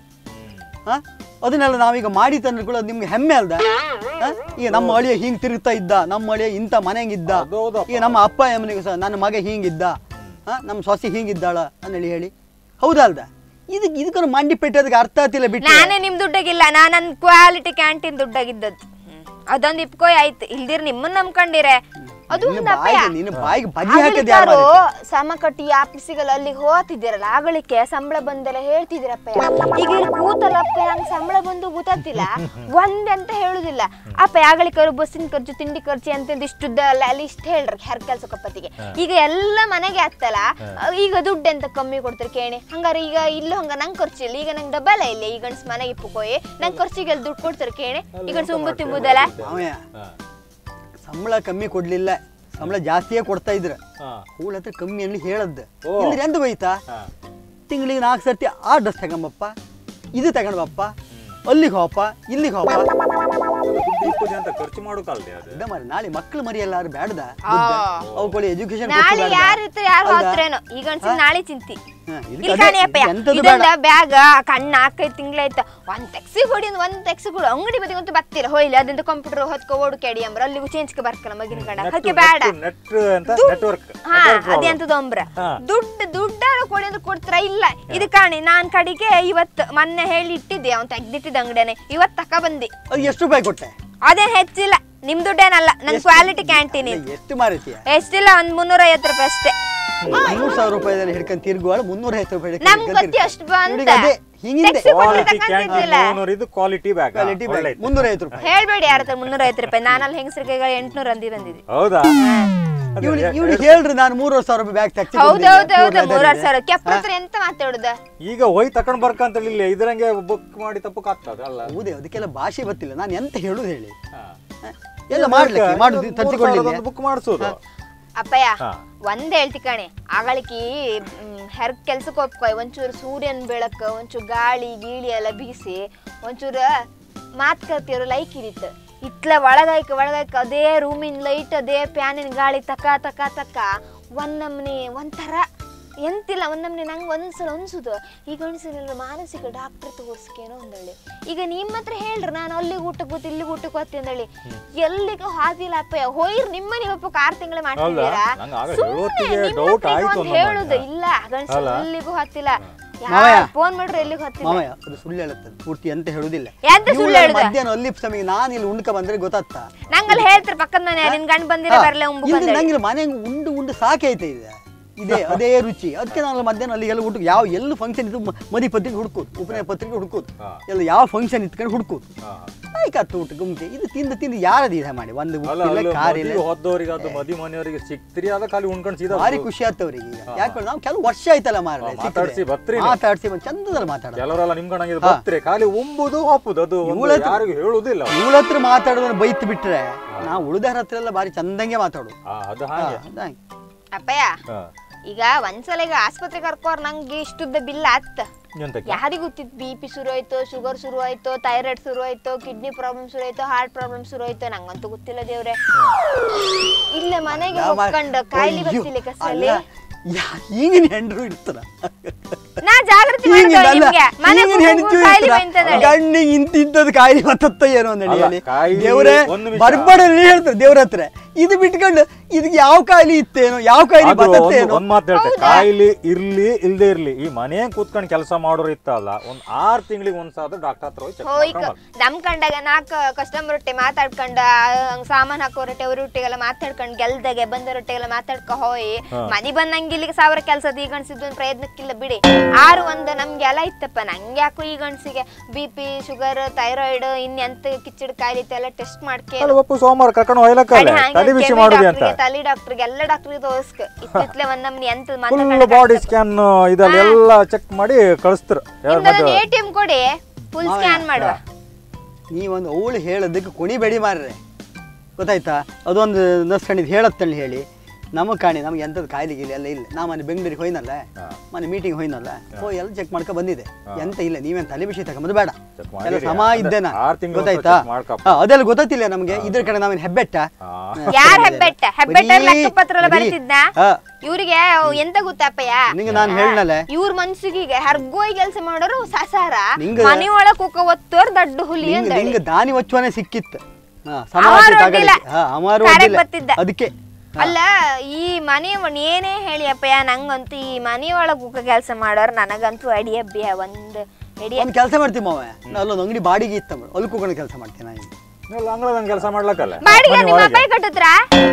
[SPEAKER 3] ಹಾಂ ಅದನ್ನೆಲ್ಲ ನಾವೀಗ ಮಾಡಿ ತಂದ್ಕೊಳ್ಳೋ ನಿಮ್ಗೆ ಹೆಮ್ಮೆ ಅಲ್ದ ಹಾ? ಈಗ ನಮ್ಮ ಅಳಿಯ ಹಿಂಗ್ ತಿರುಗ್ತಾ ಇದ್ದ ನಮ್ಮ ಅಳಿಯ ಇಂಥ ಮನೆಯಂಗಿದ್ದ
[SPEAKER 1] ಅದು ಹೌದಪ್ಪ.
[SPEAKER 3] ಈಗ ನಮ್ಮ ಅಪ್ಪ ಅಮ್ಮನಿಗೆ ಸಹ ನನ್ನ ಮಗ ಹಿಂಗಿದ್ದ ಹಾ ನಮ್ಮ ಸೊಸೆ ಹಿಂಗಿದ್ದಾಳ ಅನ್ನೇಳಿ ಹೇಳಿ ಹೌದಾ ಅಲ್ದ ಇದಕ್ಕೆ ಇದಕ್ಕೊಂದು ಮಂಡಿ ಪೆಟ್ಟದಕ್ಕೆ ಅರ್ಥ ಆಗ್ತಿಲ್ಲ ಬಿಟ್ಟು
[SPEAKER 2] ನಾನೇ ನಿಮ್ ದುಡ್ಡಾಗಿಲ್ಲ ನಾ ನನ್ ಕ್ವಾಲಿಟಿ ಕ್ಯಾಂಟೀನ್ ದುಡ್ಡಾಗಿದ್ದದ್ದು ಅದೊಂದು ಇಪ್ಕೋಯ್ ಆಯ್ತು ಇಲ್ದಿರ್ ನಿಮ್ಮನ್ನ ನಂಬ್ಕೊಂಡಿರೆ ಅದು
[SPEAKER 3] ನಿನ್ನ
[SPEAKER 2] ಒಂದು ಅಪ್ಪಯ್ಯ
[SPEAKER 3] ಬಾಯಿಗೆ ನಿನ್ನ ಬಾಯಿಗೆ ಬದಿ ಹಾಕಿದ್ ಯಾರು
[SPEAKER 2] ಆಗ್ಲಿಕ್ಕಾರು
[SPEAKER 3] ಮಾರೈತಿ?
[SPEAKER 2] ಸಮ ಕಟ್ಟಿ ಆಫೀಸಿಗೆಲ್ಲ ಅಲ್ಲಿಗೆ ಹೋಗ್ತಿದ್ದೀರಲ್ಲ ಆಗಳಿಕೆ ಸಂಬಳ ಬಂದೆಲ್ಲ ಹೇಳ್ತಿದ್ದೀರಪ್ಪಯ್ಯ ಈಗ ಇಲ್ಲಿ ಕೂತಲ್ಲಪ್ಪ ನಂಗೆ ಸಂಬಳ ಬಂದು ಗೊತ್ತಾಗ್ತಿಲ್ಲ ಒಂದ್ ಅಂತ ಹೇಳುದಿಲ್ಲ ಅಪ್ಪ ಆಗಳಿಕರು ಬಸ್ಸಿನ ಖರ್ಚು ತಿಂಡಿ ಖರ್ಚು ಅಂತ ಇಷ್ಟುದ್ದ ಅಲ್ಲ ಅಲ್ಲಿ ಇಷ್ಟ ಹೇಳ್ರಿ ಹೆರ್ ಕೆಲ್ಸ ಕಪ್ಪತ್ತಿಗೆ ಈಗ ಎಲ್ಲ ಮನೆಗೆ ಆಗ್ತಲ್ಲ ಈಗ ದುಡ್ಡು ಅಂತ ಕಮ್ಮಿ ಕೊಡ್ತಾರೆ ಕೇಣಿ ಹಂಗಾರೆ ಈಗ ಇಲ್ಲೂ ಹಂಗ ನಂಗೆ ಖರ್ಚು ಇಲ್ಲ ಈಗ ನಂಗೆ ಡಬ್ಬಲ ಇಲ್ಲ ಈಗ ಗಂಡ್ಸ್ ಮನೆಗೆ ಇಪ್ಪುಕೋಯಿ ನಂಗೆ ಖರ್ಚಿಗೆ ದುಡ್ಡು ಕೊಡ್ತಾರೆ ಕೇಣಿ ಈಗ ಸುಂಬು ತಿಂಬುದಲ್ಲ
[SPEAKER 3] ಮಾವಯ್ಯ
[SPEAKER 1] ಹಾ.
[SPEAKER 3] ಸಂಬಳ ಕಮ್ಮಿ ಕೊಡ್ಲಿಲ್ಲ ಸಂಬಳ ಜಾಸ್ತಿಯೇ ಕೊಡ್ತಾ ಇದ್ರ
[SPEAKER 1] ಹಾ.
[SPEAKER 3] ಅವಳ ಹತ್ರ ಕಮ್ಮಿ ಅನ್ಲಿ ಹೇಳದ್ದು
[SPEAKER 1] ಓ.
[SPEAKER 3] ಇಲ್ರಿ ಎಂತ ಬೈತಾ
[SPEAKER 1] ಹಾ.
[SPEAKER 3] ತಿಂಗಳಿಗೆ ನಾಲ್ಕು ಸರ್ತಿ ಆ ಡ್ರೆಸ್ ತಗೊಂಬಪ್ಪ ಇದು ತಗೊಂಡ್ಬಪ್ಪ ಅಲ್ಲಿಗೆ ಹೋಪ ಇಲ್ಲಿಗೆ ಹೋಪ
[SPEAKER 1] ದುಡ್ಡು ಇಪ್ಪತ್ತು ಅಂತ ಖರ್ಚು ಮಾಡೋಕಲ್ದೆ ಅದು
[SPEAKER 3] ಇದ ಮಾರಿ ನಾಳೆ ಮಕ್ಳು ಮರಿ ಎಲ್ಲಾರು ಬ್ಯಾಡ್ದ
[SPEAKER 2] ಆ.
[SPEAKER 3] ಅವಕೊಳ್ಳಿ ಎಜುಕೇಶನ್
[SPEAKER 2] ನಾಳೆ ಯಾರು ಇರ್ತಾರೆ ಯಾರು ಹೋಗ್ತಾರೇನೋ ಈಗ ಅನ್ಸಿದ್ ನಾಳೆ ಚಿಂತಿ
[SPEAKER 3] ಇದಕ್ಕೆ
[SPEAKER 2] ಇಲ್ಲಿ
[SPEAKER 3] ಅದೇ,
[SPEAKER 2] ಕಾಣಿಯಪ್ಪ
[SPEAKER 3] ಎಂತದು
[SPEAKER 2] ಇದೊಂದ ಬ್ಯಾಗ್ ಕಣ್ಣ ನಾಲ್ಕೈದು ತಿಂಗಳಾಯ್ತು ಒಂದ್ ತೆಕ್ಸಿ ಹೊಡಿ ಒಂದ್ ತೆಕ್ಸಿ ಕೊಡು ಅಂಗಡಿ ಬದಿಗಂತೂ ಬತ್ತಿಲ್ಲ ಹೋಯ್ಲಿ ಅದಂತ ಕಂಪ್ಯೂಟರ್ ಹೊತ್ಕೊ ಓಡ್ಕ್ಯಾಡಿ ಅಂಬ್ರ ಅಲ್ಲಿಗೂ ಚೇಂಜ್ಗೆ ಬರ್ಕಲ್ಲ ಮಗಿನ ಕಡ ಅದಕ್ಕೆ ಬೇಡ
[SPEAKER 1] ನೆಟ್ ಅಂತ ನೆಟ್ವರ್ಕ್
[SPEAKER 2] ಹಾ ಅದೆಂತದ ಅಂಬ್ರ
[SPEAKER 1] ಹಾ.
[SPEAKER 2] ದುಡ್ಡು ದುಡ್ಡಾರ ಕೊಡಿ ಅಂದ್ರೆ ಕೊಡ್ತಾರ ಇಲ್ಲ ಇದು ಕಾಣಿ ನಾನ್ ಕಡೆಗೆ ಇವತ್ತು ಮೊನ್ನೆ ಹೇಳಿ ಇಟ್ಟಿದ್ದೆ ಅವ್ನ್ ತೆಗ್ದಿಟ್ಟಿದ್ದ ಅಂಗಡಿನೇ ಇವತ್ತು ತಕ ಬಂದಿ
[SPEAKER 3] ಅದು ಎಷ್ಟು ರೂಪಾಯಿ ಕೊಟ್ಟೆ
[SPEAKER 2] ಅದೇನ್ ಹೆಚ್ಚಿಲ್ಲ ನಿಮ್ ದುಡ್ಡೇನಲ್ಲ ನನ್ ಕ್ವಾಲಿಟಿ ಕ್ಯಾಂಟೀನ್ ಇದು
[SPEAKER 3] ಎಷ್ಟು ಮಾರೈತಿಯ
[SPEAKER 2] ಎಷ್ಟಿಲ್ಲ ಒಂದ್ ಮುನ್ನೂರ ಐವತ್ತು ರೂಪಾಯಿ ಅಷ್ಟೇ
[SPEAKER 3] ಮುನ್ನೂರು ಸಾವಿರ ರೂಪಾಯಿದಲ್ಲಿ ಹಿಡ್ಕೊಂಡು ತಿರುಗುವಾಳ ಮುನ್ನೂರ ಐವತ್ತು ರೂಪಾಯಿ ಹಿಡ್ಕೊಂಡ್
[SPEAKER 2] ನಮ್ಗ್
[SPEAKER 3] ತಿರ್ಗಾಳ.
[SPEAKER 2] ಗೊತ್ತಿ ಅಷ್ಟು ಬಂತ.
[SPEAKER 3] ಇವ್ರಿಗೆ ಅದೇ ಹಿಂಗಿದೆ
[SPEAKER 2] Taxi ಕೊಡ್ಲಿ
[SPEAKER 1] ಕ್ವಾಲಿಟಿ
[SPEAKER 2] ತಕಂತಿದ್ದಿಲ್ಲ.
[SPEAKER 1] ಕ್ಯಾಂಟೀನ್ ಇದು ಕ್ವಾಲಿಟಿ ಬ್ಯಾಗ್
[SPEAKER 3] ಕ್ವಾಲಿಟಿ ಬ್ಯಾಗ್ ಮುನ್ನೂರ ಐವತ್ತು ರೂಪಾಯಿ
[SPEAKER 2] ಹೇಳ್ಬೇಡಿ ಯಾರ ಹತ್ರ ಮುನ್ನೂರ ಐವತ್ತು ರೂಪಾಯಿ ನಾನಲ್ಲಿ ಹೆಂಗಸರಿಗೆ ಎಂಟ್ನೂರ ಅಂದಿ ಬಂದಿದ್ದೆ
[SPEAKER 1] ಹೌದಾ ಅದು
[SPEAKER 3] ಇವ್ಳು
[SPEAKER 1] ಎ-
[SPEAKER 3] ಇವ್ಳಿಗೆ ಹೇಳ್ರಿ ನಾನು ಮೂರುವರೆ ಸಾವಿರ ರೂಪಾಯಿ ಬ್ಯಾಗ್ ತೆಗ್ಸಿ
[SPEAKER 2] ಹೌದು
[SPEAKER 3] ಕೊಡ್ಲಿಲ್ಲ.
[SPEAKER 2] ಹೌದು ಹೌದು
[SPEAKER 3] pure leather
[SPEAKER 2] ಮೂರಾರು
[SPEAKER 3] ಇದೆ.
[SPEAKER 2] ಸಾವಿರ ಕೆಪ್ರ ಹತ್ರ ಎಂತ ಮಾತಾಡುದ
[SPEAKER 1] ಈಗ ಹೋಯ್ ತಕೊಂಡ್ ಬರ್ಕಂತ ಹೇಳಿಲ್ಲ ಇದ್ರಂಗೆ ಬುಕ್ ಮಾಡಿ ತಪ್ಪಕ್ಕಾಗ್ತದೆ ಅಲ್ಲ
[SPEAKER 3] ಹೌದೇ ಅದಕ್ಕೆಲ್ಲ ಭಾಷೆ ಗೊತ್ತಿಲ್ಲ ನಾನು ಎಂತ ಹೇಳುದು ಹೇಳಿ
[SPEAKER 1] ಹಾ.
[SPEAKER 3] ಹ? ಎಲ್ಲ ಮಾಡ್ಲಿಕ್ಕೆ ಮಾಡುದು ತರ್ಸಿಕೊಳ್ಳಿಲ್ಲ
[SPEAKER 1] ಬುಕ್ ಮಾಡಿಸೋದು
[SPEAKER 2] ಅಪ್ಪಯ್ಯ
[SPEAKER 1] ಹಾ.
[SPEAKER 2] ಒಂದ್ ಹೇಳ್ತಿ ಕಣೆ ಆಗಳಿಕಿ ಹೆರ್ ಕೆಲ್ಸಕ್ಕೆ ಹೋಗ್ಕೊಯ್ ಒಂಚೂರು ಸೂರ್ಯನ ಬೆಳಕು ಒಂಚೂರು ಗಾಳಿ ಗೀಳಿ ಎಲ್ಲ ಬೀಸಿ ಒಂಚೂರು ಮಾತ್ ಕಲ್ತಿರೋ ಲೈಕ್ ಇರಿತ್ತು ಇತ್ಲ ಒಳಗಾಯ್ಕ ಒಳಗಾಯ್ಕ ಅದೇ ರೂಮಿನ ಲೈಟ್ ಅದೇ ಫ್ಯಾನಿನ ಗಾಳಿ ತಕ ತಕ ತಕ ಒಂದ್ ನಮ್ನಿ ಒಂಥರ ಎಂತಿಲ್ಲ ಒಂದ್ ನಮ್ನಿ ನಂಗೆ ಒಂದ್ಸಲ ಅನ್ಸುದು ಈಗ ಅನ್ಸಿಲ್ಲ ಮಾನಸಿಕ ಡಾಕ್ಟರ್ ತೋರ್ಸ್ಕೇನೋ ಅಂದಳಿ ಈಗ ನಿಮ್ಮ ಹತ್ರ ಹೇಳ್ರಿ ನಾನು ಅಲ್ಲಿಗೆ ಊಟಕ್ಕೆ ಗೊತ್ತು ಇಲ್ಲಿಗೆ ಊಟಕ್ಕೆ ಗೊತ್ತಿ ಅಂದಳಿ ಎಲ್ಲಿಗೆ ಹಾದಿಲ್ಲ ಅಪ್ಪ ಹೋಯ್ರಿ ನಿಮ್ಮನೆ ಒಬ್ಬ ಆರು ತಿಂಗಳು ಮಾಡ್ತಿದ್ದೀರಾ
[SPEAKER 1] ನಂಗ್ ಆಗ
[SPEAKER 2] ಸುಮ್ನೆ
[SPEAKER 1] ಹೇಳೋತ್ತಿಗೆ
[SPEAKER 2] ನಿಮ್ಮ
[SPEAKER 1] doubt
[SPEAKER 2] ಹತ್ರ ಈಗ
[SPEAKER 1] ಆಯ್ತು
[SPEAKER 2] ಒಂದ್
[SPEAKER 1] ಅನ್ನೋ
[SPEAKER 2] ಹೇಳುದು
[SPEAKER 1] ಮಾರ್ರೆ.
[SPEAKER 2] ಇಲ್ಲ ಗಣಸ
[SPEAKER 1] ಅಲ್ಲ?
[SPEAKER 2] ಎಲ್ಲಿಗೂ ಹತ್ತಿಲ್ಲ
[SPEAKER 3] ಮಾವಯ್ಯ.
[SPEAKER 2] ಫೋನ್ ಮಾಡ್ರಿ ಎಲ್ಲಿಗೂ ಹತ್ತಿಲ್ಲ
[SPEAKER 3] ಮಾಮಯ್ಯ ಅದು ಸುಳ್ಳು ಹೇಳುತ್ತದೆ ಪೂರ್ತಿ ಅಂತ ಹೇಳುದಿಲ್ಲ
[SPEAKER 2] ಎಂತ ಸುಳ್ಳು
[SPEAKER 3] ಇವ್ಳು
[SPEAKER 2] ಹೇಳುದ?
[SPEAKER 3] ಮಧ್ಯಾಹ್ನ ಅಲ್ಲಿ ಸಮಯ ನಾನು ಇಲ್ಲಿ ಉಂಡ್ಕ ಬಂದ್ರೆ ಗೊತ್ತಾಗ್ತ
[SPEAKER 2] ನಂಗಲ್ಲಿ ಹೇಳ್ತಾರೆ ಪಕ್ಕದ ಮನೆ ನಿನ್ ಗಂಡ ಬಂದಿರ ಬರ್ಲೆ ಉಂಬು
[SPEAKER 3] ಇಲ್ಲಿ
[SPEAKER 2] ಬಂದಳಿ
[SPEAKER 3] ನಂಗೆ ಮನೆಗೆ ಉಂಡು ಉಂಡು ಸಾಕೈತೆ ಇದೆ ಇದೇ ಅದೇ ರುಚಿ ಅದಕ್ಕೆ ನಾನು ಮಧ್ಯಾಹ್ನ ಅಲ್ಲಿಗೆಲ್ಲ ಊಟಕ್ಕೆ ಯಾವ ಎಲ್ಲಿ ಫಂಕ್ಷನ್ ಇದ್ದು ಮ- ಮದಿ ಪತ್ರಿಕೆ ಹುಡುಕೋದು ಉಪನಯ ಪತ್ರಿಕೆ ಹುಡುಕೋದು
[SPEAKER 1] ಹಾ.
[SPEAKER 3] ಎಲ್ಲ ಯಾವ ಫಂಕ್ಷನ್ ಇತ್ಕೊಂಡು ಹುಡುಕೋದು
[SPEAKER 1] ಹಾ.
[SPEAKER 3] ಆಯ್ಕಾತು ಊಟ ಗುಮ್ಕೆ ಇದು ತಿಂದು ತಿಂದು ಯಾರದು ಇದೆ ಮಾಡಿ ಒಂದು
[SPEAKER 1] ಅಲ್ಲ
[SPEAKER 3] ಉಪ್ಪಿಲ್ಲ
[SPEAKER 1] ಅಲ್ಲ
[SPEAKER 3] ಖಾರ ಇಲ್ಲ
[SPEAKER 1] ಮದುವೆ ಹೋದವರಿಗೆ ಅದು ಮದಿ ಮನೆಯವರಿಗೆ ಸಿಕ್ತಿರಿ ಅದ ಖಾಲಿ ಉಣ್ಕೊಂಡು ಸೀದಾ
[SPEAKER 3] ಭಾರಿ ಖುಷಿ ಆಗ್ತವ್ರಿಗೆ ಈಗ ಯಾಕೆ ನಾವು ಕೆಲವು ವರ್ಷ ಆಯ್ತಲ್ಲ ಮಾರ
[SPEAKER 1] ಹಾ, ಮಾತಾಡ್ಸಿ ಬರ್ತೀರಿ ನೀವು.
[SPEAKER 3] ಮಾತಾಡ್ಸಿ ಬಂದ್ ಚಂದದಲ್ಲಿ ಮಾತಾಡ
[SPEAKER 1] ಕೆಲವರೆಲ್ಲ ನಿಮ್ ಕಣಂಗೆ
[SPEAKER 3] ಹಾ.
[SPEAKER 1] ಬರ್ತೀರಿ ಖಾಲಿ ಉಂಬುದು ಹಾಪುದು ಅದು ಒಂದು
[SPEAKER 3] ಇವಳ ಹತ್ರ-
[SPEAKER 1] ಯಾರಿಗೂ ಹೇಳುವುದಿಲ್ಲ
[SPEAKER 3] ಇವಳ ಹತ್ರ ಮಾತಾಡೋದನ್ನ ಬೈತ್ ಬಿಟ್ರೆ ನಾವು ಉಳಿದಾರ ಹತ್ರ ಎಲ್ಲ ಭಾರಿ ಚಂದಂಗೆ ಮಾತಾಡು
[SPEAKER 1] ಆ, ಅದು ಹಾಗೆ
[SPEAKER 2] ಅಪ್ಪಯ್ಯ
[SPEAKER 1] ಹಾ.
[SPEAKER 2] ಈಗ ಒಂದ್ಸಲ ಈಗ ಆಸ್ಪತ್ರೆ ಕರ್ಕೋರ್ ನಂಗೆ ಇಷ್ಟುದ್ದ ಬಿಲ್ ಆತ್ತ
[SPEAKER 1] ಎಂತಕ್ಕೆ
[SPEAKER 2] ಯಾರಿಗೂ ಗೊತ್ತಿತ್ತು ಬಿ ಪಿ ಶುರು ಆಯ್ತು ಶುಗರ್ ಶುರು ಆಯ್ತು ಥೈರಾಯ್ಡ್ ಶುರು ಆಯ್ತು ಕಿಡ್ನಿ ಪ್ರಾಬ್ಲಮ್ ಶುರು ಆಯ್ತು ಹಾರ್ಟ್ ಪ್ರಾಬ್ಲಮ್ ಶುರು ಆಯ್ತು ನಂಗಂತೂ ಗೊತ್ತಿಲ್ಲ ದೇವ್ರೆ ಇಲ್ಲ ಮನೆಗೆ
[SPEAKER 3] ಯಾವ ಮಾರ್-
[SPEAKER 2] ಹೋಗ್ಕೊಂಡು ಕಾಯಿಲೆ
[SPEAKER 3] ಅಯ್ಯೋ,
[SPEAKER 2] ಬರ್ತಿಲ್ಲ ಕಸಲ್ಲಿ
[SPEAKER 3] ಅಲ್ಲ, ಯಾ- ಈಗಿನ ಹೆಂಡ್ರು ಇರ್ತಾರ
[SPEAKER 2] ನಾ ಜಾಗೃತಿ
[SPEAKER 3] ಈಗಿನ
[SPEAKER 2] ಮಾಡ್ಕೊಳ್ಳಿ
[SPEAKER 3] ಅಲ್ಲ,
[SPEAKER 2] ನಿಮ್ಗೆ ಮನೆ
[SPEAKER 3] ಈಗಿನ ಹೆಂಡ್ರು
[SPEAKER 2] ಕಾಯಿಲೆ
[SPEAKER 3] ಇರ್ತಾರ.
[SPEAKER 2] ಬಂತದಳಿ
[SPEAKER 3] ಗಂಡಿಗೆ ಇಂತಿಂತದ್ದು ಕಾಯಿಲೆ ಬತ್ತತ್ತ ಏನೋ ಅಂದೇಳಿ
[SPEAKER 1] ಅಲ್ಲ,
[SPEAKER 3] ಹೇಳಿ
[SPEAKER 1] ಕಾಯಿಲೆ
[SPEAKER 3] ದೇವ್ರೆ
[SPEAKER 1] ಒಂದು ನಿಮಿಷ.
[SPEAKER 3] ಬರ್ಬಡಲ್ಲಿ ಹೇಳ್ತಾರೆ ದೇವ್ರ ಹತ್ರ ಇದು ಬಿಟ್ಕೊಂಡು ಇದಕ್ಕೆ ಯಾವ ಕಾಯಿಲೆ ಇತ್ತೇನೋ ಯಾವ ಕಾಯಿಲೆ
[SPEAKER 1] ಅದು ಒಂದು-
[SPEAKER 3] ಬತ್ತತ್ತೇನೋ
[SPEAKER 1] ಒಂದ್ ಮಾತು ಹೇಳ್ತೆ ಕಾಯಿಲೆ ಇರ್ಲಿ ಇಲ್ದೇ ಇರ್ಲಿ ಈ ಮನೆ ಕೂತ್ಕೊಂಡು ಕೆಲಸ ಮಾಡೋರು ಇತ್ತಲ್ಲ ಒಂದ್ ಆರ್ ತಿಂಗಳಿಗೆ ಒಂದ್ಸಾದ ಡಾಕ್ಟರ್ ಹತ್ರ ಹೋಗಿ ಚೆಕ್
[SPEAKER 2] ಹೋಯ್ಕ
[SPEAKER 1] ಮಾಡ್ಕೊಂಡು
[SPEAKER 2] ನಮ್ ಕಂಡಾಗ ನಾಲ್ಕು ಕಸ್ಟಮರ್ ಒಟ್ಟೆ ಮಾತಾಡ್ಕೊಂಡ ಹಂಗ್ ಸಾಮಾನ್ ಹಾಕೋ ರೊಟ್ಟೆ ಅವ್ರ ಒಟ್ಟಿಗೆಲ್ಲ ಮಾತಾಡ್ಕೊಂಡ್ ಗೆಲ್ದಾಗೆ ಬಂದ ರೊಟ್ಟೆಗೆಲ್ಲ ಮಾತಾಡ್ಕೊ ಹೋಯ್ ಮನಿ ಬಂದಂಗ ಇಲ್ಲಿಗೆ ಸಾವಿರ ಕೆಲ್ಸದ ಈಗ ಅನ್ಸಿದ್ದು ಒಂದ್ ಪ್ರಯತ್ನಕ್ಕಿಲ್ಲ ಬಿಡಿ ಆರು ಒಂದು ನಮ್ಗೆ ಎಲ್ಲ ಇತ್ತಪ್ಪ ನಂಗೆ ಯಾಕೋ ಈಗ ಅನ್ಸಿಗೆ ಬಿ ಪಿ ಶುಗರ್ ಥೈರಾಯ್ಡ್ ಇನ್ನೆಂತ ಕಿಚ್ಚಡ್ ಕಾಯಿಲೆ ಇತ್ತು ಎಲ್ಲ ಟೆಸ್ಟ್ ಮಾಡ್ಕೆ
[SPEAKER 1] ಅಲ್ಲ ಒಪ್ಪು ಸೋಮವಾರ ಕರ್ಕೊಂಡು ಹೋಯ್ಲಕ್ಕಲ್ಲ ತಲೆ ಬಿಸಿ ಮಾಡುದು ಅಂತ
[SPEAKER 2] ತಲೆ ಡಾಕ್ಟರ್ಗೆ ಎಲ್ಲ ಡಾಕ್ಟರ್ಗೆ ತೋರ್ಸ್ಕ ಇತ್ತಿತ್ಲೆ ಒಂದ್ ನಮ್ನಿ ಎಂತ
[SPEAKER 1] ಫುಲ್ ಬಾಡಿ ಸ್ಕ್ಯಾನ್ ಇದೆಲ್ಲ ಎಲ್ಲ ಚೆಕ್ ಮಾಡಿ ಕಳಿಸ್ತಾರೆ ಯಾರು ಮತ್ತೆ
[SPEAKER 2] ಎ ಟಿ ಎಂ ಕೊಡಿ ಫುಲ್ ಸ್ಕ್ಯಾನ್ ಮಾಡುವ
[SPEAKER 3] ನೀವೊಂದು ಅವಳು ಹೇಳೋದಕ್ಕೆ ಕುಣಿಬೇಡಿ ಮಾರ್ರೆ ಗೊತ್ತಾಯ್ತಾ ಅದೊಂದು ನರ್ಸ್ಕೊಂಡಿದ್ದು ಹೇಳತ್ತಲ್ಲಿ ಹೇಳಿ ನಮಗೆ ಕಾಣಿ ನಮ್ಗೆ ಎಂಥದ್ದು ಕಾಯಿಲೆ ಗೀಲೆ ಎಲ್ಲ ಇಲ್ಲ ನಾ ಮೊನ್ನೆ ಬೆಂಗಳೂರಿಗೆ ಹೋಯ್ನಲ್ಲ
[SPEAKER 1] ಹಾ.
[SPEAKER 3] ಮೊನ್ನೆ ಮೀಟಿಂಗ್ ಹೋಯ್ನಲ್ಲ ಹೋಗಿ ಎಲ್ಲ ಚೆಕ್ ಮಾಡ್ಕೊ ಬಂದಿದೆ ಎಂತ ಇಲ್ಲ ನೀವೇನು ತಲೆ ಬಿಸಿ ತಗೊಂಬದು ಬೇಡ
[SPEAKER 1] Check
[SPEAKER 3] ಎಲ್ಲ
[SPEAKER 1] ಮಾಡಿರಿ.
[SPEAKER 3] ಸಮ
[SPEAKER 1] ಅದೇ
[SPEAKER 3] ಇದ್ದೆ ನಾ
[SPEAKER 1] ಆರ್ ತಿಂಗ್ಳು
[SPEAKER 3] ಗೊತ್ತಾಯ್ತಾ
[SPEAKER 1] check ಮಾಡ್ಕಪ್ಪ.
[SPEAKER 3] ಹಾ, ಅದೆಲ್ಲ ಗೊತ್ತಿಲ್ಲ ನಮಗೆ ಇದ್ರ ಕಡೆ ನಾವೇನು ಹೆಬ್ಬೆಟ್ಟ
[SPEAKER 1] ಹಾ.
[SPEAKER 2] ಯಾರ್ ಹೆಬ್ಬೆಟ್ಟ ಹೆಬ್ಬೆಟ್ಟ
[SPEAKER 3] ಬರೀ-
[SPEAKER 2] ಲೆಕ್ಕ ಪತ್ರ ಎಲ್ಲ
[SPEAKER 3] ಬರೀ-
[SPEAKER 2] ಬರ್ತಿದ್ನ
[SPEAKER 3] ಹಾ.
[SPEAKER 2] ಇವ್ರಿಗೆ ಎಂತ ಗೊತ್ತಪ್ಪಯ್ಯ
[SPEAKER 3] ನಿಂಗೆ ನಾನು ಹೇಳನಲ್ಲ
[SPEAKER 2] ಇವ್ರ ಮನ್ಸಿಗೆ ಹರ್ಗೋಯ್ ಕೆಲಸ ಮಾಡೋರು ಸಸಾರ
[SPEAKER 3] ನಿಂಗೆ-
[SPEAKER 2] ಮನಿ ಒಳಗ್ ಕುಕ್ಕ ಒತ್ತೋರ್ ದಡ್ಡ ಹುಲಿ
[SPEAKER 3] ನಿಂಗೆ
[SPEAKER 2] ಅಂದಳಿ
[SPEAKER 3] ನಿಂಗೆ ದಾನಿ ಒಚ್ಚುವನೆ ಸಿಕ್ಕಿತ್ತು ಹಾ
[SPEAKER 2] ಅಮಾರು
[SPEAKER 3] ಸಮಾಜ
[SPEAKER 2] ಒಡ್ಡಿಲ್ಲ.
[SPEAKER 3] ತಗೊಳ್ಳಿ ಹಾ ಅಮಾರು
[SPEAKER 2] ಕಾರ್ಯಕ್
[SPEAKER 3] ಒಡ್ಡಿಲ್ಲ.
[SPEAKER 2] ಬರ್ತಿದ್ದ.
[SPEAKER 3] ಅದಕ್ಕೆ
[SPEAKER 2] ಅಲ್ಲ ಈ ಮನೆ ಒಳಗ್ ಏನೇ ಹೇಳಿ ಅಪ್ಪಯ್ಯ ನಂಗಂತೂ ಈ ಮನಿ ಒಳಗ್ ಕುಕ್ಕ ಕೆಲಸ ಮಾಡೋರ್ ನನಗಂತೂ ಅಡಿ ಅಬ್ಬಿಯ ಒಂದ್ ಎಡಿ
[SPEAKER 3] ಒಂದು ಕೆಲಸ ಮಾಡ್ತೀವಿ ಮಾವ ಅಲ್ಲೊಂದು ಅಂಗಡಿ ಬಾಡಿಗೆ ಇತ್ತ ಅಲ್ಲಿ ಕೂಕೊಂಡು ಕೆಲಸ ಮಾಡ್ತೀನಿ ನಾನು
[SPEAKER 1] ನೀವು ಅಂಗಳದಂಗೆ ಕೆಲಸ ಮಾಡ್ಲಕ್ಕಲ್ಲ
[SPEAKER 2] ಬಾಡಿಗೆ
[SPEAKER 1] ಮನೆ
[SPEAKER 2] ನಿಮ್ಮ
[SPEAKER 1] ಒಳಗೆ.
[SPEAKER 2] ಅಪ್ಪಾಯಿ ಕಟ್ಟತ್ರ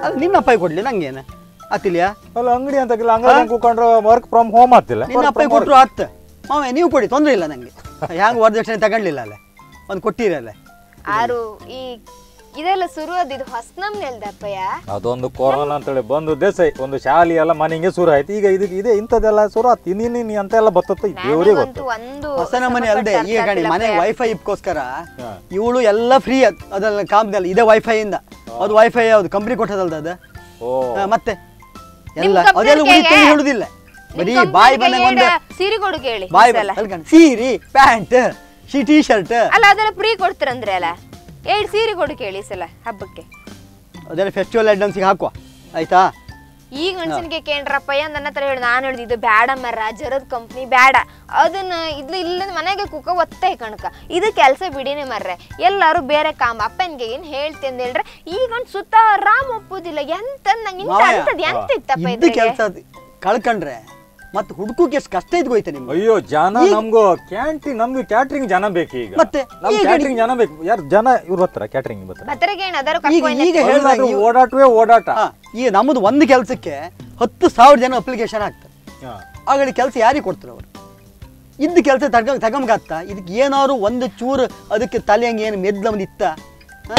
[SPEAKER 3] ಅದು ನಿನ್ನ ಅಪ್ಪಾಯಿ ಕೊಡ್ಲಿ ನಂಗೇನು ಆತಿಲ್ಯಾ
[SPEAKER 1] ಅಲ್ಲ ಅಂಗಡಿ ಅಂತಾಗಿಲ್ಲ ಅಂಗಡಿ ಕೂಕೊಂಡ್ರೆ ವರ್ಕ್ ಫ್ರಮ್ ಹೋಮ್ ಆಗ್ತಿಲ್ಲ
[SPEAKER 3] ನಿನ್ನ ಅಪ್ಪಾಯಿ ಕೊಟ್ಟರು ಆತ್ ಮಾವ ನೀವು ಕೊಡಿ ತೊಂದರೆ ಇಲ್ಲ ನನಗೆ ಹ್ಯಾಂಗ ವರದಕ್ಷಿಣೆ ತಗೊಂಡಿಲ್ಲ ಅಲ್ಲೇ ಒಂದು ಕೊಟ್ಟಿರಲ್ಲ
[SPEAKER 2] ಆರು ಈ ಇದೆಲ್ಲ ಶುರು ಇದು ಹೊಸನಮ್ನೆ ಅಲ್ದಪ್ಪಯ್ಯ
[SPEAKER 1] ಅದೊಂದು ಕೊರೋನಾ ಅಂತೇಳಿ ಬಂದು ದೇಸೈ ಒಂದು ಶಾಲೆ ಎಲ್ಲ ಮನೆಗೆ ಶುರು ಆಯ್ತು ಈಗ ಇದಕ್ಕೆ ಇದೆ ಇಂಥದ್ದೆಲ್ಲ ಶುರು ಆಯ್ತು ಇನ್ನಿನ್ನು ನೀ ಅಂತ ಎಲ್ಲ ಬತ್ತತ್ತ ದೇವರಿಗೆ ಗೊತ್ತು
[SPEAKER 2] ನನಗಂತೂ ಒಂದು
[SPEAKER 3] ಹೊಸ ಮನೆ ಅಲ್ಲದೆ ಈಗ ಗಣಿ ಮನೆ ವೈಫೈ ಇಪ್ಕೋಸ್ಕರ
[SPEAKER 1] ಹಾ.
[SPEAKER 3] ಇವಳು ಎಲ್ಲ ಫ್ರೀ ಅದೆಲ್ಲ ಕಾಮ್ದಲ್ಲಿ ಇದೆ ವೈಫೈ ಇಂದ ಅದು ವೈಫೈ ಯಾವ್ದು ಕಂಪ್ನಿ ಕೊಟ್ಟದಲ್ದ ಅದು
[SPEAKER 1] ಓ
[SPEAKER 3] ಹಾ, ಮತ್ತೆ
[SPEAKER 2] ನಿಮ್
[SPEAKER 3] ಎಲ್ಲ
[SPEAKER 2] company
[SPEAKER 3] ಅದೆಲ್ಲ
[SPEAKER 2] ಗೆ
[SPEAKER 3] ಉಳಿತು ಹೇಳುದಿಲ್ಲ ಬರೀ ಬಾಯಿ ಬಂದಂಗ ಒಂದು
[SPEAKER 2] ಸೀರೆ ಕೊಡು ಕೇಳಿ
[SPEAKER 3] ಬಾಯಿ
[SPEAKER 2] ಈ ಸಲ.
[SPEAKER 3] ಬಂದ ಸೀರಿ ಪ್ಯಾಂಟ್ ಶಿ ಟಿ ಶರ್ಟ್
[SPEAKER 2] ಅಲ್ಲ ಅದೆಲ್ಲ ಫ್ರೀ ಕೊಡ್ತೀರಂದ್ರೆ ಅಲ್ಲ ಏಳ್ ಸೀರೆ ಕೊಡು ಕೇಳಿ ಈ ಸಲ ಹಬ್ಬಕ್ಕೆ
[SPEAKER 3] ಅದೆಲ್ಲ ಫೆಸ್ಟಿವಲ್ ಐಟಮ್ಸಿಗೆ ಹಾಕುವ ಆಯ್ತಾ
[SPEAKER 2] ಈ ಗಂಡಸನಿಗೆ ಕೇಂದ್ರಪ್ಪಯ್ಯ ನನ್ನ ಹತ್ರ ಹೇಳಿ ನಾನು ಹೇಳಿದ್ ಇದು ಬೇಡ ಮರ ಜರದ ಕಂಪ್ನಿ ಬೇಡ ಅದನ್ನ ಇದು ಇಲ್ಲ ಮನೆಗೆ ಕುಕ್ಕ ಒತ್ತೆ ಕಣಕ ಇದು ಕೆಲಸ ಬಿಡಿನೇ ಮರ್ರೆ ಎಲ್ಲಾರು ಬೇರೆ ಕಾಮ ಅಪ್ಪನಿಗೆ ಏನ್ ಹೇಳ್ತಿ ಅಂತ ಹೇಳ್ರೆ ಈ ಗಂಡ್ ಸುತ್ತ ರಾಮ್ ಒಪ್ಪುದಿಲ್ಲ ಎಂತ ನಂಗೆ ಇಂತ
[SPEAKER 3] ಮಾವಯ್ಯ,
[SPEAKER 2] ಅಂತದ್ ಎಂತ ಇತ್ತಪ್ಪ
[SPEAKER 3] ಇದ್ದ
[SPEAKER 2] ಇದ್ರಾಗೆ?
[SPEAKER 3] ಕೆಲಸ ಕಳ್ಕೊಂಡ್ರೆ ಮತ್ತೆ ಹುಡುಕಕ್ಕೆ ಎಷ್ಟು ಕಷ್ಟ ಇದ್ಗೋಯ್ತೆ ನಿಮ್ಗೆ
[SPEAKER 1] ಅಯ್ಯೋ ಜನ ನಮ್ಗೂ ಕ್ಯಾಂಟೀನ್ ನಮ್ಗೆ ಕ್ಯಾಟ್ರಿಂಗ್ ಜನ ಬೇಕು ಈಗ
[SPEAKER 3] ಮತ್ತೆ
[SPEAKER 1] ನಮ್
[SPEAKER 3] ಈಗ
[SPEAKER 1] ಕ್ಯಾಟ್ರಿಂಗ್ ಜನ ಬೇಕು ಯಾರು ಜನ ಇವ್ರು ಬರ್ತಾರ ಕ್ಯಾಟ್ರಿಂಗ್ ಬರ್ತಾರ
[SPEAKER 2] ಭದ್ರಗೆ ಏನ್ ಅದಾರು
[SPEAKER 3] ಈಗ ಈಗ ಹೇಳ್ದಾಗ
[SPEAKER 1] ಎಲ್ಲಾದ್ರೂ
[SPEAKER 3] ಇವ್-
[SPEAKER 1] ಓಡಾಟವೇ ಓಡಾಟ
[SPEAKER 3] ಹಾ, ಈಗ ನಮ್ಮದು ಒಂದು ಕೆಲಸಕ್ಕೆ ಹತ್ತು ಸಾವಿರ ಜನ ಅಪ್ಲಿಕೇಶನ್ ಹಾಕ್ತಾರೆ
[SPEAKER 1] ಹಾ.
[SPEAKER 3] ಆಗಲಿ ಕೆಲಸ ಯಾರಿಗೆ ಕೊಡ್ತಾರೆ ಅವರು ಇದ್ದ ಕೆಲಸ ತಗ ತಗೊಂಬಗತ್ತ ಇದಕ್ಕೆ ಏನಾದ್ರು ಒಂದು ಚೂರು ಅದಕ್ಕೆ ತಲೆ ಹಂಗೆ ಏನು ಮೆದ್ಲಮ್ದು ಇತ್ತ ಹಾ?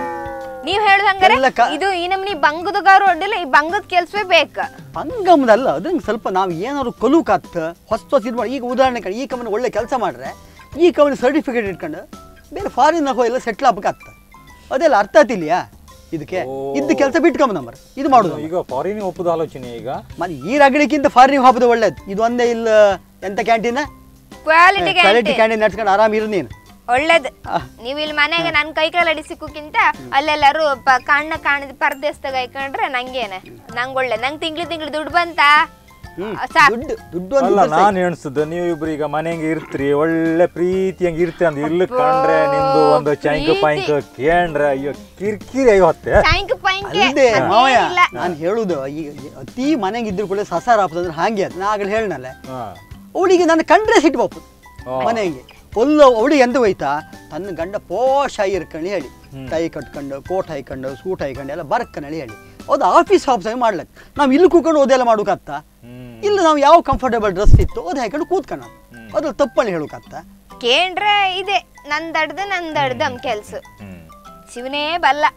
[SPEAKER 2] ನೀವ್ ಹೇಳ್ದಂಗಾರೆ
[SPEAKER 3] ಎಲ್ಲ ಕ-
[SPEAKER 2] ಇದು ಈ ನಮ್ನಿ ಬಂಗದಗಾರು ಅಡ್ಡಿಲ್ಲ ಈ ಬಂಗದ ಕೆಲ್ಸವೇ ಬೇಕ
[SPEAKER 3] ಪಂಗಮದಲ್ಲ ಅದಂಗೆ ಸ್ವಲ್ಪ ನಾವು ಏನಾದ್ರು ಕಲುಕಾತ್ ಹೊಸ ಹೊಸ ಇದು ಮಾಡಿ ಈಗ ಉದಾಹರಣೆ ಕಡೆ ಈ ಕಂಪನಿ ಒಳ್ಳೆ ಕೆಲಸ ಮಾಡ್ರೆ ಈ ಕಂಪನಿ ಸರ್ಟಿಫಿಕೇಟ್ ಇಟ್ಕೊಂಡು ಬೇರೆ ಫಾರಿನ್ ಹೋಗಿ ಎಲ್ಲ ಸೆಟ್ಲ್ ಆಗ್ಬೇಕಾಗ್ತ ಅದೆಲ್ಲ ಅರ್ಥ ಆತಿಲ್ಯಾ ಇದಕ್ಕೆ
[SPEAKER 1] ಓ.
[SPEAKER 3] ಇದ್ದ ಕೆಲಸ ಬಿಟ್ಕೊಂಬ ಇದು ಮಾಡುದು
[SPEAKER 1] ಈಗ ಫಾರಿನ್ ಒಪ್ಪದ ಆಲೋಚನೆ ಈಗ
[SPEAKER 3] ಮತ್ತೆ ಈ ರಗಡಿಕ್ಕಿಂತ ಫಾರಿನ್ ಹಾಕೋದು ಒಳ್ಳೇದು ಇದು ಒಂದೇ ಇಲ್ಲ ಎಂತ ಕ್ಯಾಂಟೀನ್
[SPEAKER 2] ಕ್ವಾಲಿಟಿ
[SPEAKER 3] ಕ್ವಾಲಿಟಿ ಕ್ಯಾಂಟೀನ್ ನಡ್ಸ್ಕೊಂಡು ಆರಾಮ್ ಇರು ನೀನು
[SPEAKER 2] ಒಳ್ಳೇದ್
[SPEAKER 3] ಆ.
[SPEAKER 2] ನೀವ್ ಇಲ್ಲಿ ಮನೆಗೆ ನನ್ ಕೈ ಕಾಲಡಿ ಸಿಕ್ಕುಕ್ಕಿಂತ ಅಲ್ಲೆಲ್ಲಾರು ಪ- ಕಣ್ಣ ಕಾಣದ ಪರದೇಶದಾಗ ಹಾಕೊಂಡ್ರೆ ನಂಗೇನೆ ನಂಗ್ ಒಳ್ಳೆ ನಂಗ್ ತಿಂಗ್ಳಿ ತಿಂಗ್ಳಿ ದುಡ್ಡು ಬಂತ
[SPEAKER 3] ಹ್ಮ್.
[SPEAKER 2] ಸಾಕ್
[SPEAKER 3] ದುಡ್ಡು ದುಡ್ಡು
[SPEAKER 1] ಅಲ್ಲ
[SPEAKER 3] ಒಂದು
[SPEAKER 1] ನಾನು ಎಣಿಸುದು ನೀವು ಇಬ್ರು ಈಗ ಮನೆಗೆ ಇರ್ತೀರಿ ಒಳ್ಳೆ ಪ್ರೀತಿಯಂಗ್ ಇರ್ತಿ ಅಂದ್ ಇಲ್ಲಿ ಕಂಡ್ರೆ ನಿಮ್ದು ಒಂದು ಚೈಂಕ್ ಪೈಂಕ್ ಕೇಂಡ್ರೆ ಅಯ್ಯೋ ಕಿರ್ಕಿರಿ ಅಯ್ಯೋ ಹೊತ್ತೆ
[SPEAKER 2] ಟ್ಯಾಂಕ್ ಪೈಂಕೆ
[SPEAKER 3] ಅಲ್ಲದೆ ಮಾವಯ್ಯ
[SPEAKER 2] ಇಲ್ಲ
[SPEAKER 3] ನಾನು ಹೇಳುದು ಈಗ ಅತಿ ಮನೆಗೆ ಇದ್ರು ಕೂಡ ಸಸಾರ ಹಾಕೋದಂದ್ರೆ ಹಾಗೆ ಅದು ನಾ ಆಗಲೇ ಹೇಳನಲ್ಲ
[SPEAKER 1] ಹಾ.
[SPEAKER 3] ಅವಳಿಗೆ ನನ್ನ ಕಂಡ್ರೆ ಸಿಟ್ಟು ಬಾಪು
[SPEAKER 1] ಹಾ.
[SPEAKER 3] ಮನೆಗೆ ಒಲ್ಲ ಅವಳಿಗೆ ಎಂತ ಹೋಯ್ತಾ ತನ್ನ ಗಂಡ ಪೋಷ್ ಆಗಿ ಇರ್ಕೊಂಡು ಹೇಳಿ ಟೈ ಕಟ್ಕೊಂಡು ಕೋಟ್ ಹಾಯ್ಕೊಂಡು ಸೂಟ್ ಹಾಯ್ಕೊಂಡು ಎಲ್ಲ ಬರ್ಕಂಡು ಹೇಳಿ ಅದು ಆಫೀಸ್ ಆಫೀಸ್ ಆಗಿ ಮಾಡ್ಲಕ್ ನಾವು ಇಲ್ಲಿ ಕೂತ್ಕೊಂಡು ಓದೆಲ್ಲ ಮಾಡೋಕತ್ತ
[SPEAKER 1] ಹ್ಮ್.
[SPEAKER 3] ಇಲ್ಲ ನಾವು ಯಾವ ಕಂಫರ್ಟೇಬಲ್ ಡ್ರೆಸ್ ಇತ್ತು ಅದು ಹಾಕೊಂಡು ಕೂತ್ಕೊಂಡ ಅದ್ರ ತಪ್ಪಲ್ಲಿ ಹೇಳೋಕತ್ತ
[SPEAKER 2] ಕೇಂಡ್ರೆ ಇದೆ ನಂದಡ್ದು ನಂದಡ್ದಮ್ ಕೆಲ್ಸ
[SPEAKER 1] ಹ್ಮ್.
[SPEAKER 2] ಶಿವನೇ ಬಲ್ಲ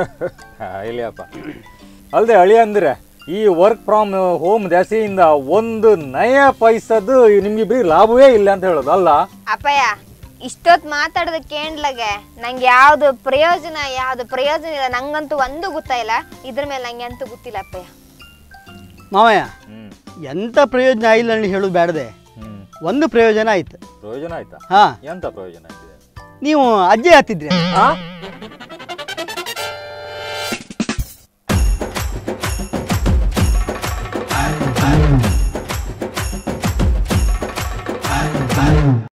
[SPEAKER 1] ಹಾ, ಇಲ್ಲಿಯಪ್ಪ ಅಲ್ದೆ ಅಳಿ ಅಂದ್ರೆ ಈ ವರ್ಕ್ ಫ್ರಮ್ ಹೋಮ್ ದೆಸೆಯಿಂದ ಒಂದು ನಯ ಪೈಸದ್ದು ನಿಮ್ಗಿಬ್ರಿಗೆ ಲಾಭವೇ ಇಲ್ಲ ಅಂತ ಹೇಳೋದು ಅಲ್ಲ
[SPEAKER 2] ಅಪ್ಪಯ್ಯ ಇಷ್ಟೊತ್ ಮಾತಾಡದ ಕೇಂಡ್ಲಗೆ ನಂಗೆ ಯಾವ್ದು ಪ್ರಯೋಜನ ಯಾವ್ದು ಪ್ರಯೋಜನ ಇಲ್ಲ ನಂಗಂತೂ ಒಂದು ಗೊತ್ತಾಯಿಲ್ಲ ಇದ್ರ ಮೇಲೆ ನಂಗೆ ಅಂತೂ ಗೊತ್ತಿಲ್ಲ ಅಪ್ಪಯ್ಯ
[SPEAKER 3] ಮಾವಯ್ಯ
[SPEAKER 1] ಹ್ಮ್
[SPEAKER 3] ಎಂತ ಪ್ರಯೋಜನ ಇಲ್ಲ ಅಂತ ಹೇಳೋದು ಬೇಡದೆ
[SPEAKER 1] ಹ್ಮ್
[SPEAKER 3] ಒಂದು ಪ್ರಯೋಜನ ಆಯ್ತು
[SPEAKER 1] ಪ್ರಯೋಜನ ಆಯ್ತಾ
[SPEAKER 3] ಹಾ
[SPEAKER 1] ಎಂತ ಪ್ರಯೋಜನ ಆಯ್ತಿದೆ
[SPEAKER 3] ನೀವು ಅಜ್ಜೆ ಹತ್ತಿದ್ರಿ
[SPEAKER 1] ಆ